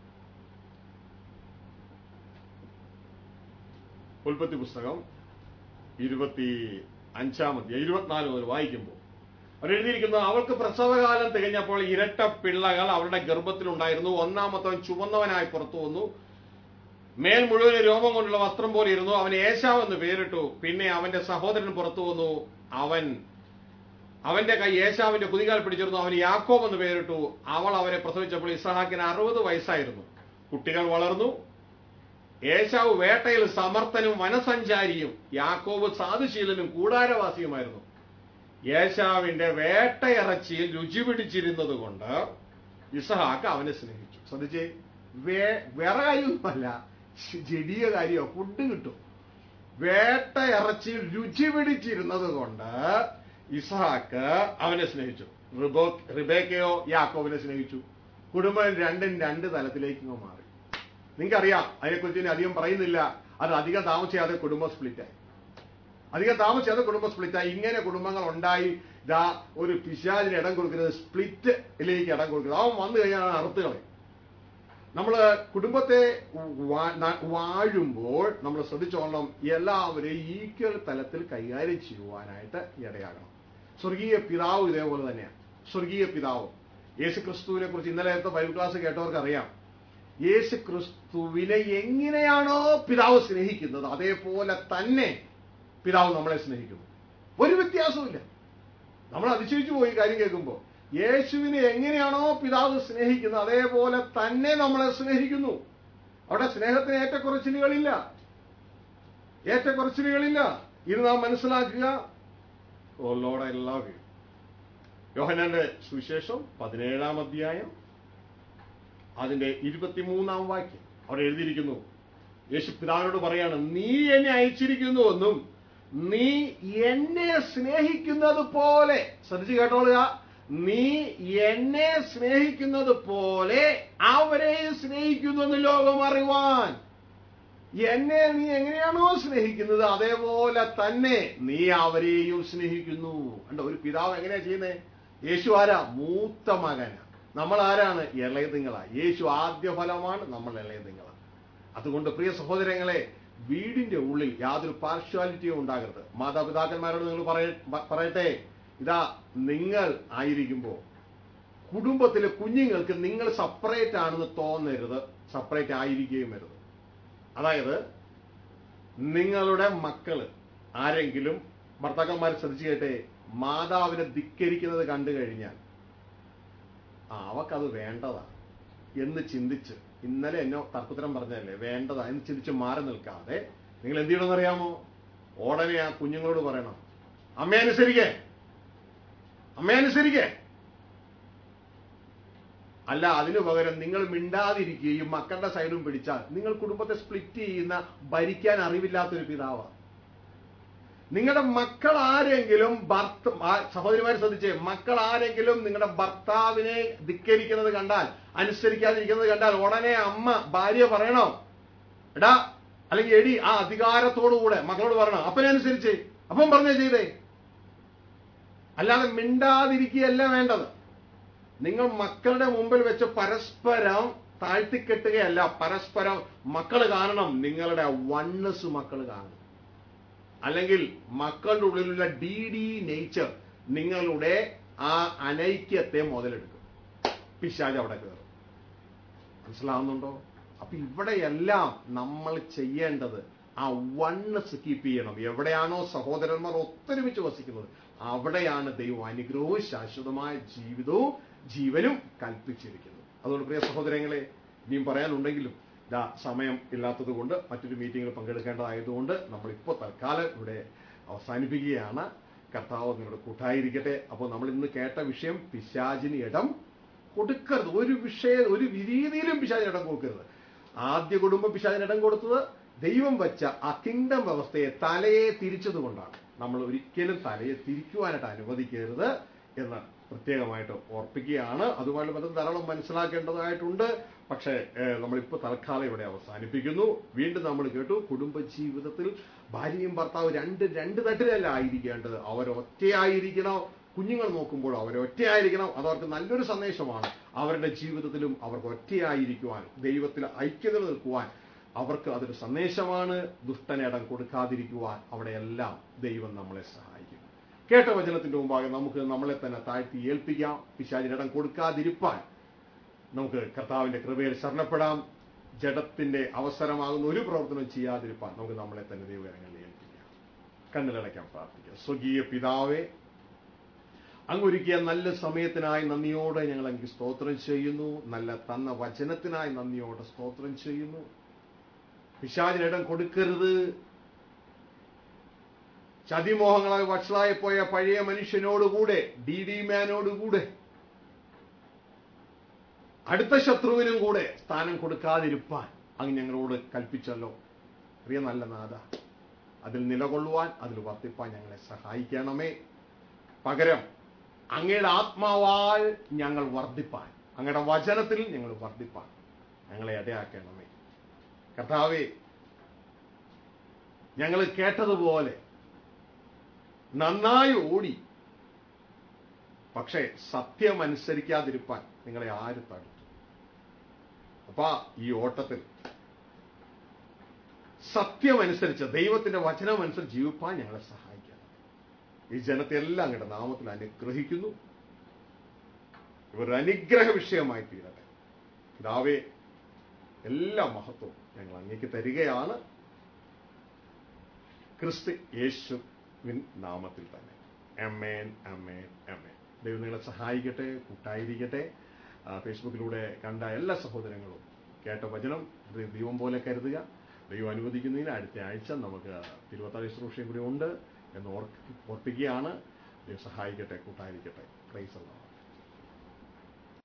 ഉൽപ്പത്തി പുസ്തകം ഇരുപത്തി അഞ്ചാമത്തെ ഇരുപത്തിനാല് മുതൽ വായിക്കുമ്പോൾ അവർ എഴുതിയിരിക്കുന്നു അവൾക്ക് പ്രസവകാലം തികഞ്ഞപ്പോൾ ഇരട്ട പിള്ളകൾ അവരുടെ ഗർഭത്തിലുണ്ടായിരുന്നു ഒന്നാമത്തവൻ ചുവന്നവനായി പുറത്തു വന്നു മേൽ മുഴുവൻ രോമം കൊണ്ടുള്ള വസ്ത്രം പോലെ ഇരുന്നു അവൻ ഏശാവ് എന്ന് പേരിട്ടു പിന്നെ അവന്റെ സഹോദരൻ പുറത്തു വന്നു അവൻ അവന്റെ കൈ ഏശാവിന്റെ കുതികാൽ പിടിച്ചിരുന്നു അവന് യാക്കോബ് എന്ന് പേരിട്ടു അവൾ അവരെ പ്രസവിച്ചപ്പോൾ ഇസഹാക്കിന് അറുപത് വയസ്സായിരുന്നു കുട്ടികൾ വളർന്നു ഏശാവ് വേട്ടയിൽ സമർത്ഥനും വനസഞ്ചാരിയും യാക്കോബ് സാധുശീലനും കൂടാരവാസിയുമായിരുന്നു യേശാവിന്റെ വേട്ടയിറച്ചിയിൽ രുചി പിടിച്ചിരുന്നത് കൊണ്ട് ഇസഹാക്ക് അവനെ സ്നേഹിച്ചു ശ്രദ്ധിച്ചേ വേ വേറെ കാര്യമൊന്നുമല്ല ജടീയ കാര്യമോ ഫുഡ് കിട്ടും വേട്ടയിറച്ചിയിൽ രുചി പിടിച്ചിരുന്നത് കൊണ്ട് ഇസഹാക്ക് അവനെ സ്നേഹിച്ചു റിബോ റിബേക്കയോ യാക്കോബിനെ സ്നേഹിച്ചു കുടുംബം രണ്ടും രണ്ട് തലത്തിലേക്ക് ഇങ്ങ് മാറി നിങ്ങൾക്കറിയാം അതിനെക്കുറിച്ച് ഇനി അധികം പറയുന്നില്ല അത് അധികം താമസിയാതെ കുടുംബം സ്പ്ലിറ്റായി അധികം താമസിയാതെ കുടുംബം സ്പ്ലിറ്റായി ഇങ്ങനെ കുടുംബങ്ങൾ ഉണ്ടായി ഇതാ ഒരു പിശാചിന് ഇടം കൊടുക്കുന്നത് സ്പ്ലിറ്റിലേക്ക് ഇടം കൊടുക്കുന്നത് അവൻ വന്നു കഴിഞ്ഞാൽ അറുത്ത് കളയും നമ്മൾ കുടുംബത്തെ വാ- ന- വാഴുമ്പോൾ നമ്മൾ ശ്രദ്ധിച്ചോളണം എല്ലാവരെയും ഈക്വൽ തലത്തിൽ കൈകാര്യം ചെയ്യുവാനായിട്ട് ഇടയാകണം സ്വർഗീയ പിതാവ് ഇതേപോലെ തന്നെയാണ് സ്വർഗീയ പിതാവ് യേശു ക്രിസ്തുവിനെ കുറിച്ച് ഇന്നലത്തെ ബൈബിൾ ക്ലാസ് കേട്ടവർക്ക് അറിയാം യേശു ക്രിസ്തുവിനെ എങ്ങനെയാണോ പിതാവ് സ്നേഹിക്കുന്നത് അതേപോലെ തന്നെ പിതാവ് നമ്മളെ സ്നേഹിക്കുന്നു ഒരു വ്യത്യാസവുമില്ല നമ്മൾ അതിശയിച്ചു പോയി കാര്യം കേൾക്കുമ്പോൾ യേശുവിനെ എങ്ങനെയാണോ പിതാവ് സ്നേഹിക്കുന്നത് അതേപോലെ തന്നെ നമ്മളെ സ്നേഹിക്കുന്നു അവിടെ സ്നേഹത്തിന് ഏറ്റക്കുറച്ചിലുകളില്ല ഏറ്റക്കുറച്ചിലുകളില്ല ഇത് നാം മനസ്സിലാക്കുക ഓ ലോഡ് ഐ ലവ് യു യോഹനാന്റെ സുവിശേഷം പതിനേഴാം അധ്യായം അതിന്റെ ഇരുപത്തിമൂന്നാം വാക്യം അവിടെ എഴുതിയിരിക്കുന്നു യേശു പിതാവിനോട് പറയാണ് നീ എന്നെ അയച്ചിരിക്കുന്നുവെന്നും നീ എന്നെ സ്നേഹിക്കുന്നത് പോലെ ശ്രദ്ധിച്ചു കേട്ടോളുക നീ എന്നെ സ്നേഹിക്കുന്നത് പോലെ അവരെ സ്നേഹിക്കുന്നു എന്ന് ലോകം അറിവാൻ എന്നെ നീ എങ്ങനെയാണോ സ്നേഹിക്കുന്നത് അതേപോലെ തന്നെ നീ അവരെയും സ്നേഹിക്കുന്നു കണ്ടോ ഒരു പിതാവ് എങ്ങനെയാ ചെയ്യുന്നത് യേശു ആരാ മൂത്ത മകനാ നമ്മൾ ആരാണ് ഇളയതുങ്ങളാ യേശു ആദ്യ ഫലമാണ് നമ്മൾ ഇളയതുങ്ങളാ അതുകൊണ്ട് പ്രിയ സഹോദരങ്ങളെ വീടിന്റെ ഉള്ളിൽ യാതൊരു പാർഷ്വാലിറ്റിയും ഉണ്ടാകരുത് മാതാപിതാക്കന്മാരോട് നിങ്ങൾ പറയ- പ- പറയട്ടെ ഇതാ നിങ്ങൾ ആയിരിക്കുമ്പോൾ കുടുംബത്തിലെ കുഞ്ഞുങ്ങൾക്ക് നിങ്ങൾ സെപ്പറേറ്റ് ആണെന്ന് തോന്നരുത് സെപ്പറേറ്റ് ആയിരിക്കുകയും വരുത് അതായത് നിങ്ങളുടെ മക്കള് ആരെങ്കിലും ഭർത്താക്കന്മാർ ശ്രദ്ധിച്ചു കേട്ടെ മാതാവിനെ ധിക്കരിക്കുന്നത് കണ്ടു കഴിഞ്ഞാൽ ആ അവക്കത് വേണ്ടതാ എന്ന് ചിന്തിച്ച് ഇന്നലെ എന്നോ തർക്കുത്തരം പറഞ്ഞതല്ലേ വേണ്ടതാ എന്ന് ചിന്തിച്ച് മാറി നിൽക്കാതെ നിങ്ങൾ എന്ത് ചെയ്യണമെന്ന് അറിയാമോ ഉടനെ ആ കുഞ്ഞുങ്ങളോട് പറയണം അമ്മ അനുസരിക്കേ അമ്മ അനുസരിക്കേ അല്ല അതിനു പകരം നിങ്ങൾ മിണ്ടാതിരിക്കുകയും മക്കളുടെ സൈഡും പിടിച്ചാൽ നിങ്ങൾ കുടുംബത്തെ സ്പ്ലിറ്റ് ചെയ്യുന്ന ഭരിക്കാൻ അറിവില്ലാത്തൊരു പിതാവാണ് നിങ്ങളുടെ മക്കൾ ആരെങ്കിലും ഭർത്ത ആ- സഹോദരിമാരെ ശ്രദ്ധിച്ചേ മക്കൾ ആരെങ്കിലും നിങ്ങളുടെ ഭർത്താവിനെ ധിക്കരിക്കുന്നത് കണ്ടാൽ അനുസരിക്കാതിരിക്കുന്നത് കണ്ടാൽ ഉടനെ അമ്മ ഭാര്യ പറയണോ എടാ അല്ലെങ്കിൽ എടി ആ അധികാരത്തോടുകൂടെ മക്കളോട് പറയണം അപ്പനെ അനുസരിച്ച് അപ്പം പറഞ്ഞേ ചെയ്തേ അല്ലാതെ മിണ്ടാതിരിക്കുകയല്ല വേണ്ടത് നിങ്ങൾ മക്കളുടെ മുമ്പിൽ വെച്ച് പരസ്പരം താഴ്ത്തിക്കെട്ടുകയല്ല പരസ്പരം മക്കൾ കാണണം നിങ്ങളുടെ വണ്ണസ് മക്കൾ കാണണം അല്ലെങ്കിൽ മക്കളുടെ ഉള്ളിലുള്ള ഡി ഡി നേച്ചർ നിങ്ങളുടെ ആ അനൈക്യത്തെ മുതലെടുക്കും പിശാജ് അവിടെ കയറും മനസ്സിലാവുന്നുണ്ടോ അപ്പൊ ഇവിടെയെല്ലാം നമ്മൾ ചെയ്യേണ്ടത് ആ വണ്ണസ് കീപ്പ് ചെയ്യണം എവിടെയാണോ സഹോദരന്മാർ ഒത്തൊരുമിച്ച് വസിക്കുന്നത് അവിടെയാണ് ദൈവം അനുഗ്രഹവും ശാശ്വതമായ ജീവിതവും ജീവനും കൽപ്പിച്ചിരിക്കുന്നത് അതുകൊണ്ട് പ്രിയ സഹോദരങ്ങളെ ഇനിയും പറയാനുണ്ടെങ്കിലും ഇതാ സമയം ഇല്ലാത്തത് കൊണ്ട് മറ്റൊരു മീറ്റിങ്ങിൽ പങ്കെടുക്കേണ്ടതായതുകൊണ്ട് നമ്മളിപ്പോൾ തൽക്കാലം ഇവിടെ അവസാനിപ്പിക്കുകയാണ് കർത്താവ് നിങ്ങളുടെ കൂട്ടായിരിക്കട്ടെ അപ്പോൾ നമ്മൾ ഇന്ന് കേട്ട വിഷയം പിശാചിന് ഇടം കൊടുക്കരുത് ഒരു വിഷയ ഒരു രീതിയിലും പിശാചിന് ഇടം കൊടുക്കരുത് ആദ്യ കുടുംബം പിശാചിന് ഇടം കൊടുത്തത് ദൈവം വെച്ച ആ കിങ്ഡം വ്യവസ്ഥയെ തലയെ തിരിച്ചത് കൊണ്ടാണ് നമ്മൾ ഒരിക്കലും തലയെ തിരിക്കുവാനായിട്ട് അനുവദിക്കരുത് എന്ന് പ്രത്യേകമായിട്ട് ഓർപ്പിക്കുകയാണ് അതുമായി ബന്ധം ധാരാളം മനസ്സിലാക്കേണ്ടതായിട്ടുണ്ട് പക്ഷേ ഏഹ്, നമ്മളിപ്പോൾ തൽക്കാലം ഇവിടെ അവസാനിപ്പിക്കുന്നു വീണ്ടും നമ്മൾ കേട്ടു കുടുംബ ജീവിതത്തിൽ ഭാര്യയും ഭർത്താവ് രണ്ട് രണ്ട് തട്ടിലല്ല ആയിരിക്കേണ്ടത് അവരൊറ്റയായിരിക്കണം കുഞ്ഞുങ്ങൾ നോക്കുമ്പോൾ അവരൊറ്റയായിരിക്കണം അത് അവർക്ക് നല്ലൊരു സന്ദേശമാണ് അവരുടെ ജീവിതത്തിലും അവർക്ക് ഒറ്റയായിരിക്കുവാൻ ദൈവത്തിൽ ഐക്യത നിൽക്കുവാൻ അവർക്ക് അതൊരു സന്ദേശമാണ് ദുഷ്ടനിടം കൊടുക്കാതിരിക്കുവാൻ അവിടെയെല്ലാം ദൈവം നമ്മളെ സഹായിക്കും കേട്ട വചനത്തിന്റെ മുമ്പാകെ നമുക്ക് നമ്മളെ തന്നെ താഴ്ത്തി ഏൽപ്പിക്കാം പിശാചിനിടം കൊടുക്കാതിരിപ്പാൻ നമുക്ക് കർത്താവിന്റെ കൃപയിൽ ശരണപ്പെടാം ജഡത്തിന്റെ അവസരമാകുന്ന ഒരു പ്രവർത്തനം ചെയ്യാതിരിപ്പാൻ നമുക്ക് നമ്മളെ തന്നെ ദൈവകരങ്ങളിൽ ഏൽപ്പിക്കാം കണ്ണിലടയ്ക്കാൻ പ്രാർത്ഥിക്കാം സ്വകീയ പിതാവേ അങ്ങൊരുക്കിയ നല്ല സമയത്തിനായി നന്ദിയോടെ ഞങ്ങൾ അങ്ങ് സ്തോത്രം ചെയ്യുന്നു നല്ല തന്ന വചനത്തിനായി നന്ദിയോടെ സ്തോത്രം ചെയ്യുന്നു പിശാചിനിടം കൊടുക്കരുത് ചതിമോഹങ്ങളായി വഷളായി പോയ പഴയ മനുഷ്യനോടുകൂടെ ഡി ഡി മാനോടുകൂടെ അടുത്ത ശത്രുവിനും കൂടെ സ്ഥാനം കൊടുക്കാതിരിപ്പാൻ അങ്ങ് ഞങ്ങളോട് കൽപ്പിച്ചല്ലോ പ്രിയ നല്ല നാഥ അതിൽ നിലകൊള്ളുവാൻ അതിൽ വർത്തിപ്പാൻ ഞങ്ങളെ സഹായിക്കണമേ പകരം അങ്ങയുടെ ആത്മാവാൽ ഞങ്ങൾ വർദ്ധിപ്പാൻ അങ്ങയുടെ വചനത്തിൽ ഞങ്ങൾ വർദ്ധിപ്പാൻ ഞങ്ങളെ ഇടയാക്കണമേ കർത്താവേ ഞങ്ങൾ കേട്ടതുപോലെ നന്നായി ഓടി പക്ഷേ സത്യം അനുസരിക്കാതിരിപ്പാൻ നിങ്ങളെ ആര് തടുത്തു അപ്പാ ഈ ഓട്ടത്തിൽ സത്യമനുസരിച്ച് ദൈവത്തിന്റെ വചനം അനുസരിച്ച് ജീവിപ്പാൻ ഞങ്ങളെ സഹായിക്കണം ഈ ജനത്തെ എല്ലാം അങ്ങയുടെ നാമത്തിൽ അനുഗ്രഹിക്കുന്നു ഇവർ ഒരു അനുഗ്രഹ വിഷയമായി തീരട്ടെ പിതാവേ എല്ലാ മഹത്വവും ഞങ്ങൾ അങ്ങേക്ക് തരികയാണ് ക്രിസ്തു യേശുവിൻ നാമത്തിൽ തന്നെ എമ്മേൻ അമ്മേൻ അമ്മേൻ ദൈവം നിങ്ങളെ സഹായിക്കട്ടെ കൂട്ടായിരിക്കട്ടെ ആ, ഫേസ്ബുക്കിലൂടെ കണ്ട എല്ലാ സഹോദരങ്ങളും കേട്ട വചനം ഇത് ദൈവം പോലെ കരുതുക ദൈവം അനുവദിക്കുന്നതിന് അടുത്ത ആഴ്ച നമുക്ക് തിരുവത്താഴ് ശുശ്രൂഷയും കൂടി ഉണ്ട് എന്ന് ഓർക്ക് ഓർപ്പിക്കുകയാണ് ദൈവം സഹായിക്കട്ടെ കൂട്ടായിരിക്കട്ടെ പ്രൈസ് അല്ലാഹ്